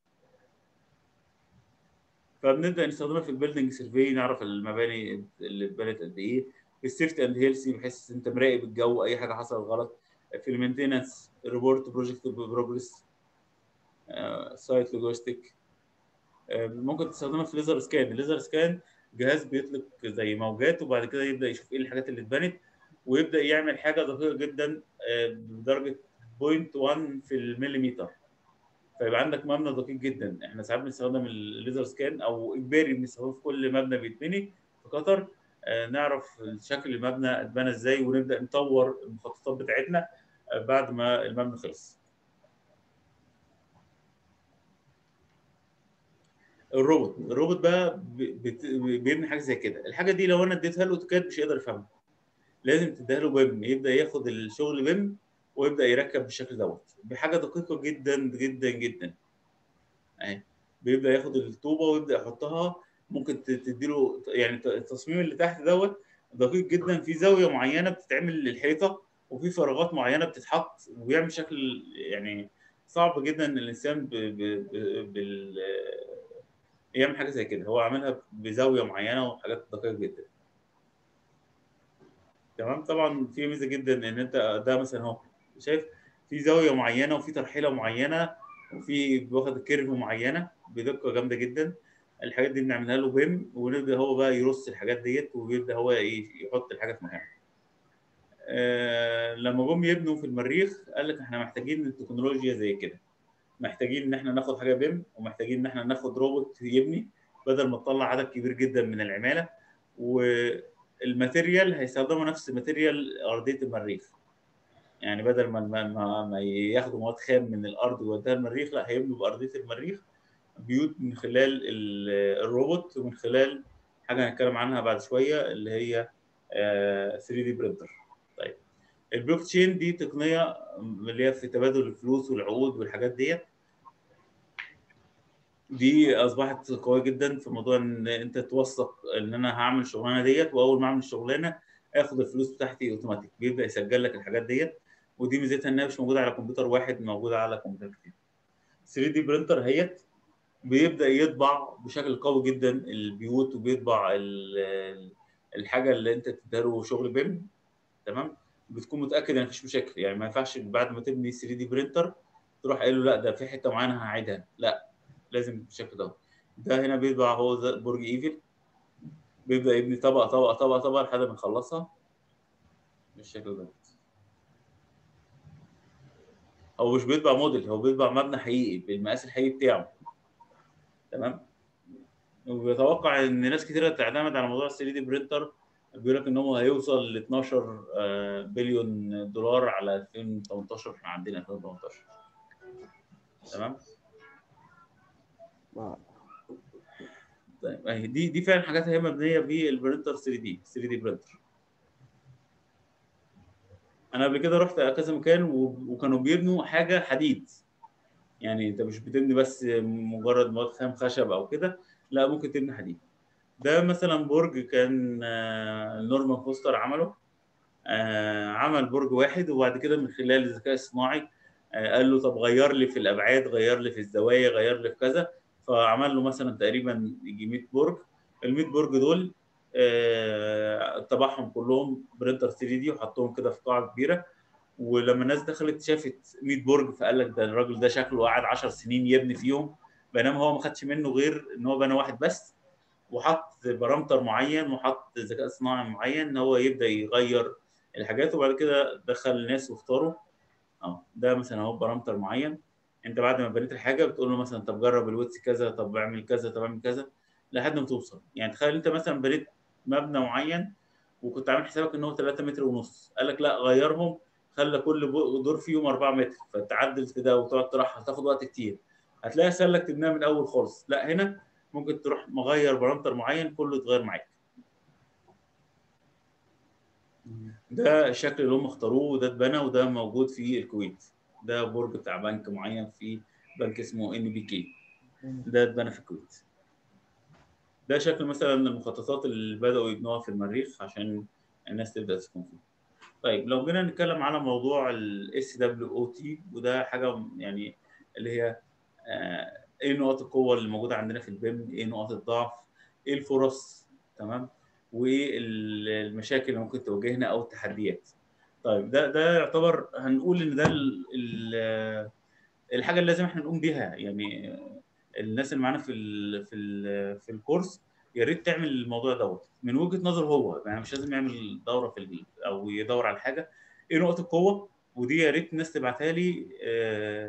فبنبدا نستخدمها في البيلدنج سيرفي نعرف المباني اللي اتبنت قد ايه في السيفتي اند هيلثي بحيث انت مراقب الجو اي حاجه حصلت غلط في المينتيننس ريبورت بروجكت بروجرس سايت لوجيستيك ممكن تستخدمها في ليزر سكان الليزر سكان جهاز بيطلق زي موجات وبعد كده يبدا يشوف ايه الحاجات اللي اتبنت ويبدا يعمل حاجه دقيقه جدا آه، بدرجه 0.1 في المليمتر فيبقى عندك مبنى دقيق جدا احنا ساعات بنستخدم الليزر سكان او اجباري بنستخدمه في كل مبنى بيتبني في قطر آه، نعرف شكل المبنى اتبنى ازاي ونبدا نطور المخططات بتاعتنا آه، بعد ما المبنى خلص الروبوت الروبوت بقى ب- بت- بيبني حاجه زي كده الحاجه دي لو انا اديتها له اوتوكاد مش هيقدر يفهمها لازم تديها له بيم يبدا ياخد الشغل بيم ويبدا يركب بالشكل دوت بحاجه دقيقه جدا جدا جدا اهي بيبدا ياخد الطوبه ويبدا يحطها ممكن ت- تديله يعني الت- التصميم اللي تحت دوت دقيق جدا في زاويه معينه بتتعمل للحيطه وفي فراغات معينه بتتحط وبيعمل شكل يعني صعب جدا ان الانسان ب... ب... ب... بال يعمل حاجه زي كده هو عاملها بزاويه معينه وحاجات دقيقه جدا تمام طبعا في ميزه جدا ان انت ده مثلا اهو شايف في زاويه معينه وفي ترحيله معينه وفي واخد كيرف معينه بدقه جامده جدا الحاجات دي بنعملها له بيم ونبدا هو بقى يرص الحاجات ديت ويبدا هو ايه يحط الحاجه في مكانها آه لما جم يبنوا في المريخ قال لك احنا محتاجين التكنولوجيا زي كده محتاجين ان احنا ناخد حاجه بيم ومحتاجين ان احنا ناخد روبوت يبني بدل ما تطلع عدد كبير جدا من العماله والماتيريال هيستخدموا نفس ماتيريال ارضيه المريخ يعني بدل ما ما, ما, ما ياخدوا مواد خام من الارض ويوديها المريخ لا هيبنوا بارضيه المريخ بيوت من خلال ال- الروبوت ومن خلال حاجه هنتكلم عنها بعد شويه اللي هي 3 دي برينتر طيب البلوك تشين دي تقنيه اللي هي في تبادل الفلوس والعقود والحاجات ديت دي اصبحت قويه جدا في موضوع ان انت توثق ان انا هعمل الشغلانه ديت واول ما اعمل الشغلانه اخد الفلوس بتاعتي اوتوماتيك بيبدا يسجل لك الحاجات ديت ودي ميزتها انها مش موجوده على كمبيوتر واحد موجوده على كمبيوتر كتير 3 دي برينتر هيت بيبدا يطبع بشكل قوي جدا البيوت وبيطبع ال- الحاجه اللي انت تديها له شغل بيم تمام بتكون متاكد ان مفيش مشاكل يعني ما ينفعش بعد ما تبني 3 دي برينتر تروح قايل له لا ده في حته معينه هعيدها لا لازم بالشكل ده ده هنا بيطبع هو ده برج ايفل بيبدا يبني طبقه طبقه طبقه طبقه لحد ما يخلصها بالشكل ده هو مش بيطبع موديل هو بيطبع مبنى حقيقي بالمقاس الحقيقي بتاعه تمام وبيتوقع ان ناس كتيره تعتمد على موضوع 3 دي برينتر بيقول لك ان هو هيوصل ل 12 آه، بليون دولار على 2018 احنا عندنا 2018 تمام طيب اهي دي دي فعلا حاجات هي مبنيه بالبرينتر 3 دي 3 دي برينتر انا قبل كده رحت كذا مكان و- وكانوا بيبنوا حاجه حديد يعني انت مش بتبني بس مجرد مواد خام خشب او كده لا ممكن تبني حديد ده مثلا برج كان آه، نورمان فوستر عمله آه، عمل برج واحد وبعد كده من خلال الذكاء الصناعي آه، قال له طب غير لي في الابعاد غير لي في الزوايا غير لي في كذا فعمل له مثلا تقريبا يجي 100 برج ال 100 برج دول آه، طبعهم كلهم برينتر 3 دي وحطهم كده في قاعه كبيره ولما الناس دخلت شافت 100 برج فقال لك ده الراجل ده شكله قعد 10 سنين يبني فيهم بينما هو ما خدش منه غير ان هو بنى واحد بس وحط بارامتر معين وحط ذكاء صناعي معين ان هو يبدا يغير الحاجات وبعد كده دخل الناس واختاروا اه ده مثلا اهو بارامتر معين انت بعد ما بنيت الحاجه بتقول له مثلا طب جرب الويتس كذا طب اعمل كذا طب اعمل كذا لحد ما توصل يعني تخيل انت مثلا بنيت مبنى معين وكنت عامل حسابك ان هو 3 متر ونص قال لك لا غيرهم خلى كل بو- دور فيهم 4 متر فتعدل في ده وتقعد تروح هتاخد وقت كتير هتلاقي سهل لك تبنيها من الاول خالص لا هنا ممكن تروح مغير بارامتر معين كله يتغير معاك ده الشكل اللي هم اختاروه وده اتبنى وده موجود في الكويت ده برج بتاع بنك معين في بنك اسمه ان بي كي ده اتبنى في الكويت ده شكل مثلا المخططات اللي بدأوا يبنوها في المريخ عشان الناس تبدأ تسكن فيه طيب لو جينا نتكلم على موضوع الاس دبليو او تي وده حاجه يعني اللي هي آه، ايه نقاط القوه اللي موجوده عندنا في البيم ايه نقاط الضعف ايه الفرص تمام وايه ال- المشاكل اللي ممكن تواجهنا او التحديات طيب ده ده يعتبر هنقول ان ده ال ال الحاجه اللي لازم احنا نقوم بيها يعني الناس اللي معانا في ال في ال في الكورس يا ريت تعمل الموضوع دوت من وجهه نظره هو يعني مش لازم يعمل دوره في ال- او يدور على حاجه ايه نقط القوه ودي يا ريت الناس تبعتها لي آه،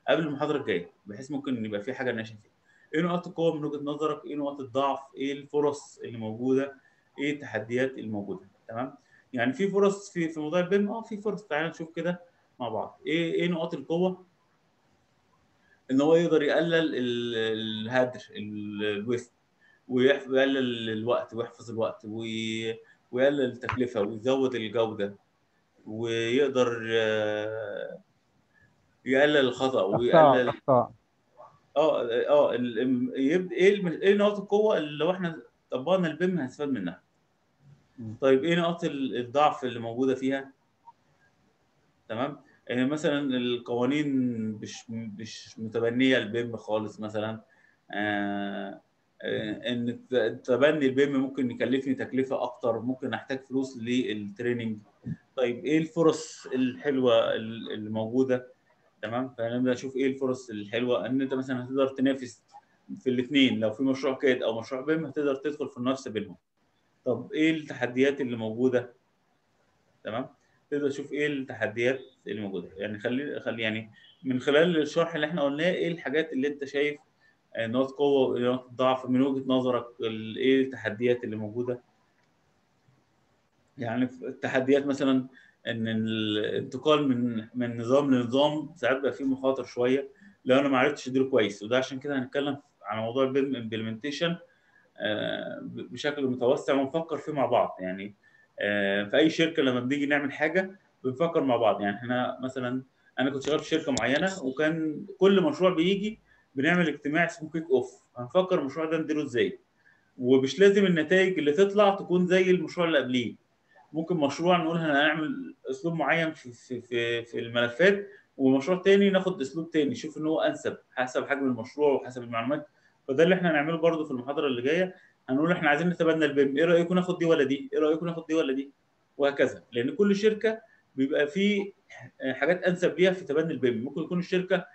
قبل المحاضره الجايه بحيث ممكن يبقى في حاجه نناقش فيها ايه نقاط القوه من وجهه نظرك ايه نقاط الضعف ايه الفرص اللي موجوده ايه التحديات اللي موجوده تمام يعني في فرص في في موضوع البيم اه في فرص تعالى نشوف كده مع بعض ايه ايه نقاط القوه ان هو يقدر يقلل ال- الهدر ال- الويست ويقلل الوقت ويحفظ الوقت وي- ويقلل التكلفه ويزود الجوده ويقدر آه، يقلل الخطا اخطاء ويقلل اخطاء اه اه ال- ال- يبدا ايه الم- ايه نقاط القوه اللي لو احنا طبقنا البيم هنستفاد منها مم. طيب ايه نقاط ال- الضعف اللي موجوده فيها تمام يعني مثلا القوانين مش مش متبنيه البيم خالص مثلا آه آه، ان ت- تبني البيم ممكن يكلفني تكلفه اكتر ممكن احتاج فلوس للتريننج طيب ايه الفرص الحلوه ال- اللي موجوده تمام فنبدا نشوف ايه الفرص الحلوه ان انت مثلا هتقدر تنافس في الاثنين لو في مشروع كاد او مشروع بيم هتقدر تدخل في المنافسه بينهم طب ايه التحديات اللي موجوده تمام تقدر تشوف ايه التحديات اللي موجوده يعني خلي خلي يعني من خلال الشرح اللي احنا قلناه ايه الحاجات اللي انت شايف آه، نقاط قوه ونقاط ضعف من وجهه نظرك ال- ايه التحديات اللي موجوده يعني في التحديات مثلا ان الانتقال من من نظام لنظام ساعات بقى فيه مخاطر شويه لو انا ما عرفتش اديره كويس وده عشان كده هنتكلم على موضوع البيم امبلمنتيشن بشكل متوسع ونفكر فيه مع بعض يعني آه، في اي شركه لما بنيجي نعمل حاجه بنفكر مع بعض يعني احنا مثلا انا كنت شغال في شركه معينه وكان كل مشروع بيجي بنعمل اجتماع اسمه كيك اوف هنفكر المشروع ده نديره ازاي ومش لازم النتائج اللي تطلع تكون زي المشروع اللي قبليه ممكن مشروع نقول هنعمل اسلوب معين في في في, في الملفات ومشروع تاني ناخد اسلوب تاني نشوف ان هو انسب حسب حجم المشروع وحسب المعلومات فده اللي احنا هنعمله برضو في المحاضره اللي جايه هنقول احنا عايزين نتبنى البيم ايه رايكم ناخد دي ولا دي ايه رايكم ناخد دي ولا دي وهكذا لان كل شركه بيبقى في حاجات انسب ليها في تبني البيم ممكن يكون الشركه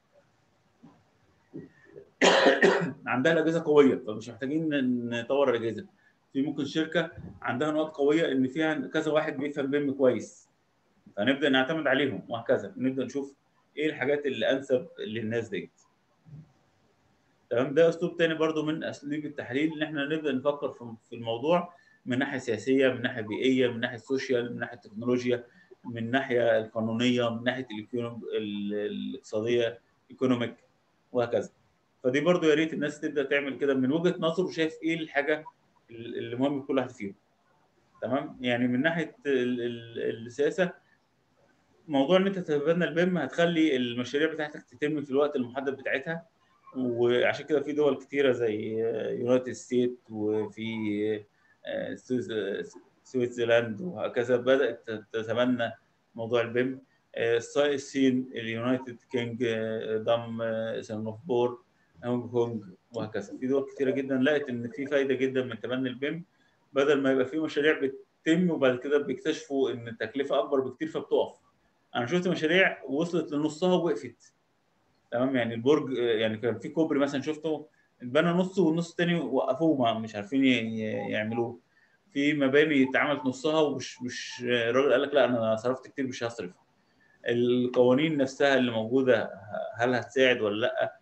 عندها الاجهزه قويه فمش محتاجين نطور الاجهزه في ممكن شركه عندها نقاط قويه ان فيها كذا واحد بيفهم بيم كويس فنبدا نعتمد عليهم وهكذا نبدا نشوف ايه الحاجات اللي انسب للناس ديت تمام ده اسلوب تاني برضو من اساليب التحليل ان احنا نبدا نفكر في في الموضوع من ناحيه سياسيه من ناحيه بيئيه من ناحيه سوشيال من ناحيه تكنولوجيا من الناحيه القانونيه من ناحيه الإيكونوم- ال- الاقتصاديه ايكونوميك وهكذا فدي برضو يا ريت الناس تبدا تعمل كده من وجهه نظر وشايف ايه الحاجه اللي مهم كل واحد فيهم تمام يعني من ناحيه ال- ال- السياسه موضوع ان انت تتبنى البيم هتخلي المشاريع بتاعتك تتم في الوقت المحدد بتاعتها وعشان كده في دول كتيره زي يونايتد ستيت وفي آه، سويس- سويسرلاند وهكذا بدات تتبنى موضوع البيم آه، الصين اليونايتد كينج آه، دام آه، سنغافور هونج كونج وهكذا في دول كتيره جدا لقت ان في فايده جدا من تبني البيم بدل ما يبقى في مشاريع بتتم وبعد كده بيكتشفوا ان التكلفه اكبر بكتير فبتقف انا شفت مشاريع وصلت لنصها ووقفت تمام يعني البرج يعني كان في كوبري مثلا شفته اتبنى نصه والنص التاني وقفوه ما مش عارفين ي- ي- يعملوه في مباني اتعملت نصها ومش مش الراجل قال لك لا انا صرفت كتير مش هصرف القوانين نفسها اللي موجوده هل هتساعد ولا لا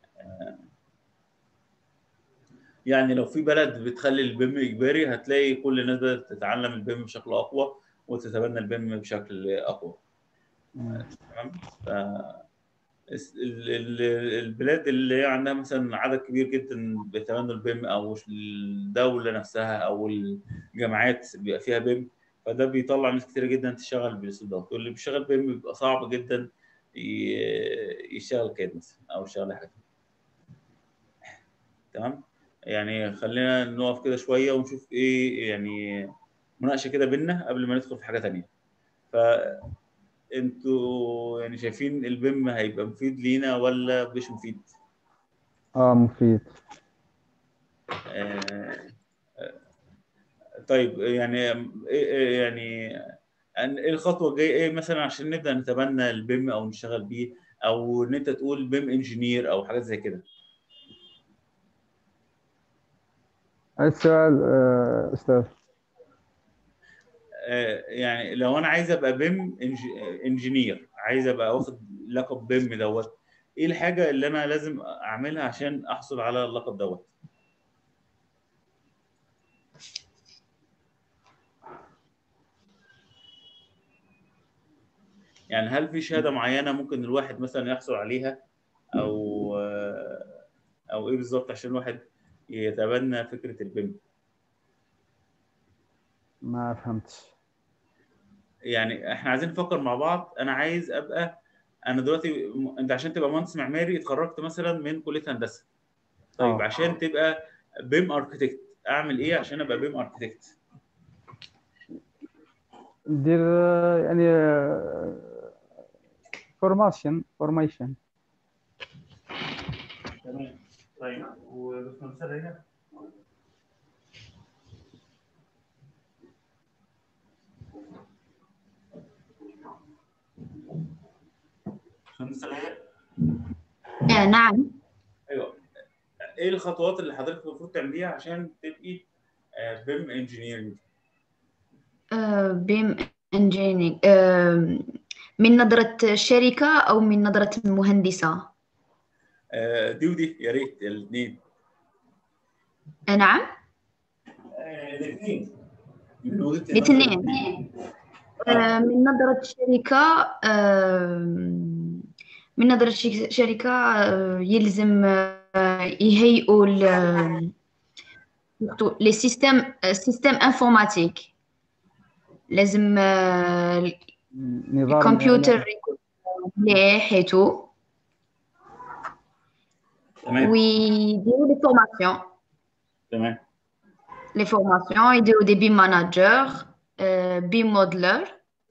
يعني لو في بلد بتخلي البيم اجباري هتلاقي كل الناس بدات تتعلم البيم بشكل اقوى وتتبنى البيم بشكل اقوى مم. تمام ف الس- ال- ال- البلاد اللي هي عندها مثلا عدد كبير جدا بيتبنوا البيم او الدوله نفسها او الجامعات بيبقى فيها بيم فده بيطلع ناس كتير جدا تشتغل بالاسلوب ده واللي بيشتغل بيم بيبقى صعب جدا ي- يشتغل كاد مثلا او يشتغل أي حاجه تمام يعني خلينا نقف كده شويه ونشوف ايه يعني مناقشه كده بينا قبل ما ندخل في حاجه تانية فانتوا يعني شايفين البيم هيبقى مفيد لينا ولا مش مفيد؟ اه مفيد آه، آه، طيب يعني إيه- إيه يعني أن- ايه الخطوه الجايه ايه مثلا عشان نبدا نتبنى البيم او نشتغل بيه او ان انت تقول بيم انجينير او حاجات زي كده السؤال آه، استاذ آه، يعني لو انا عايز ابقى بيم إنج- انجينير عايز ابقى واخد لقب بيم دوت ايه الحاجه اللي انا لازم اعملها عشان احصل على اللقب دوت يعني هل في شهاده معينه ممكن الواحد مثلا يحصل عليها او او ايه بالظبط عشان الواحد يتبنى فكره البيم ما فهمتش يعني احنا عايزين نفكر مع بعض انا عايز ابقى انا دلوقتي م- انت عشان تبقى مهندس معماري اتخرجت مثلا من كليه هندسه طيب آه. عشان تبقى بيم اركتكت اعمل ايه عشان ابقى بيم اركتكت ندير آه، يعني فورماسيون فورميشن تمام طيب وبالمثال هنا خمسة دقايق آه نعم ايوه ايه الخطوات اللي حضرتك المفروض تعمليها عشان تبقي بيم انجينيرنج آه بيم انجينيرينج آه من نظرة الشركة أو من نظرة المهندسة دي ودي يا ريت الاثنين آه نعم الاثنين من وجهة النظر الاثنين آه من نظرة الشركة آه من نظرة الش- الشركة آه يلزم آه يهيئوا ال- surtout les systèmes systèmes informatiques لازم آه، نظام الكمبيوتر يكون مليح حيتو تمام ويديروا لي فورماسيون تمام لي فورماسيون يديروا دي بيم ماناجر بيم موديلر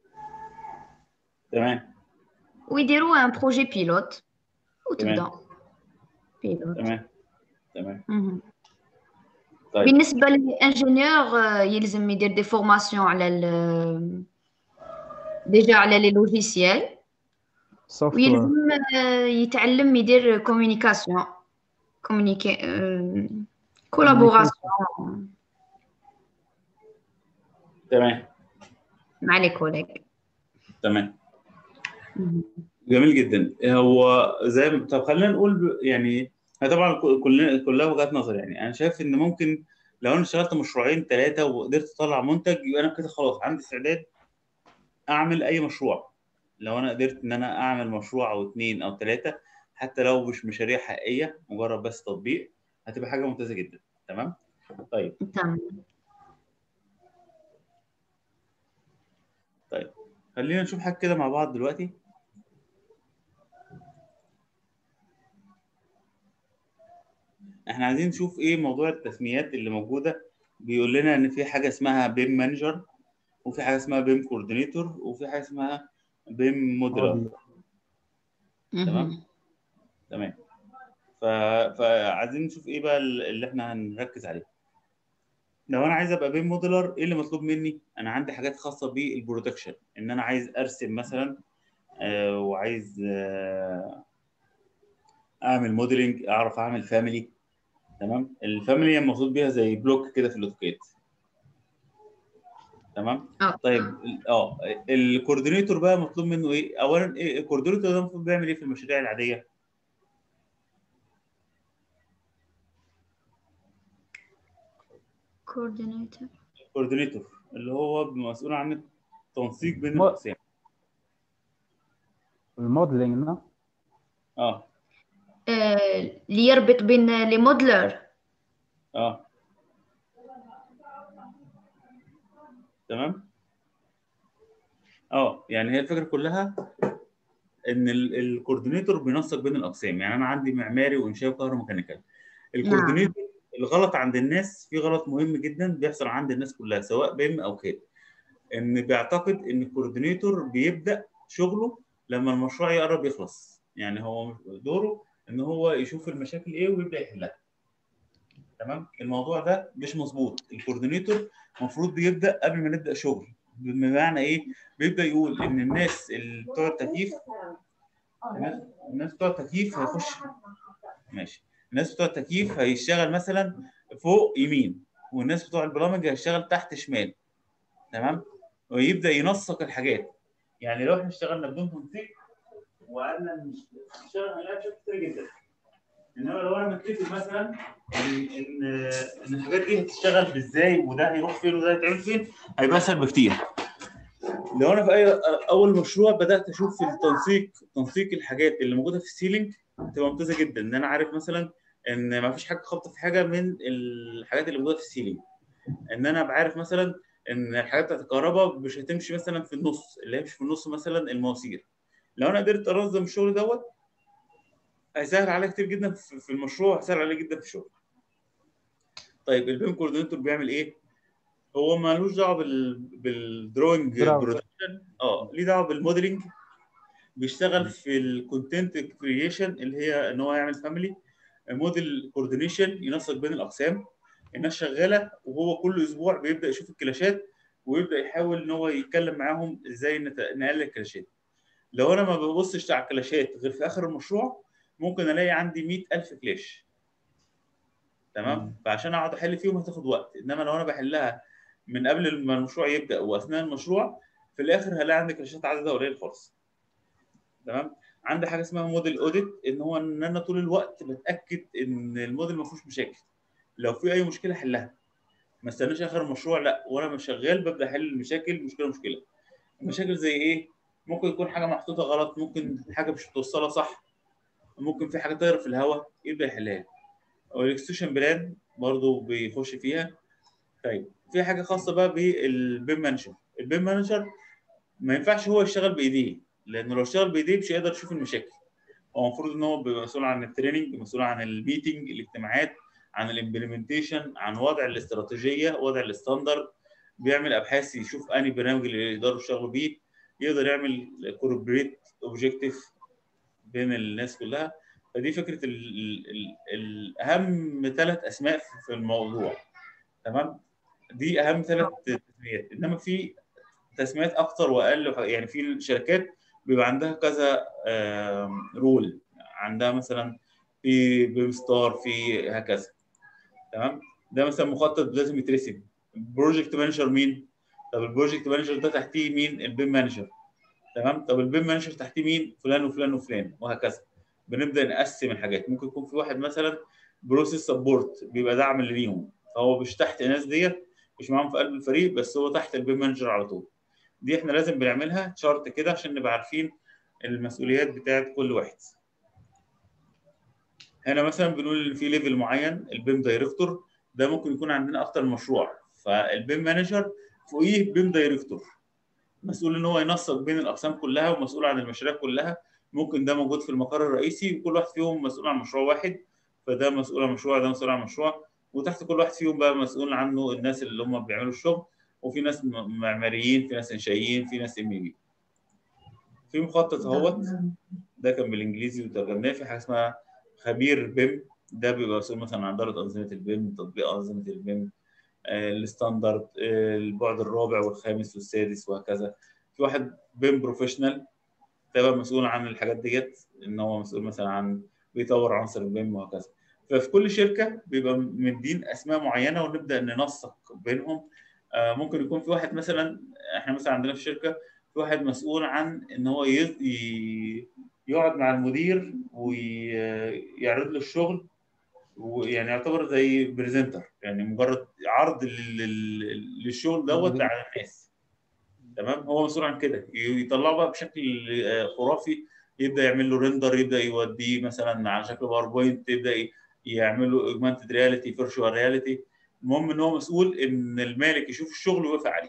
تمام ويديروا ان بروجي بيلوت وتبدا تمام. بيلوت تمام تمام مهم. طيب بالنسبة للانجينيور آه، يلزم يدير دي فورماسيون على ال ديجا على لي لوجيسيال سوفت وير ويلزم آه، يتعلم يدير كوميونيكاسيون كوميونيكي كولابوراسيون تمام مع لي كوليغ تمام جميل جدا هو زي ما طب خلينا نقول ب- يعني هي طبعا ك- كلنا كلها وجهات نظر يعني انا شايف ان ممكن لو انا اشتغلت مشروعين ثلاثه وقدرت اطلع منتج يبقى انا كده خلاص عندي استعداد اعمل اي مشروع لو انا قدرت ان انا اعمل مشروع او اثنين او ثلاثه حتى لو مش مشاريع حقيقيه مجرد بس تطبيق هتبقى حاجه ممتازه جدا تمام طيب تمام خلينا نشوف حاجه كده مع بعض دلوقتي احنا عايزين نشوف ايه موضوع التسميات اللي موجوده بيقول لنا ان في حاجه اسمها بيم مانجر وفي حاجه اسمها بيم كوردينيتور وفي حاجه اسمها بيم موديلر تمام. تمام ف... فعايزين نشوف ايه بقى اللي احنا هنركز عليه لو انا عايز ابقى بيم موديلر ايه اللي مطلوب مني انا عندي حاجات خاصه بالبرودكشن ان انا عايز ارسم مثلا آه وعايز آه اعمل موديلنج اعرف اعمل فاميلي تمام الفاميلي المقصود بيها زي بلوك كده في الاوتوكاد تمام آه. طيب ال- اه الكوردينيتور بقى مطلوب منه ايه اولا ايه الكوردينيتور ده المفروض بيعمل ايه في المشاريع العاديه كوردينيتور الكوردينيتور اللي هو مسؤول عن التنسيق بين مو- الاقسام الموديلينج لا اه اللي يربط بين لي موديلر اه تمام اه يعني هي الفكره كلها ان ال- الكوردينيتور بينسق بين الاقسام يعني انا عندي معماري وانشاء وكهروميكانيكال الكوردينيتور الغلط عند الناس في غلط مهم جدا بيحصل عند الناس كلها سواء بيم او كاد ان بيعتقد ان الكوردينيتور بيبدا شغله لما المشروع يقرب يخلص يعني هو دوره ان هو يشوف المشاكل ايه ويبدا يحلها تمام الموضوع ده مش مظبوط الكوردينيتور المفروض بيبدا قبل ما نبدا شغل بمعنى ايه بيبدا يقول ان الناس اللي بتوع التكييف الناس الناس بتوع التكييف هيخش ماشي الناس بتوع التكييف هيشتغل مثلا فوق يمين والناس بتوع البرامج هيشتغل تحت شمال تمام ويبدا ينسق الحاجات يعني لو احنا اشتغلنا بدون تنسيق وقعدنا نشتغل عليها بشكل كتير جدا انما لو انا متفق مثلا ان ان ان الحاجات دي هتشتغل ازاي وده هيروح فين وده هيتعمل فين هيبقى اسهل بكتير لو انا في اي اول مشروع بدات اشوف في التنسيق تنسيق الحاجات اللي موجوده في السيلينج تبقى ممتازه جدا ان انا عارف مثلا ان ما فيش حاجه خابطه في حاجه من الحاجات اللي موجوده في السيلينج ان انا ابقى عارف مثلا ان الحاجات بتاعت الكهرباء مش هتمشي مثلا في النص اللي هيمشي في النص مثلا المواسير لو انا قدرت انظم الشغل دوت هيسهل عليا كتير جدا في في المشروع هيسهل عليا جدا في الشغل طيب البيم كوردينيتور بيعمل ايه هو مالوش دعوه بال بالدروينج دراو. برودكشن اه ليه دعوه بالموديلنج بيشتغل في الكونتنت كرييشن اللي هي ان هو يعمل فاميلي موديل كوردينيشن ينسق بين الاقسام الناس شغاله وهو كل اسبوع بيبدا يشوف الكلاشات ويبدا يحاول ان هو يتكلم معاهم ازاي نت- نقلل الكلاشات لو انا ما ببصش على الكلاشات غير في اخر المشروع ممكن الاقي عندي 100000 كلاش تمام فعشان اقعد احل فيهم هتاخد وقت انما لو انا بحلها من قبل ما المشروع يبدا واثناء المشروع في الاخر هلاقي عندي كلاشات عددها قليل خالص تمام عندي حاجه اسمها موديل اوديت ان هو ان انا طول الوقت بتاكد ان الموديل ما فيهوش مشاكل لو في اي مشكله احلها ما استناش اخر المشروع لا وانا مش شغال ببدا احل المشاكل مشكله مشكله المشاكل زي ايه ممكن يكون حاجه محطوطه غلط ممكن حاجه مش متوصله صح ممكن في حاجه طايره في الهواء يبدا يحلها والاكستيوشن بلان برضه بيخش فيها طيب في حاجه خاصه بقى بالبيم مانجر البيم مانجر ما ينفعش هو يشتغل بايديه لانه لو اشتغل بايديه مش هيقدر يشوف المشاكل هو المفروض ان هو بيبقى مسؤول عن التريننج مسؤول عن الميتنج الاجتماعات عن الامبلمنتيشن عن وضع الاستراتيجيه وضع الستاندرد بيعمل ابحاث يشوف انهي برنامج اللي يقدروا يشتغلوا بيه يقدر يعمل كوربريت اوبجيكتيف بين الناس كلها فدي فكره ال ال ال الاهم ثلاث اسماء في الموضوع تمام دي اهم ثلاث تسميات انما في تسميات اكتر واقل يعني في الشركات بيبقى عندها كذا آم، رول عندها مثلا في بيم ستار في هكذا تمام ده مثلا مخطط لازم يترسم بروجكت مانجر مين طب البروجكت مانجر ده تحتيه مين البيم مانجر تمام طب البيم مانجر تحتيه مين فلان وفلان وفلان وهكذا بنبدا نقسم الحاجات ممكن يكون في واحد مثلا بروسيس سبورت بيبقى دعم ليهم فهو مش تحت الناس ديت مش معاهم في قلب الفريق بس هو تحت البيم مانجر على طول دي احنا لازم بنعملها تشارت كده عشان نبقى عارفين المسؤوليات بتاعت كل واحد هنا مثلا بنقول ان في ليفل معين البيم دايركتور ده ممكن يكون عندنا اكتر من مشروع فالبيم مانجر فوقيه بيم دايركتور مسؤول ان هو ينسق بين الاقسام كلها ومسؤول عن المشاريع كلها ممكن ده موجود في المقر الرئيسي وكل واحد فيهم مسؤول عن مشروع واحد فده مسؤول عن مشروع ده مسؤول عن مشروع وتحت كل واحد فيهم بقى مسؤول عنه الناس اللي هم بيعملوا الشغل وفي ناس م- معماريين في ناس انشائيين في ناس ام بي في مخطط اهوت ده كان بالانجليزي وترجمناه في حاجه اسمها خبير بيم ده بيبقى مسؤول مثلا عن اداره انظمه البيم تطبيق انظمه البيم آه، الستاندرد آه، البعد الرابع والخامس والسادس وهكذا في واحد بيم بروفيشنال ده بقى مسؤول عن الحاجات ديت ان هو مسؤول مثلا عن بيطور عنصر البيم وهكذا ففي كل شركه بيبقى مدين اسماء معينه ونبدا ننسق بينهم آه، ممكن يكون في واحد مثلا احنا مثلا عندنا في الشركه في واحد مسؤول عن ان هو ي- ي- يقعد مع المدير ويعرض له الشغل ويعني يعتبر زي بريزنتر يعني مجرد عرض لل- لل- للشغل دوت على الناس تمام هو مسؤول عن كده يطلعه بقى بشكل آه، خرافي يبدا يعمل له ريندر يبدا يوديه مثلا على شكل باوربوينت يبدا ي- يعمل له اوجمانتد رياليتي فيرتشوال رياليتي المهم ان هو مسؤول ان المالك يشوف الشغل ويوافق عليه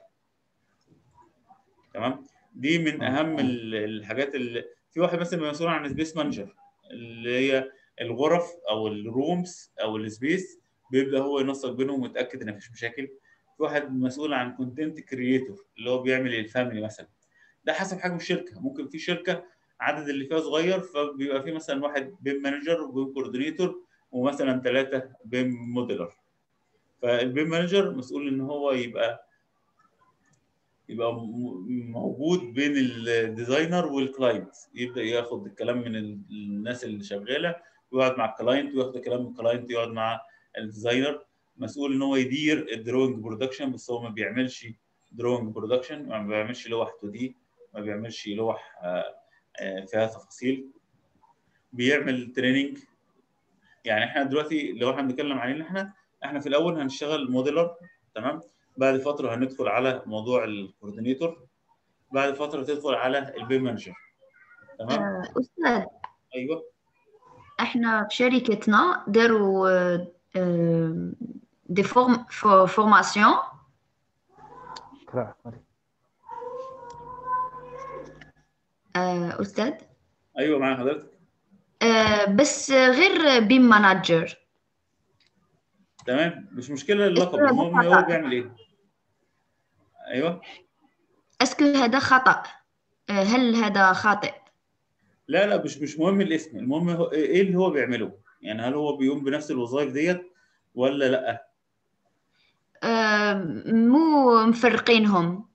تمام دي من اهم ال- الحاجات اللي في واحد مثلا مسؤول عن سبيس مانجر اللي هي الغرف او الرومز او السبيس بيبدا هو ينسق بينهم ويتاكد ان مفيش مشاكل في واحد مسؤول عن كونتنت كرييتور اللي هو بيعمل الفاميلي مثلا ده حسب حجم الشركه ممكن في شركه عدد اللي فيها صغير فبيبقى في مثلا واحد بيم مانجر وبيم كوردينيتور ومثلا ثلاثه بيم موديلر فالبيم مانجر مسؤول ان هو يبقى يبقى م- موجود بين الديزاينر والكلاينت يبدا ياخد الكلام من ال- الناس اللي شغاله ويقعد مع الكلاينت وياخد الكلام من الكلاينت يقعد مع الديزاينر مسؤول ان هو يدير الدروينج برودكشن بس هو ما بيعملش دروينج برودكشن ما بيعملش لوح 2 دي ما بيعملش لوح آه، فيها تفاصيل بيعمل تريننج يعني احنا دلوقتي لو احنا بنتكلم علينا احنا احنا في الاول هنشتغل موديلر تمام بعد فتره هندخل على موضوع الكوردينيتور بعد فتره تدخل على البيم مانجر تمام آه، أستاذ ايوه احنا في شركتنا داروا آه، آه، دي فورم فو- فورماسيون اقرأ مريم. آه، أستاذ ايوه مع حضرتك آه، بس غير بيم مانجر تمام مش مشكله اللقب اسمه المهم هو خطأ. بيعمل ايه ايوه اسكو هذا خطأ آه، هل هذا خاطئ لا لا مش مش مهم الاسم المهم هو ايه اللي هو بيعمله يعني هل هو بيقوم بنفس الوظائف ديت ولا لا آه، مو مفرقينهم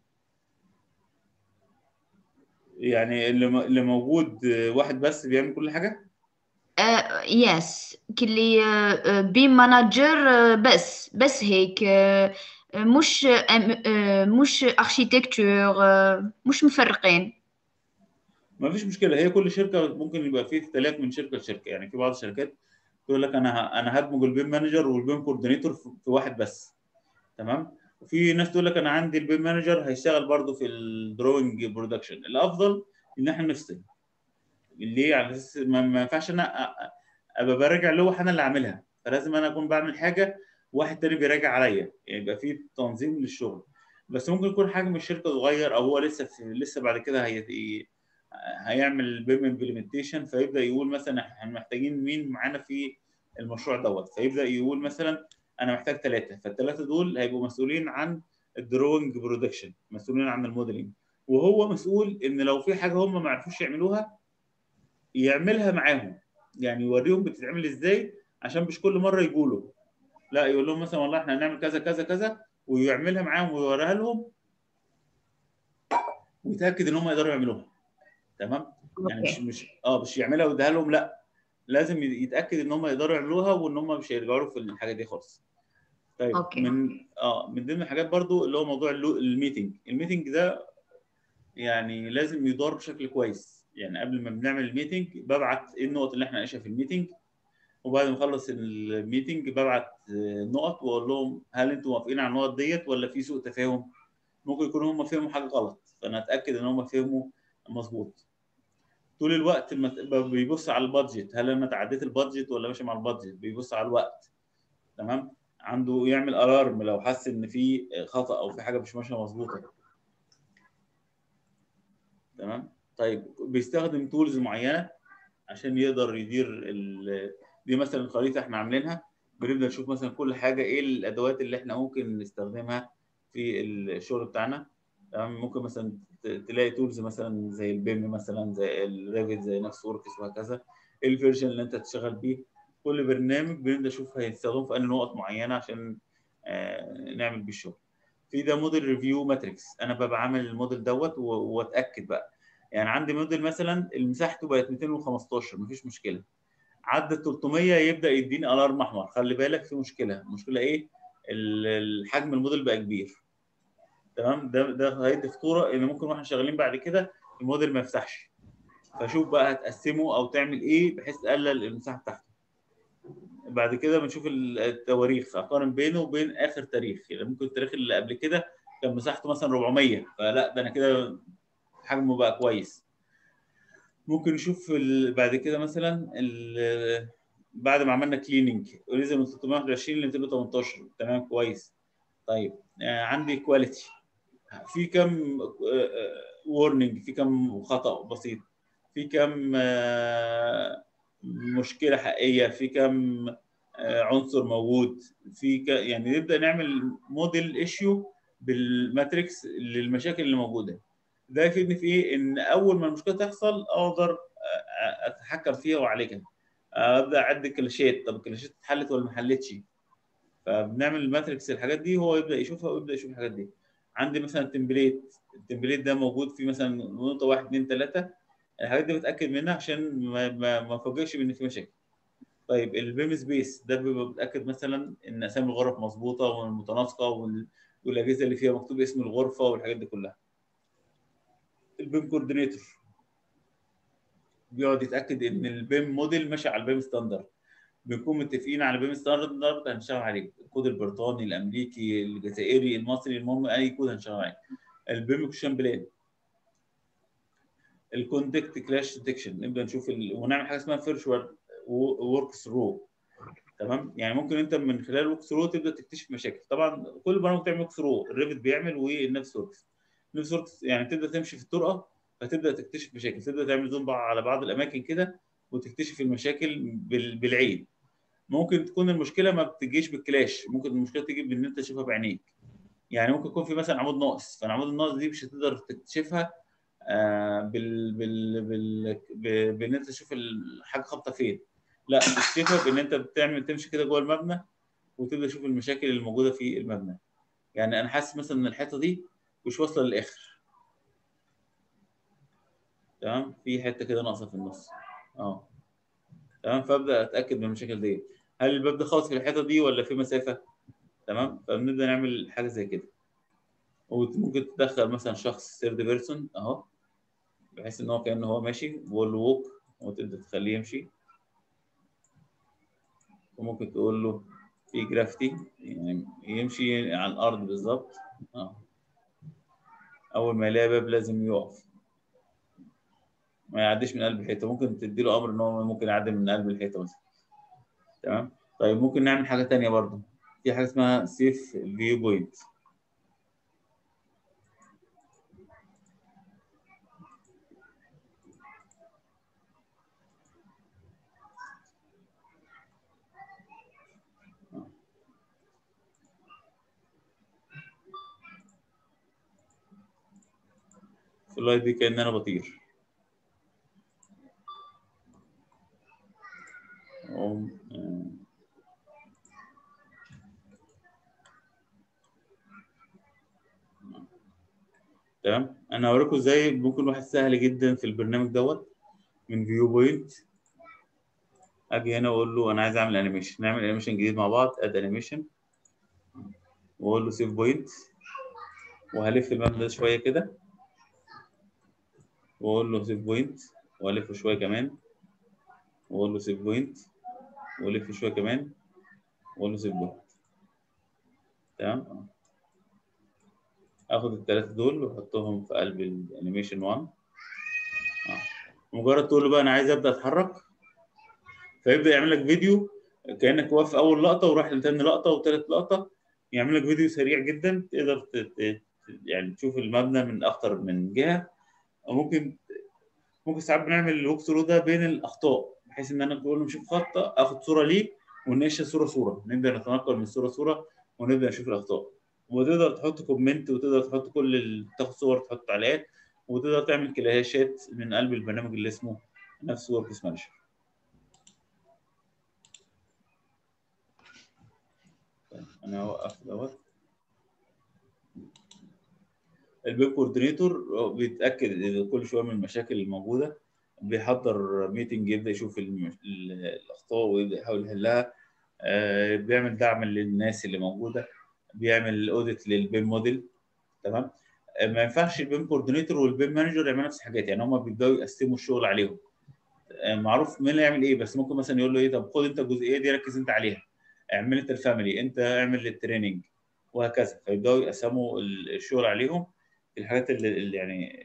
يعني اللي م- اللي موجود آه، واحد بس بيعمل كل حاجه آه، يس كلي آه، بيم مانجر آه، بس بس هيك آه، آه، مش آه، آه، مش اركيتكتور آه، مش مفرقين ما فيش مشكله هي كل شركه ممكن يبقى فيه اختلاف من شركه لشركه يعني في بعض الشركات تقول لك انا ه- انا هدمج البيم مانجر والبيم كوردينيتور في في واحد بس تمام وفي ناس تقول لك انا عندي البيم مانجر هيشتغل برضو في الدروينج برودكشن الافضل ان احنا نفصل ليه على اساس ما ما ينفعش انا أ- أ- ابقى براجع لوحه انا اللي عاملها فلازم انا اكون بعمل حاجه واحد تاني بيراجع عليا يعني يبقى في تنظيم للشغل بس ممكن يكون حجم الشركه صغير او هو لسه في لسه بعد كده هي هيعمل بيم امبلمنتيشن فيبدا يقول مثلا احنا محتاجين مين معانا في المشروع دوت فيبدا يقول مثلا انا محتاج ثلاثه فالثلاثه دول هيبقوا مسؤولين عن الدروينج برودكشن مسؤولين عن الموديلنج وهو مسؤول ان لو في حاجه هم ما عرفوش يعملوها يعملها معاهم يعني يوريهم بتتعمل ازاي عشان مش كل مره يقولوا لا يقول لهم مثلا والله احنا هنعمل كذا كذا كذا ويعملها معاهم ويوريها لهم ويتاكد ان هم يقدروا يعملوها تمام يعني مش مش اه مش يعملها ويديها لهم لا لازم يتاكد ان هم يقدروا يعملوها وان هم مش هيرجعوا له في الحاجه دي خالص طيب أوكي. من اه من ضمن الحاجات برضو اللي هو موضوع اللو- الميتنج الميتنج ده يعني لازم يدار بشكل كويس يعني قبل ما بنعمل الميتنج ببعت ايه النقط اللي احنا ناقشها في الميتنج وبعد ما اخلص الميتنج ببعت آه، نقط واقول لهم هل انتم موافقين على النقط ديت ولا في سوء تفاهم ممكن يكونوا هم فهموا حاجه غلط فانا اتاكد ان هم فهموا مظبوط طول الوقت لما تبقى بيبص على البادجت هل انا تعديت البادجت ولا ماشي مع البادجت بيبص على الوقت تمام عنده يعمل الارم لو حس ان في خطا او في حاجه مش ماشيه مظبوطه تمام طيب بيستخدم تولز معينه عشان يقدر يدير ال... دي مثلا خريطه احنا عاملينها بنبدا نشوف مثلا كل حاجه ايه الادوات اللي احنا ممكن نستخدمها في الشغل بتاعنا تمام ممكن مثلا ت- تلاقي تولز مثلا زي البيم مثلا زي الريفت زي نفس وركس وهكذا ايه الفيرجن اللي انت تشتغل بيه كل برنامج بنبدا نشوف هيستخدمه في انهي نقط معينه عشان آه، نعمل بيه الشغل في ده موديل ريفيو ماتريكس انا ببقى عامل الموديل دوت و- واتاكد بقى يعني عندي موديل مثلا مساحته بقت 215 مفيش مشكله عدى 300 يبدا يديني الارم احمر خلي بالك في مشكله المشكله ايه ال- الحجم الموديل بقى كبير تمام ده ده هيدي خطوره ان ممكن واحنا شغالين بعد كده الموديل ما يفتحش فشوف بقى هتقسمه او تعمل ايه بحيث تقلل المساحه بتاعته بعد كده بنشوف التواريخ اقارن بينه وبين اخر تاريخ يعني ممكن التاريخ اللي قبل كده كان مساحته مثلا 400 فلا ده انا كده حجمه بقى كويس ممكن نشوف ال- بعد كده مثلا ال- بعد ما عملنا كليننج ونزل من 321 ل 218 تمام كويس طيب آه، عندي كواليتي في كم وورنينج في كم خطأ بسيط في كم آه، مشكلة حقيقية في كم آه، عنصر موجود في ك... يعني نبدأ نعمل موديل ايشيو بالماتريكس للمشاكل اللي موجودة ده يفيدني في ايه ان اول ما المشكله تحصل اقدر آه، اتحكم فيها واعالجها ابدا اعد كلاشات طب الكلاشات اتحلت ولا ما حلتش فبنعمل الماتريكس الحاجات دي هو يبدا يشوفها ويبدا يشوف الحاجات دي عندي مثلا تمبليت التمبليت ده موجود فيه مثلا نقطه واحد اثنين ثلاثه الحاجات دي بتاكد منها عشان ما ما ما افاجئش بان في مشاكل طيب البيم سبيس ده بيبقى متاكد مثلا ان اسامي الغرف مظبوطه والمتناسقه وال- والاجهزه اللي فيها مكتوب اسم الغرفه والحاجات دي كلها البيم كوردينيتور بيقعد يتاكد ان البيم موديل ماشي على البيم ستاندرد بنكون متفقين على بيم ستاندرد هنشتغل عليه الكود البريطاني الامريكي الجزائري المصري المهم اي كود هنشتغل عليه البيم اكشن بلان الكوندكت كلاش ديتكشن نبدا نشوف ال... ونعمل حاجه اسمها فيرشوال ورك ثرو تمام يعني ممكن انت من خلال ورك ثرو تبدا تكتشف مشاكل طبعا كل البرامج بتعمل ورك ثرو الريفت بيعمل والنفس وركس نفس وركس يعني تبدا تمشي في الطرقه فتبدا تكتشف مشاكل تبدا تعمل زوم على بعض الاماكن كده وتكتشف المشاكل بال... بالعين ممكن تكون المشكله ما بتجيش بالكلاش ممكن المشكله تيجي بان انت تشوفها بعينيك يعني ممكن يكون في مثلا عمود ناقص فالعمود الناقص دي مش هتقدر تكتشفها آه بال بال بال بان انت تشوف الحاجه خابطه فين لا تكتشفها بان انت بتعمل تمشي كده جوه المبنى وتبدا تشوف المشاكل اللي موجوده في المبنى يعني انا حاسس مثلا ان الحيطه دي مش واصله للاخر تمام في حته كده ناقصه في النص اه تمام فابدا اتاكد من المشاكل دي هل الباب ده خالص في الحيطه دي ولا في مسافه تمام فبنبدا نعمل حاجه زي كده وممكن تدخل مثلا شخص سيرد بيرسون اهو بحيث ان هو كانه هو ماشي بقول له ووك وتبدا تخليه يمشي وممكن تقول له في جرافتي يعني يمشي على الارض بالظبط اه اول ما يلاقي باب لازم يقف ما يعديش من قلب الحيطه ممكن تدي له امر ان هو ممكن يعدي من قلب الحيطه مثلا تمام طيب ممكن نعمل حاجه ثانيه برضو في حاجه اسمها سيف فيو بوينت في اللايف دي كأن أنا بطير أقوم تمام انا هوريكم ازاي ممكن واحد سهل جدا في البرنامج دوت من فيو بوينت اجي هنا واقول له انا عايز اعمل انيميشن نعمل انيميشن جديد مع بعض اد انيميشن واقول له سيف بوينت وهلف المبنى ده شويه كده واقول له سيف بوينت والفه شويه كمان واقول له سيف بوينت والف شويه كمان واقول له سيف بوينت تمام اخد الثلاثه دول واحطهم في قلب الانيميشن 1 آه. مجرد تقول له بقى انا عايز ابدا اتحرك فيبدا يعمل لك فيديو كانك واقف في اول لقطه وراح لتاني لقطه وثالث لقطه يعمل لك فيديو سريع جدا تقدر ت... يعني تشوف المبنى من اكتر من جهه او ممكن ممكن ساعات بنعمل الوك ثرو ده بين الاخطاء بحيث ان انا بقول له نشوف خطه اخد صوره ليه ونناقش صوره صوره نبدا نتنقل من صوره صوره ونبدا نشوف الاخطاء وتقدر تحط كومنت وتقدر تحط كل ال... تاخد صور تحط تعليقات وتقدر تعمل كلاشات من قلب البرنامج اللي اسمه نفس ورك مانجر انا هوقف دوت البيب كوردينيتور بيتاكد كل شويه من المشاكل الموجوده بيحضر ميتنج يبدا يشوف الاخطاء ويبدا يحاول يحلها بيعمل دعم للناس اللي موجوده بيعمل اوديت للبيم موديل تمام ما ينفعش البيم كوردينيتور والبيم مانجر يعملوا نفس الحاجات يعني هم بيبداوا يقسموا الشغل عليهم معروف مين اللي يعمل ايه بس ممكن مثلا يقول له ايه طب خد انت الجزئيه دي ركز انت عليها اعمل انت الفاميلي انت اعمل التريننج وهكذا فيبداوا يقسموا الشغل عليهم الحاجات اللي يعني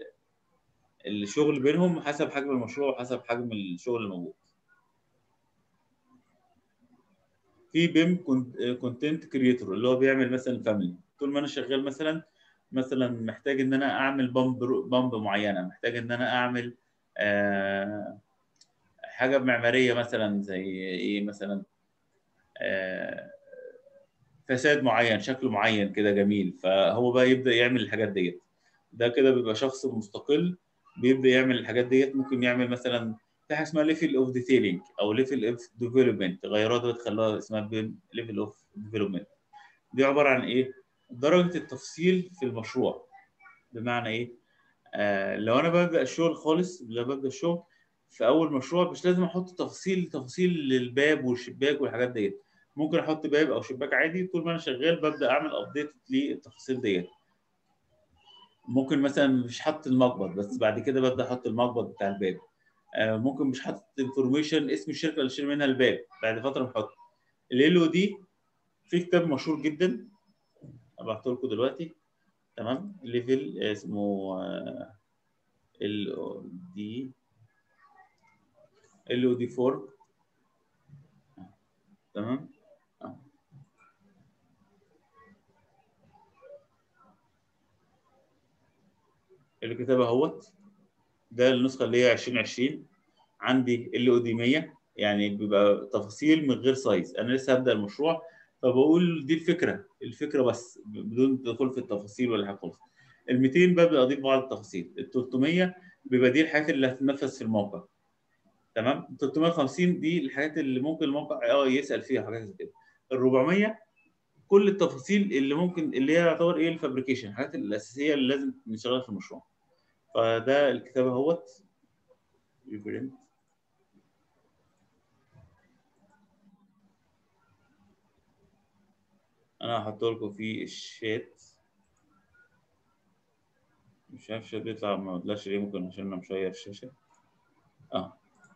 الشغل بينهم حسب حجم المشروع وحسب حجم الشغل الموجود في بيم كونتنت كريتور اللي هو بيعمل مثلا فاميلي طول ما انا شغال مثلا مثلا محتاج ان انا اعمل بامب بامب معينه محتاج ان انا اعمل آه حاجه معماريه مثلا زي ايه مثلا آه فساد معين شكل معين كده جميل فهو بقى يبدا يعمل الحاجات ديت ده كده بيبقى شخص مستقل بيبدا يعمل الحاجات ديت ممكن يعمل مثلا في حاجه اسمها ليفل اوف ديتيلينج او ليفل اوف ديفلوبمنت غيروها دلوقتي خلوها اسمها ليفل اوف ديفلوبمنت دي عباره عن ايه؟ درجه التفصيل في المشروع بمعنى ايه؟ آه لو انا ببدا الشغل خالص لو ببدا الشغل في اول مشروع مش لازم احط تفاصيل تفاصيل للباب والشباك والحاجات ديت ممكن احط باب او شباك عادي طول ما انا شغال ببدا اعمل ابديت للتفاصيل ديت ممكن مثلا مش حط المقبض بس بعد كده ببدا احط المقبض بتاع الباب آه، ممكن مش حاطط انفورميشن اسم الشركه اللي شيل منها الباب بعد فتره بحط ال او دي في كتاب مشهور جدا ابعته لكم دلوقتي تمام ليفل اسمه ال او دي ال او دي 4 تمام آه. اللي كتبها اهوت ده النسخه اللي هي 2020 عندي ال او دي 100 يعني بيبقى تفاصيل من غير سايز انا لسه هبدا المشروع فبقول دي الفكره الفكره بس بدون دخول في التفاصيل ولا حاجه خالص ال 200 ببدا اضيف بعض التفاصيل ال 300 بيبقى دي الحاجات اللي هتنفذ في الموقع تمام 350 دي الحاجات اللي ممكن الموقع اه يسال فيها حاجات زي كده ال 400 كل التفاصيل اللي ممكن اللي هي يعتبر ايه الفابريكيشن الحاجات الاساسيه اللي لازم نشتغلها في المشروع فده الكتاب اهوت reprint. انا هحطه لكم في الشات مش عارف الشات بيطلع ما بيطلعش ليه ممكن عشان انا مشير الشاشه اه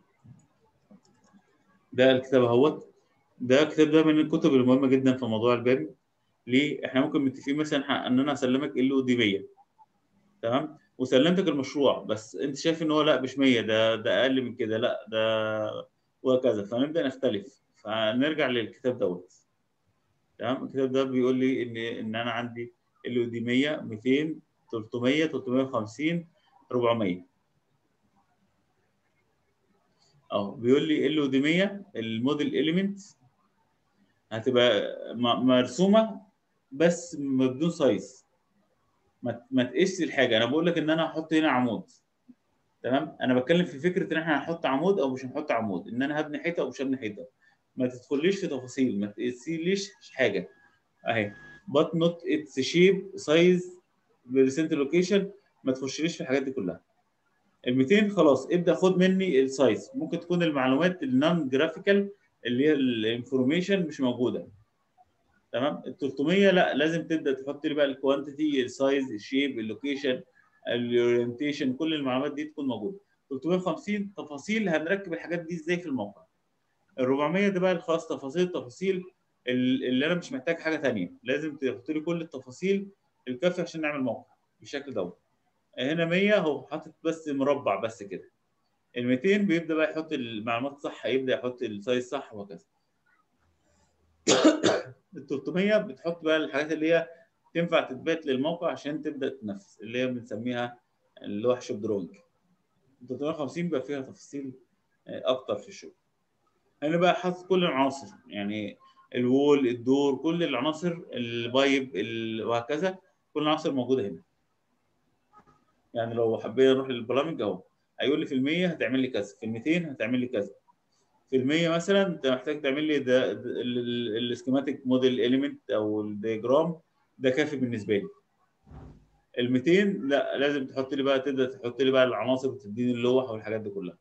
ده الكتاب اهوت ده الكتاب ده من الكتب المهمه جدا في موضوع الباب ليه احنا ممكن متفقين مثلا ان انا اسلمك ال او دي 100 تمام وسلمتك المشروع بس انت شايف ان هو لا مش 100 ده ده اقل من كده لا ده وهكذا فنبدا نختلف فنرجع للكتاب دوت تمام الكتاب ده بيقول لي ان ان انا عندي ال او دي 100 200 300 350 400 اه بيقول لي ال او دي 100 الموديل اليمنت هتبقى م- مرسومه بس بدون سايز ما ما تقيسش الحاجه انا بقول لك ان انا هحط هنا عمود تمام انا بتكلم في فكره ان احنا هنحط عمود او مش هنحط عمود ان انا هبني حيطه او مش هبني حيطه ما تدخليش في تفاصيل ما تقيسيليش حاجه اهي but not its shape size percent location ما تخشليش في الحاجات دي كلها ال 200 خلاص ابدا خد مني السايز ممكن تكون المعلومات النون جرافيكال اللي هي الانفورميشن مش موجوده تمام ال 300 لا لازم تبدا تحط لي بقى الكوانتيتي السايز الشيب اللوكيشن الاورينتيشن كل المعلومات دي تكون موجوده 350 تفاصيل هنركب الحاجات دي ازاي في الموقع ال 400 ده بقى الخاص تفاصيل تفاصيل اللي انا مش محتاج حاجه ثانيه لازم تحط لي كل التفاصيل الكافيه عشان نعمل موقع بالشكل دوت هنا 100 هو حاطط بس مربع بس كده ال 200 بيبدا بقى يحط المعلومات صح يبدا يحط السايز صح وهكذا ال 300 بتحط بقى الحاجات اللي هي تنفع تتبات للموقع عشان تبدا تنفذ اللي هي بنسميها اللوح شوب دروينج 350 بقى فيها تفاصيل اكتر في الشغل هنا بقى حاطط كل العناصر يعني الوول الدور كل العناصر البايب ال- وهكذا كل العناصر موجوده هنا يعني لو حبينا نروح للبرامج اهو هيقول لي في المية هتعمل لي كذا في ال 200 هتعمل لي كذا في المية مثلا انت محتاج تعمل لي ده السكيماتيك موديل اليمنت او الدياجرام ده كافي بالنسبه لي ال 200 لا لازم تحط لي بقى تبدا تحط لي بقى العناصر وتديني اللوح والحاجات دي كلها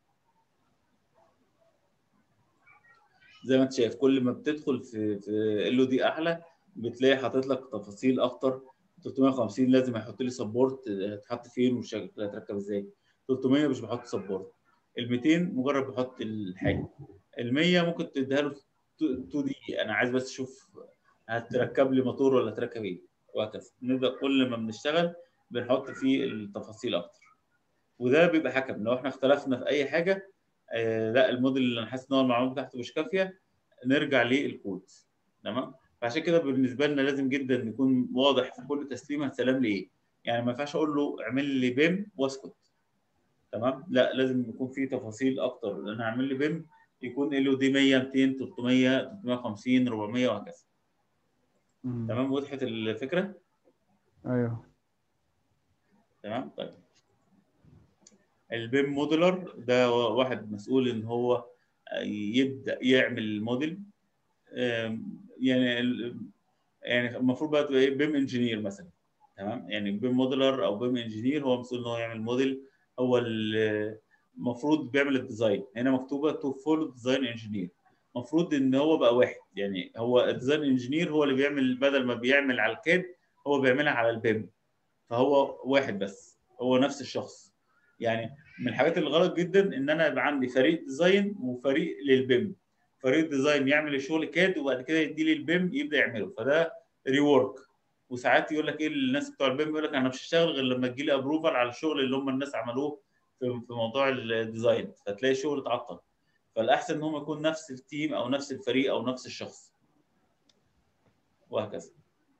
زي ما انت شايف كل ما بتدخل في في ال او دي اعلى بتلاقي حاطط لك تفاصيل اكتر 350 لازم هيحط لي سبورت هتحط فين والشكل هتركب ازاي 300 مش بحط سبورت ال 200 مجرد بحط الحاجه ال 100 ممكن تديها له 2 دي انا عايز بس اشوف هتركب لي موتور ولا تركب ايه وهكذا نبدا كل ما بنشتغل بنحط فيه التفاصيل اكتر وده بيبقى حكم لو احنا اختلفنا في اي حاجه آه لا الموديل اللي انا حاسس ان هو المعلومات بتاعته مش كافيه نرجع للكود تمام فعشان كده بالنسبه لنا لازم جدا نكون واضح في كل تسليمه هتسلم لي ايه يعني ما ينفعش اقول له اعمل لي بيم واسكت تمام لا لازم يكون في تفاصيل اكتر انا هعمل لي بيم يكون ال دي 100 200 300 350 400 وهكذا مم. تمام وضحت الفكره ايوه تمام طيب البيم موديلر ده واحد مسؤول ان هو يبدا يعمل الموديل آم، يعني ال- يعني المفروض بقى تبقى ايه بيم انجينير مثلا تمام يعني بيم موديلر او بيم انجينير هو مسؤول ان هو يعمل موديل هو ال- المفروض بيعمل الديزاين هنا مكتوبه تو فولو ديزاين انجينير المفروض ان هو بقى واحد يعني هو الديزاين انجينير هو اللي بيعمل بدل ما بيعمل على الكاد هو بيعملها على البيم فهو واحد بس هو نفس الشخص يعني من الحاجات اللي غلط جدا ان انا يبقى عندي فريق ديزاين وفريق للبيم فريق ديزاين يعمل الشغل كاد وبعد كده يدي لي البيم يبدا يعمله فده ريورك وساعات يقول لك ايه الناس بتوع البيم يقول لك انا مش هشتغل غير لما تجي لي ابروفال على الشغل اللي هم الناس عملوه في في موضوع الديزاين فتلاقي الشغل اتعطل فالاحسن ان هم يكون نفس التيم او نفس الفريق او نفس الشخص وهكذا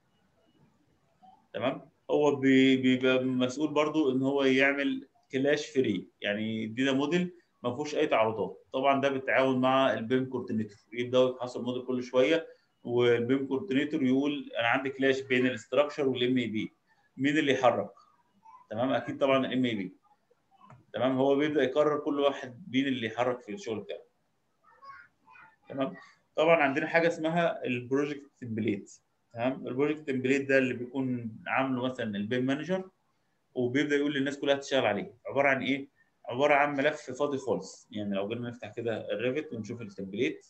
تمام هو بي- بيبقى مسؤول برضو ان هو يعمل كلاش فري يعني يدينا موديل ما فيهوش اي تعارضات طبعا ده بالتعاون مع البيم كوردينيتور يبداوا يفحصوا الموديل كل شويه والبيم كوردينيتور يقول انا عندي كلاش بين الاستراكشر والام اي بي مين اللي يحرك تمام اكيد طبعا الام اي بي تمام هو بيبدا يقرر كل واحد مين اللي يحرك في الشغل بتاعه تمام طبعا عندنا حاجه اسمها البروجكت تمبليت تمام البروجكت تمبليت ده اللي بيكون عامله مثلا البيم مانجر وبيبدا يقول للناس كلها تشتغل عليه عباره عن ايه عباره عن ملف فاضي خالص يعني لو جينا نفتح كده الريفت ونشوف التمبليت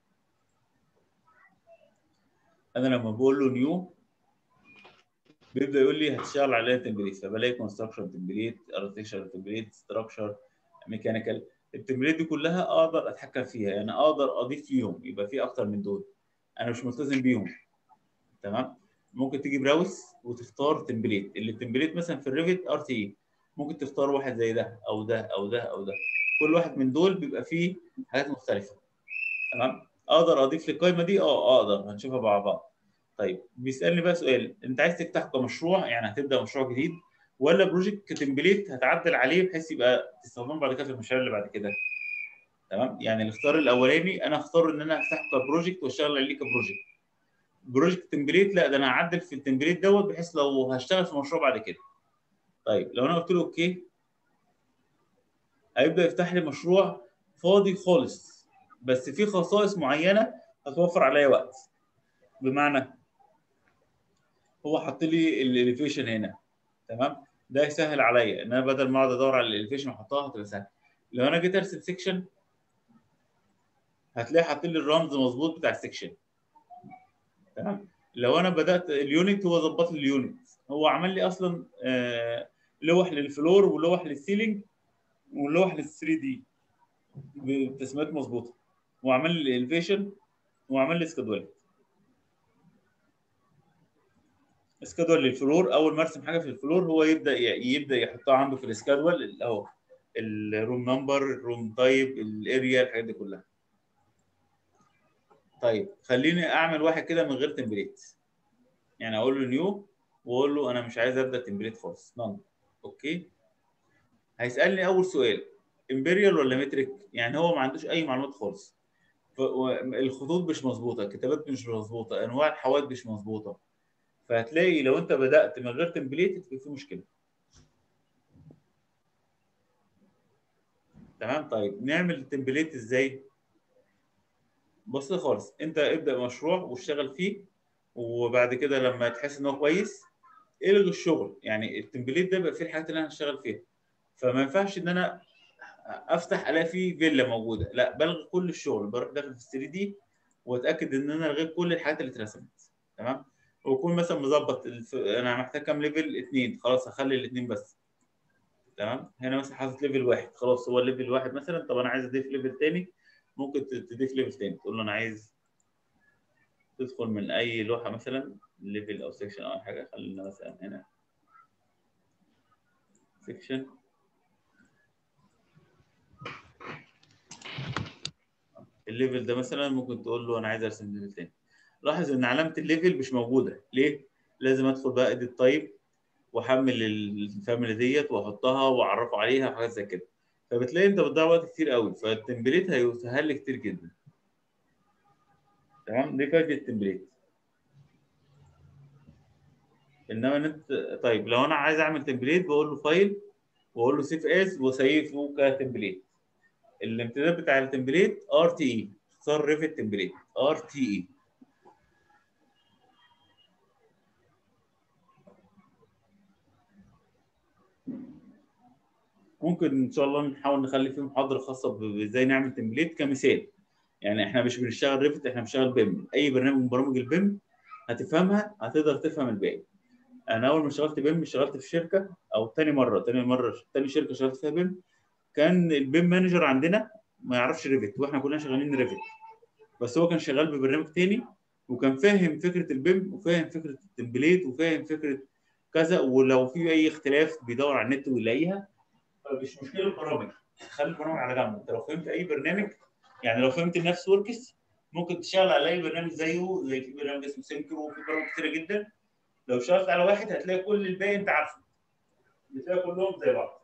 انا لما بقول له نيو بيبدا يقول لي هتشتغل عليها تمبليت فبلاقي كونستراكشن تمبليت اركتكشر تمبليت ستراكشر ميكانيكال التمبليت دي كلها اقدر اتحكم فيها يعني اقدر اضيف فيهم يبقى في اكتر من دول انا مش ملتزم بيهم تمام ممكن تيجي براوس وتختار تمبليت اللي التمبليت مثلا في الريفت ار تي ممكن تختار واحد زي ده او ده او ده او ده كل واحد من دول بيبقى فيه حاجات مختلفه تمام اقدر اضيف للقائمه دي اه اقدر هنشوفها مع بعض طيب بيسالني بقى سؤال انت عايز تفتح كمشروع يعني هتبدا مشروع جديد ولا بروجكت كتمبليت هتعدل عليه بحيث يبقى تستخدمه بعد كده في المشاريع اللي بعد كده تمام يعني الاختيار الاولاني انا اختار ان انا افتحه كبروجكت واشتغل عليه كبروجكت بروجكت تمبليت لا ده انا هعدل في التمبليت دوت بحيث لو هشتغل في مشروع بعد كده طيب لو انا قلت له اوكي هيبدا يفتح لي مشروع فاضي خالص بس فيه خصائص معينه هتوفر عليا وقت بمعنى هو حط لي الاليفيشن هنا تمام ده يسهل عليا ان انا بدل ما اقعد ادور على الاليفيشن واحطها هتبقى سهل لو انا جيت ارسم سيكشن هتلاقي حاطط لي الرمز مظبوط بتاع السيكشن تمام لو انا بدات اليونت هو ظبط لي اليونت هو عمل لي اصلا آه لوح للفلور ولوح للسيلينج ولوح لل 3 دي بتسميات مظبوطه وعمل لي الاليفيشن وعمل لي سكادول سكادول للفلور اول ما ارسم حاجه في الفلور هو يبدا يبدا يحطها عنده في السكادول اهو الروم نمبر الروم تايب الاريا الحاجات دي كلها طيب خليني اعمل واحد كده من غير تمبليت يعني اقول له نيو واقول له انا مش عايز ابدا تمبليت خالص نون اوكي هيسالني اول سؤال امبريال ولا متريك يعني هو ما عندوش اي معلومات خالص الخطوط مش مظبوطه الكتابات مش مظبوطه انواع الحوائط مش مظبوطه فهتلاقي لو انت بدات من غير تمبليت هتبقى في مشكله تمام طيب نعمل التمبليت ازاي بسيط خالص انت ابدا مشروع واشتغل فيه وبعد كده لما تحس ان هو كويس الغي الشغل يعني التمبليت ده بيبقى فيه الحاجات اللي انا هشتغل فيها فما ينفعش ان انا افتح الاقي فيه فيلا موجوده لا بلغي كل الشغل بروح داخل في 3 دي واتاكد ان انا لغيت كل الحاجات اللي اترسمت تمام واكون مثلا مظبط الف... انا محتاج كام ليفل اثنين خلاص هخلي الاثنين بس تمام هنا مثلا حاطط ليفل واحد خلاص هو الليفل واحد مثلا طب انا عايز اضيف ليفل ثاني ممكن تضيف ليفل ثاني تقول له انا عايز تدخل من اي لوحه مثلا ليفل او سيكشن او حاجه خلينا مثلا هنا سيكشن الليفل ده مثلا ممكن تقول له انا عايز ارسم ليفل ثاني لاحظ ان علامه الليفل مش موجوده ليه لازم ادخل بقى اديت تايب واحمل الفاميلي ديت واحطها واعرفه عليها وحاجات زي كده فبتلاقي انت بتضيع وقت كتير قوي فالتمبليت هيسهل لك كتير جدا تمام دي فايده التمبليت انما انت طيب لو انا عايز اعمل تمبليت بقول له فايل واقول له سيف از وسيفه كتمبليت الامتداد بتاع التمبليت ار تي اي اختصار ريفت تمبليت ار تي اي ممكن ان شاء الله نحاول نخلي فيه محاضره خاصه بازاي نعمل تمبليت كمثال يعني احنا مش بنشتغل ريفت احنا بنشتغل بيم اي برنامج من برامج البيم هتفهمها هتقدر تفهم الباقي انا اول ما اشتغلت بيم اشتغلت في شركه او تاني مره تاني مره تاني شركه اشتغلت فيها بيم كان البيم مانجر عندنا ما يعرفش ريفت واحنا كلنا شغالين ريفت بس هو كان شغال ببرنامج تاني وكان فاهم فكره البيم وفاهم فكره التمبليت وفاهم فكره كذا ولو في اي اختلاف بيدور على النت ويلاقيها فمش مشكله البرامج خلي البرامج على جنب انت لو فهمت اي برنامج يعني لو فهمت نفس وركس ممكن تشتغل على اي برنامج زيه زي في برنامج اسمه سينكرو وفي برامج كتيره جدا لو اشتغلت على واحد هتلاقي كل الباقي انت عارفه بتلاقي كلهم زي بعض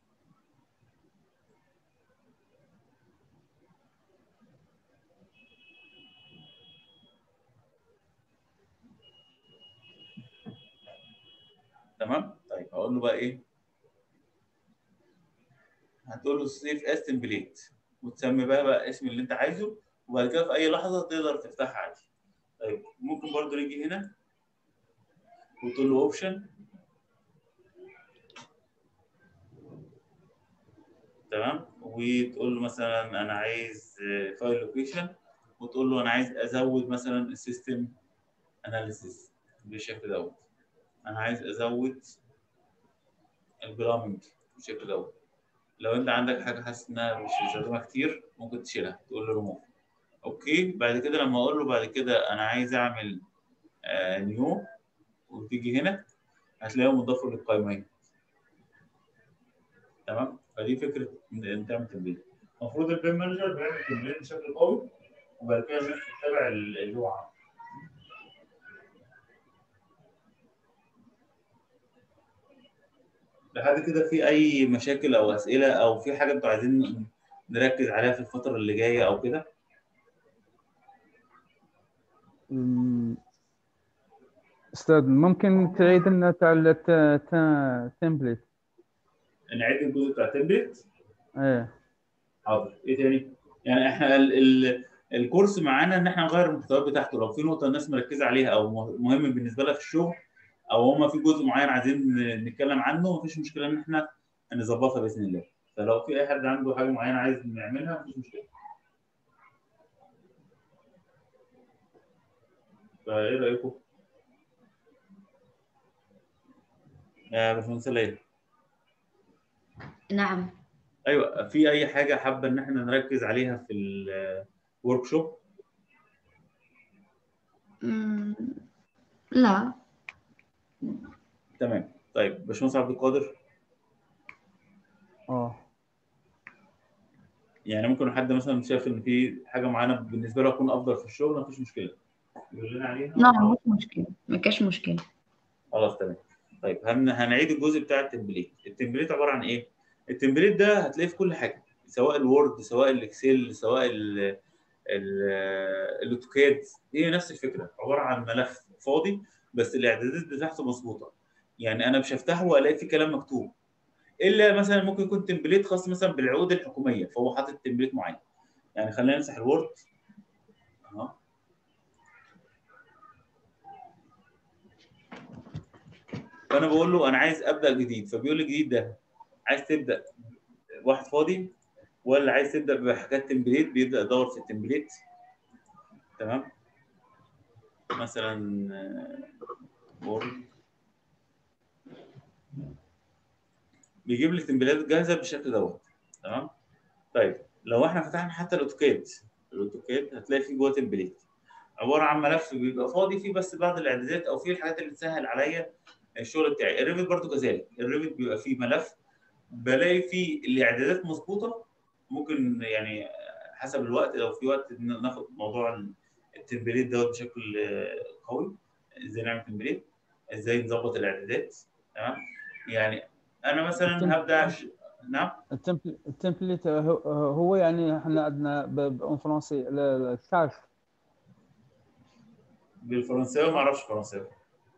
تمام طيب هقول له بقى ايه هتقول له سيف اس تمبليت وتسمي بقى بقى اسم اللي انت عايزه وبعد كده في اي لحظه تقدر تفتحها عادي طيب ممكن برضو نيجي هنا وتقول له اوبشن تمام وتقول له مثلا انا عايز فايل لوكيشن وتقول له انا عايز ازود مثلا السيستم اناليسيس بالشكل دوت انا عايز ازود البلامنج بالشكل دوت لو انت عندك حاجه حاسس انها مش بتستخدمها كتير ممكن تشيلها تقول له ريموف اوكي بعد كده لما اقول له بعد كده انا عايز اعمل آه نيو وتيجي هنا هتلاقيه مضاف للقائمه تمام فدي فكره ان تعمل تمرين المفروض البيم مانجر بيعمل تمرين بشكل قوي وبعد كده الناس تتابع اللي هو عامله لحد كده في اي مشاكل او اسئله او في حاجه انتوا عايزين نركز عليها في الفتره اللي جايه او كده أمم، استاذ ممكن تعيد لنا تاع التمبليت نعيد الجزء بتاع التمبلت ايه حاضر ايه تاني يعني احنا ال ال الكورس معانا ان احنا نغير المحتويات بتاعته لو في نقطه الناس مركزه عليها او مه- مهم بالنسبه لها في الشغل او هما في جزء معين عايزين نتكلم عنه مفيش مشكله ان احنا نظبطها باذن الله فلو في اي حد عنده حاجه معينه عايز نعملها مفيش مشكله فايه رايكم؟ يا باشمهندس ليلى نعم ايوه في اي حاجه حابه ان احنا نركز عليها في الورك شوب مم، لا تمام طيب باشمهندس عبد القادر اه يعني ممكن حد مثلا شايف ان في حاجه معينه بالنسبه له تكون افضل في الشغل مفيش مشكله يقول لنا عليها نعم مش مشكلة ما كاش مشكلة خلاص تمام طيب هن... هنعيد الجزء بتاع التمبليت التمبليت عباره عن ايه التمبليت ده هتلاقيه في كل حاجه سواء الوورد سواء الاكسل سواء ال ال الاوتوكاد هي نفس الفكره عباره عن ملف فاضي بس الاعدادات بتاعته مظبوطه يعني انا مش هفتحه والاقي فيه كلام مكتوب الا مثلا ممكن يكون تمبليت خاص مثلا بالعقود الحكوميه فهو حاطط تمبليت معين يعني خلينا نمسح الوورد اهو فانا بقول له انا عايز ابدا جديد فبيقول لي جديد ده عايز تبدا واحد فاضي ولا عايز تبدا بحاجات تمبليت بيبدا يدور في التمبليت تمام مثلا آه، وورد بيجيب لي تمبليت جاهزه بالشكل دوت تمام طيب لو احنا فتحنا حتى الاوتوكاد الاوتوكاد هتلاقي فيه جوه تمبليت عباره عن ملف بيبقى فاضي فيه بس بعض الاعدادات او فيه الحاجات اللي تسهل عليا الشغل بتاعي الريفت برضو كذلك الريفت بيبقى فيه ملف بلاقي فيه الاعدادات مظبوطه ممكن يعني حسب الوقت لو في وقت ن- ناخد موضوع التمبليت دوت بشكل آه، قوي ازاي نعمل تمبليت ازاي نظبط الاعدادات تمام يعني انا مثلا هبدا ش... نعم التمبل- التمبليت هو- هو يعني احنا عندنا اون فرونسي الكالك بالفرنساوي ما اعرفش فرنساوي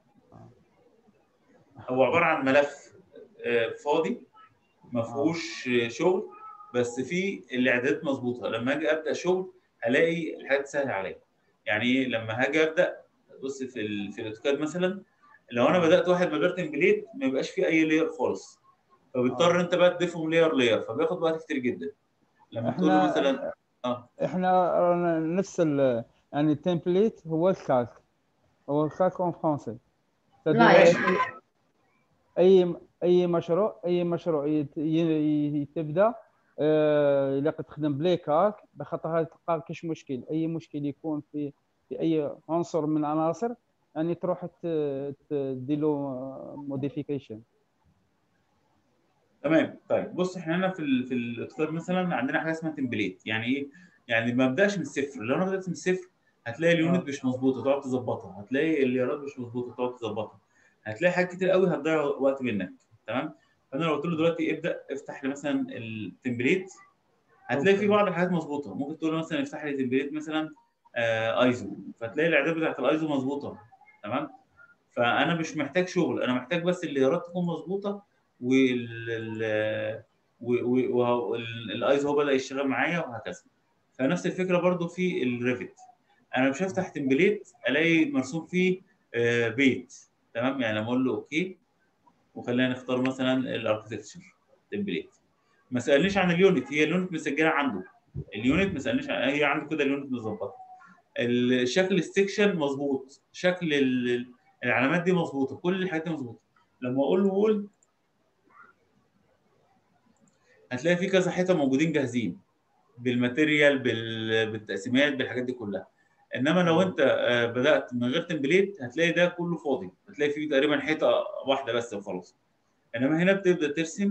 هو عباره عن ملف آه، فاضي ما فيهوش آه، شغل بس فيه الاعدادات مظبوطه لما اجي ابدا شغل الاقي الحاجات سهله عليا يعني ايه لما هاجي ابدا بص في ال... في الاوتوكاد مثلا لو انا بدات واحد من غير تمبليت ما يبقاش فيه اي لاير خالص فبتضطر انت بقى تضيفهم لاير لاير فبياخد وقت كتير جدا لما تقول له احنا مثلا اه احنا رانا نفس ال يعني التمبليت هو الكالك هو الكالك اون فرونسي لا يا C'est-à-dire, اي اي مشروع اي مشروع يت- ي- ي- تبدا آه، الا تخدم بلي كارك بخاطر تلقى كاش مشكل اي مشكل يكون في في اي عنصر من العناصر يعني تروح ت- تدير له موديفيكيشن تمام طيب بص احنا هنا في ال... في الاوتوكاد مثلا عندنا حاجه اسمها تمبليت يعني ايه؟ يعني ما ابداش من الصفر لو انا بدات من الصفر هتلاقي اليونت آه. مش مظبوطه تقعد تظبطها هتلاقي الليارات مش مظبوطه تقعد تظبطها هتلاقي حاجات كتير قوي هتضيع وقت منك تمام فانا لو قلت له دلوقتي ابدا افتح لي مثلا التمبليت هتلاقي أوكي. في بعض الحاجات مظبوطه ممكن تقول له مثلا افتح لي تمبليت مثلا آه ايزو فتلاقي الاعداد بتاعت الايزو مظبوطه تمام فانا مش محتاج شغل انا محتاج بس الليارات تكون مظبوطه وال والايزو هو بدا يشتغل معايا وهكذا فنفس الفكره برضو في الريفت انا مش هفتح تمبليت الاقي مرسوم فيه آه، بيت تمام يعني لما اقول له اوكي وخلينا نختار مثلا الاركتكتشر تمبليت ما سالنيش عن اليونت هي اليونت مسجله عنده اليونت ما سالنيش عن هي عنده كده اليونت مظبطه الشكل السكشن مظبوط شكل ال- العلامات دي مظبوطه كل الحاجات دي مظبوطه لما اقول له وول هتلاقي في كذا حيطه موجودين جاهزين بالماتيريال بال- بالتقسيمات بالحاجات دي كلها انما لو انت آه، بدات من غير تمبليت هتلاقي ده كله فاضي هتلاقي فيه تقريبا حيطه واحده بس وخلاص انما هنا بتبدا ترسم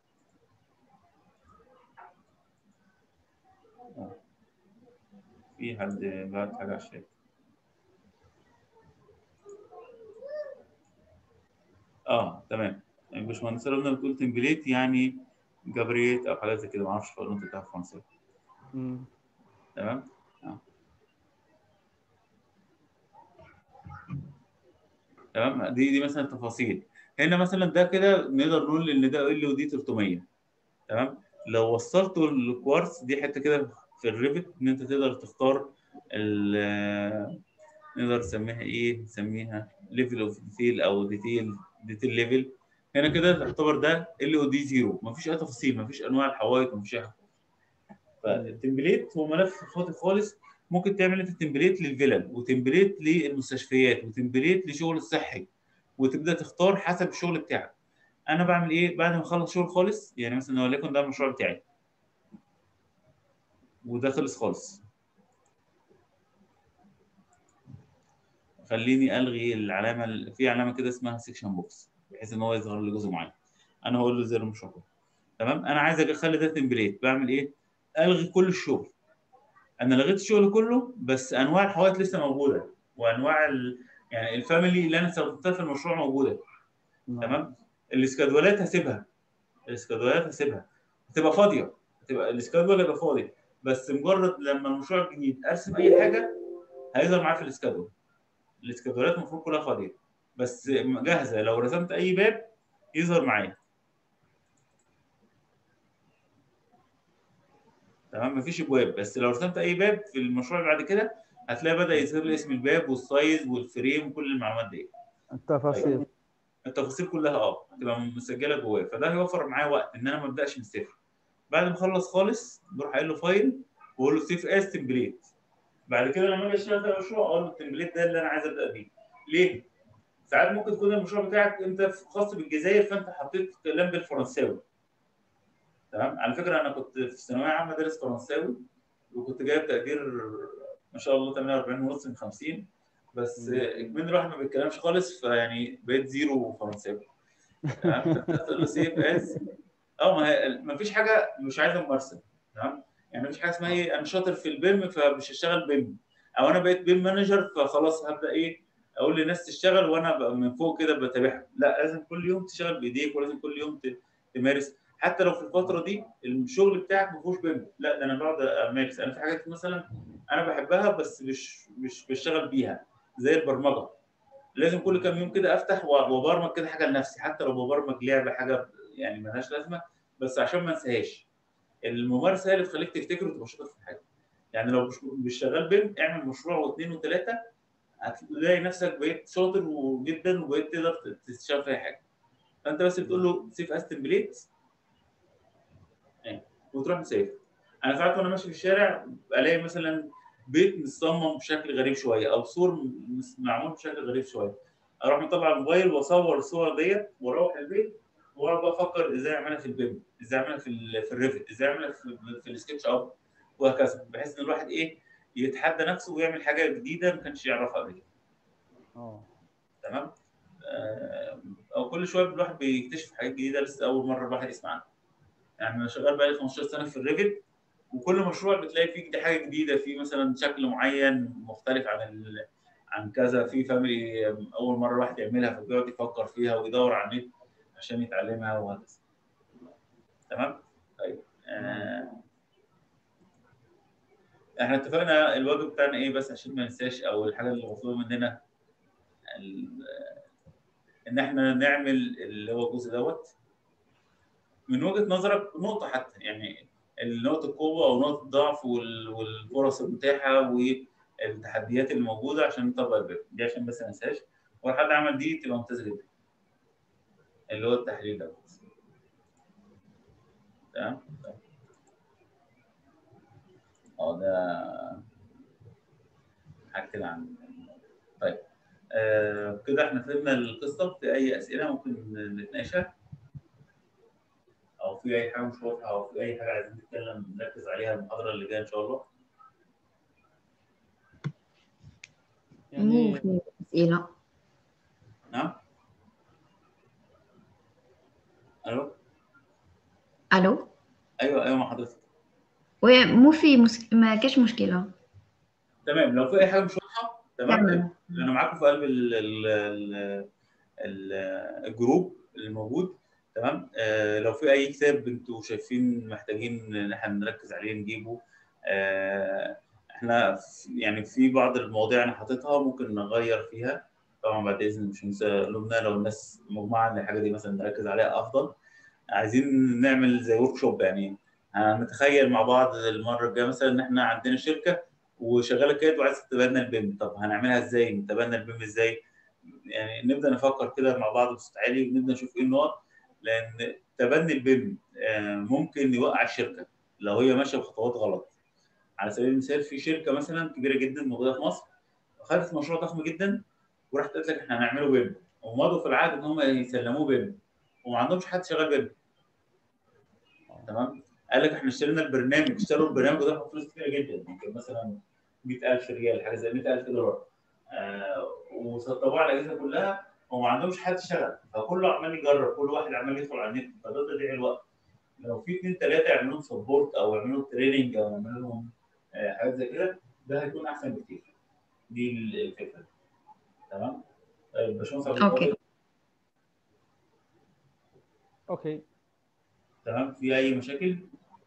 آه. في حد بعت حاجه على الشات اه تمام الباشمهندسه لما بتقول تمبليت يعني جبريت او حاجات زي كده ما اعرفش النطق بتاعها فرنساوي مم. تمام آه. تمام دي دي مثلا تفاصيل هنا مثلا ده كده نقدر نقول ان ده ال ودي 300 تمام لو وصلته الكوارتز دي حته كده في الريفت ان انت تقدر تختار ال نقدر نسميها ايه نسميها ليفل اوف ديتيل او ديتيل ديتيل ليفل هنا كده تعتبر ده ال او دي زيرو مفيش اي تفاصيل مفيش انواع الحوائط مفيش اي حاجه فالتمبليت هو ملف فاضي خالص ممكن تعمل انت تمبليت للفلل وتمبليت للمستشفيات وتمبليت لشغل الصحي وتبدا تختار حسب الشغل بتاعك انا بعمل ايه بعد ما اخلص شغل خالص يعني مثلا وليكن ده المشروع بتاعي وده خلص خالص خليني الغي العلامه ال- في علامه كده اسمها سيكشن بوكس بحيث ان هو يظهر لي جزء معين انا هقول له زر المشروع تمام انا عايز أجي اخلي ده تمبليت بعمل ايه الغي كل الشغل انا لغيت الشغل كله بس انواع الحوائط لسه موجوده وانواع ال... يعني الفاميلي اللي انا استخدمتها في المشروع موجوده تمام الاسكادولات هسيبها الاسكادولات هسيبها هتبقى فاضيه هتبقى الاسكادول هيبقى فاضي بس مجرد لما المشروع الجديد ارسم اي حاجه هيظهر معايا في الاسكادول الاسكادولات المفروض كلها فاضيه بس جاهزه لو رسمت اي باب يظهر معايا تمام مفيش ابواب بس لو رسمت اي باب في المشروع اللي بعد كده هتلاقي بدا يظهر لي اسم الباب والسايز والفريم وكل المعلومات دي التفاصيل التفاصيل كلها اه هتبقى مسجله جواه فده هيوفر معايا وقت ان انا ما ابداش من الصفر بعد ما اخلص خالص بروح قايل له فايل واقول له سيف از تمبليت بعد كده لما اجي اشتغل في المشروع اقول له التمبليت ده اللي انا عايز ابدا بيه ليه؟ ساعات ممكن تكون المشروع بتاعك انت خاص بالجزائر فانت حطيت كلام بالفرنساوي تمام على فكره انا كنت في ثانويه عامه دارس فرنساوي وكنت جايب تقدير ما شاء الله 48 ونص من 50 بس من الواحد ما بيتكلمش خالص فيعني بقيت زيرو فرنساوي تمام تقول له سيف از اه ما هي ما فيش حاجه مش عايزه ممارسه تمام يعني ما فيش حاجه اسمها ايه انا شاطر في البيم فمش هشتغل بيم او انا بقيت بيم مانجر فخلاص هبدا ايه اقول للناس تشتغل وانا بقى من فوق كده بتابعهم لا لازم كل يوم تشتغل بايديك ولازم كل يوم ت- تمارس حتى لو في الفتره دي الشغل بتاعك ما فيهوش بيم لا ده انا بقعد امارس انا في حاجات مثلا انا بحبها بس مش مش بشتغل بيها زي البرمجه لازم كل كام يوم كده افتح و- وابرمج كده حاجه لنفسي حتى لو ببرمج لعبه حاجه يعني ملهاش لازمه بس عشان ما انساهاش الممارسه هي اللي تخليك تفتكر وتبقى شاطر في الحاجه يعني لو مش مش شغال بيم اعمل مشروع واثنين وثلاثه هتلاقي نفسك بقيت شاطر جدا وبقيت تقدر تشتغل في اي حاجه فانت بس بتقول له سيف از تمبليت وتروح مسافر انا ساعات وانا ماشي في الشارع الاقي مثلا بيت متصمم بشكل غريب شويه او سور مس- معمول بشكل غريب شويه اروح مطلع الموبايل واصور الصور ديت واروح البيت واقعد بقى افكر ازاي اعملها في البيم ازاي اعملها في ال في الريفت ازاي اعملها في, في السكتش اب وهكذا بحيث ان الواحد ايه يتحدى نفسه ويعمل حاجه جديده ما كانش يعرفها قبل كده اه تمام آه، او كل شويه الواحد بيكتشف حاجات جديده لسه اول مره الواحد يسمع عنها يعني انا شغال بقالي 15 سنه في الريفت وكل مشروع بتلاقي فيه دي حاجه جديده في مثلا شكل معين مختلف عن ال... عن كذا في فاميلي اول مره الواحد يعملها فبيقعد يفكر فيها ويدور على النت عشان يتعلمها وهكذا تمام طيب آه. احنا اتفقنا الواجب بتاعنا ايه بس عشان ما ننساش او الحاجه اللي مطلوبه مننا ال- ان احنا نعمل اللي هو الجزء دوت من وجهه نظرك نقطه حتى يعني نقطه القوه او نقطه الضعف وال- والفرص المتاحه والتحديات اللي موجوده عشان نطبق البيب دي عشان بس ما ننساش ولو حد عمل دي تبقى ممتازه جدا اللي هو التحليل دوت تمام طيب. اه ده حاجه كده عن طيب آه كده احنا فهمنا القصه في اي اسئله ممكن نتناقشها او في اي حاجه مش واضحه او في اي حاجه عايزين نتكلم نركز عليها المحاضره اللي جايه ان شاء الله مو يعني في أسئلة نعم الو ألو ايوه ايوه مع حضرتك وي مو في مس... ما كاش مشكلة تمام لو في اي حاجه مش واضحه تمام تمام انا معاكم في قلب ال ال ال ال الجروب اللي موجود تمام آه لو في اي كتاب انتوا شايفين محتاجين ان احنا نركز عليه نجيبه آه احنا في- يعني في بعض المواضيع انا حاططها ممكن نغير فيها طبعا بعد اذن مش هنسى لومنا لو الناس مجمعه ان الحاجه دي مثلا نركز عليها افضل عايزين نعمل زي ورك شوب يعني هنتخيل مع بعض المره الجايه مثلا ان احنا عندنا شركه وشغاله كده وعايزه تتبنى البيم طب هنعملها ازاي نتبنى البيم ازاي يعني نبدا نفكر كده مع بعض بصوت عالي ونبدا نشوف ايه النقط لان تبني البيم آه، ممكن يوقع الشركه لو هي ماشيه بخطوات غلط على سبيل المثال في شركه مثلا كبيره جدا موجوده في مصر خدت مشروع ضخم جدا وراحت قالت لك احنا هنعمله بيم ومضوا في العقد ان هم يسلموه بيم وما عندهمش حد شغال بيم تمام قال لك احنا اشترينا البرنامج اشتروا البرنامج ده فلوس كتير جدا ممكن مثلا 100000 ريال حاجه زي 100000 دولار آه وسطبوها على الاجهزه كلها وما عندهمش حد يشتغل فكله عمال يجرب كل واحد عمال يدخل على النت فده تضييع الوقت لو في اثنين ثلاثه يعملوا لهم سبورت او يعملوا تريننج او يعملوا لهم آه حاجات زي كده ده هيكون احسن بكتير دي الفكره تمام طيب باشمهندس عبد أوكي. القادر اوكي تمام في اي مشاكل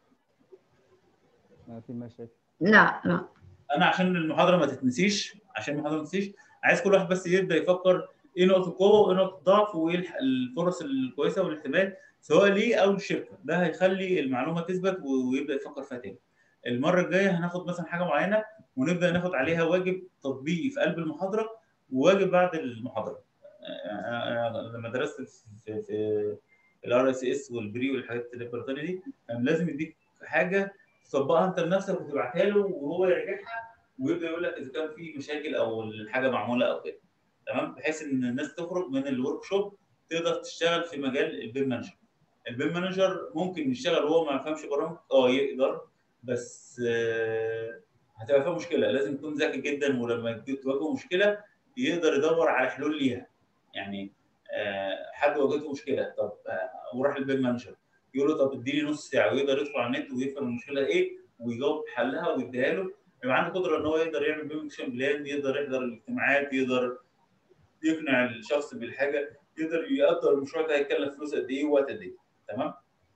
ما في مشاكل لا لا انا عشان المحاضره ما تتنسيش عشان المحاضره ما تتنسيش عايز كل واحد بس يبدا يفكر ايه نقطه القوه وايه نقطه الضعف وايه الح- الفرص الكويسه والاحتمال سواء ليه او للشركه ده هيخلي المعلومه تثبت و- ويبدا يفكر فيها تاني المره الجايه هناخد مثلا حاجه معينه ونبدا ناخد عليها واجب تطبيقي في قلب المحاضره وواجب بعد المحاضره أنا- أنا لما درست في في الار اس اس والبري والحاجات البريطانيه دي كان لازم يديك حاجه تطبقها انت بنفسك وتبعتها له وهو يراجعها ويبدا يقول لك اذا كان في مشاكل او الحاجه معموله او كده تمام بحيث ان الناس تخرج من الورك شوب تقدر تشتغل في مجال البيم مانجر البيم مانجر ممكن يشتغل وهو ما يفهمش برامج اه يقدر بس آه، هتبقى فيها مشكله لازم يكون ذكي جدا ولما تواجهه مشكله يقدر يدور على حلول ليها يعني آه، حد واجهته مشكله طب آه، وراح البيم مانجر يقول له طب اديني نص ساعه ويقدر يدخل على النت ويفهم المشكله ايه ويجاوب حلها ويديها له يبقى عنده قدره ان هو يقدر يعمل بيم اكشن بلان يقدر يحضر الاجتماعات يقدر يقنع الشخص بالحاجه يقدر يقدر المشروع ده هيكلف فلوس قد ايه ووقت قد ايه تمام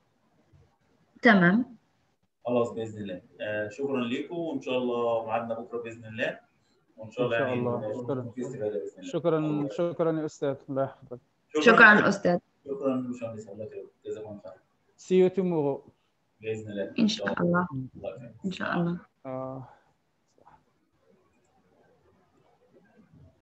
تمام خلاص باذن الله آه شكرا لكم وان شاء الله ميعادنا بكره باذن الله وان شاء الله إن شاء يعني الله. يكون شكراً. في استفاده باذن الله شكرا شكرا يا استاذ الله يحفظك شكرا أستاذ شكرا باشمهندس الله يكرمك جزاكم الله خير see you tomorrow باذن الله إن شاء الله الله يكرمك إن شاء الله آه.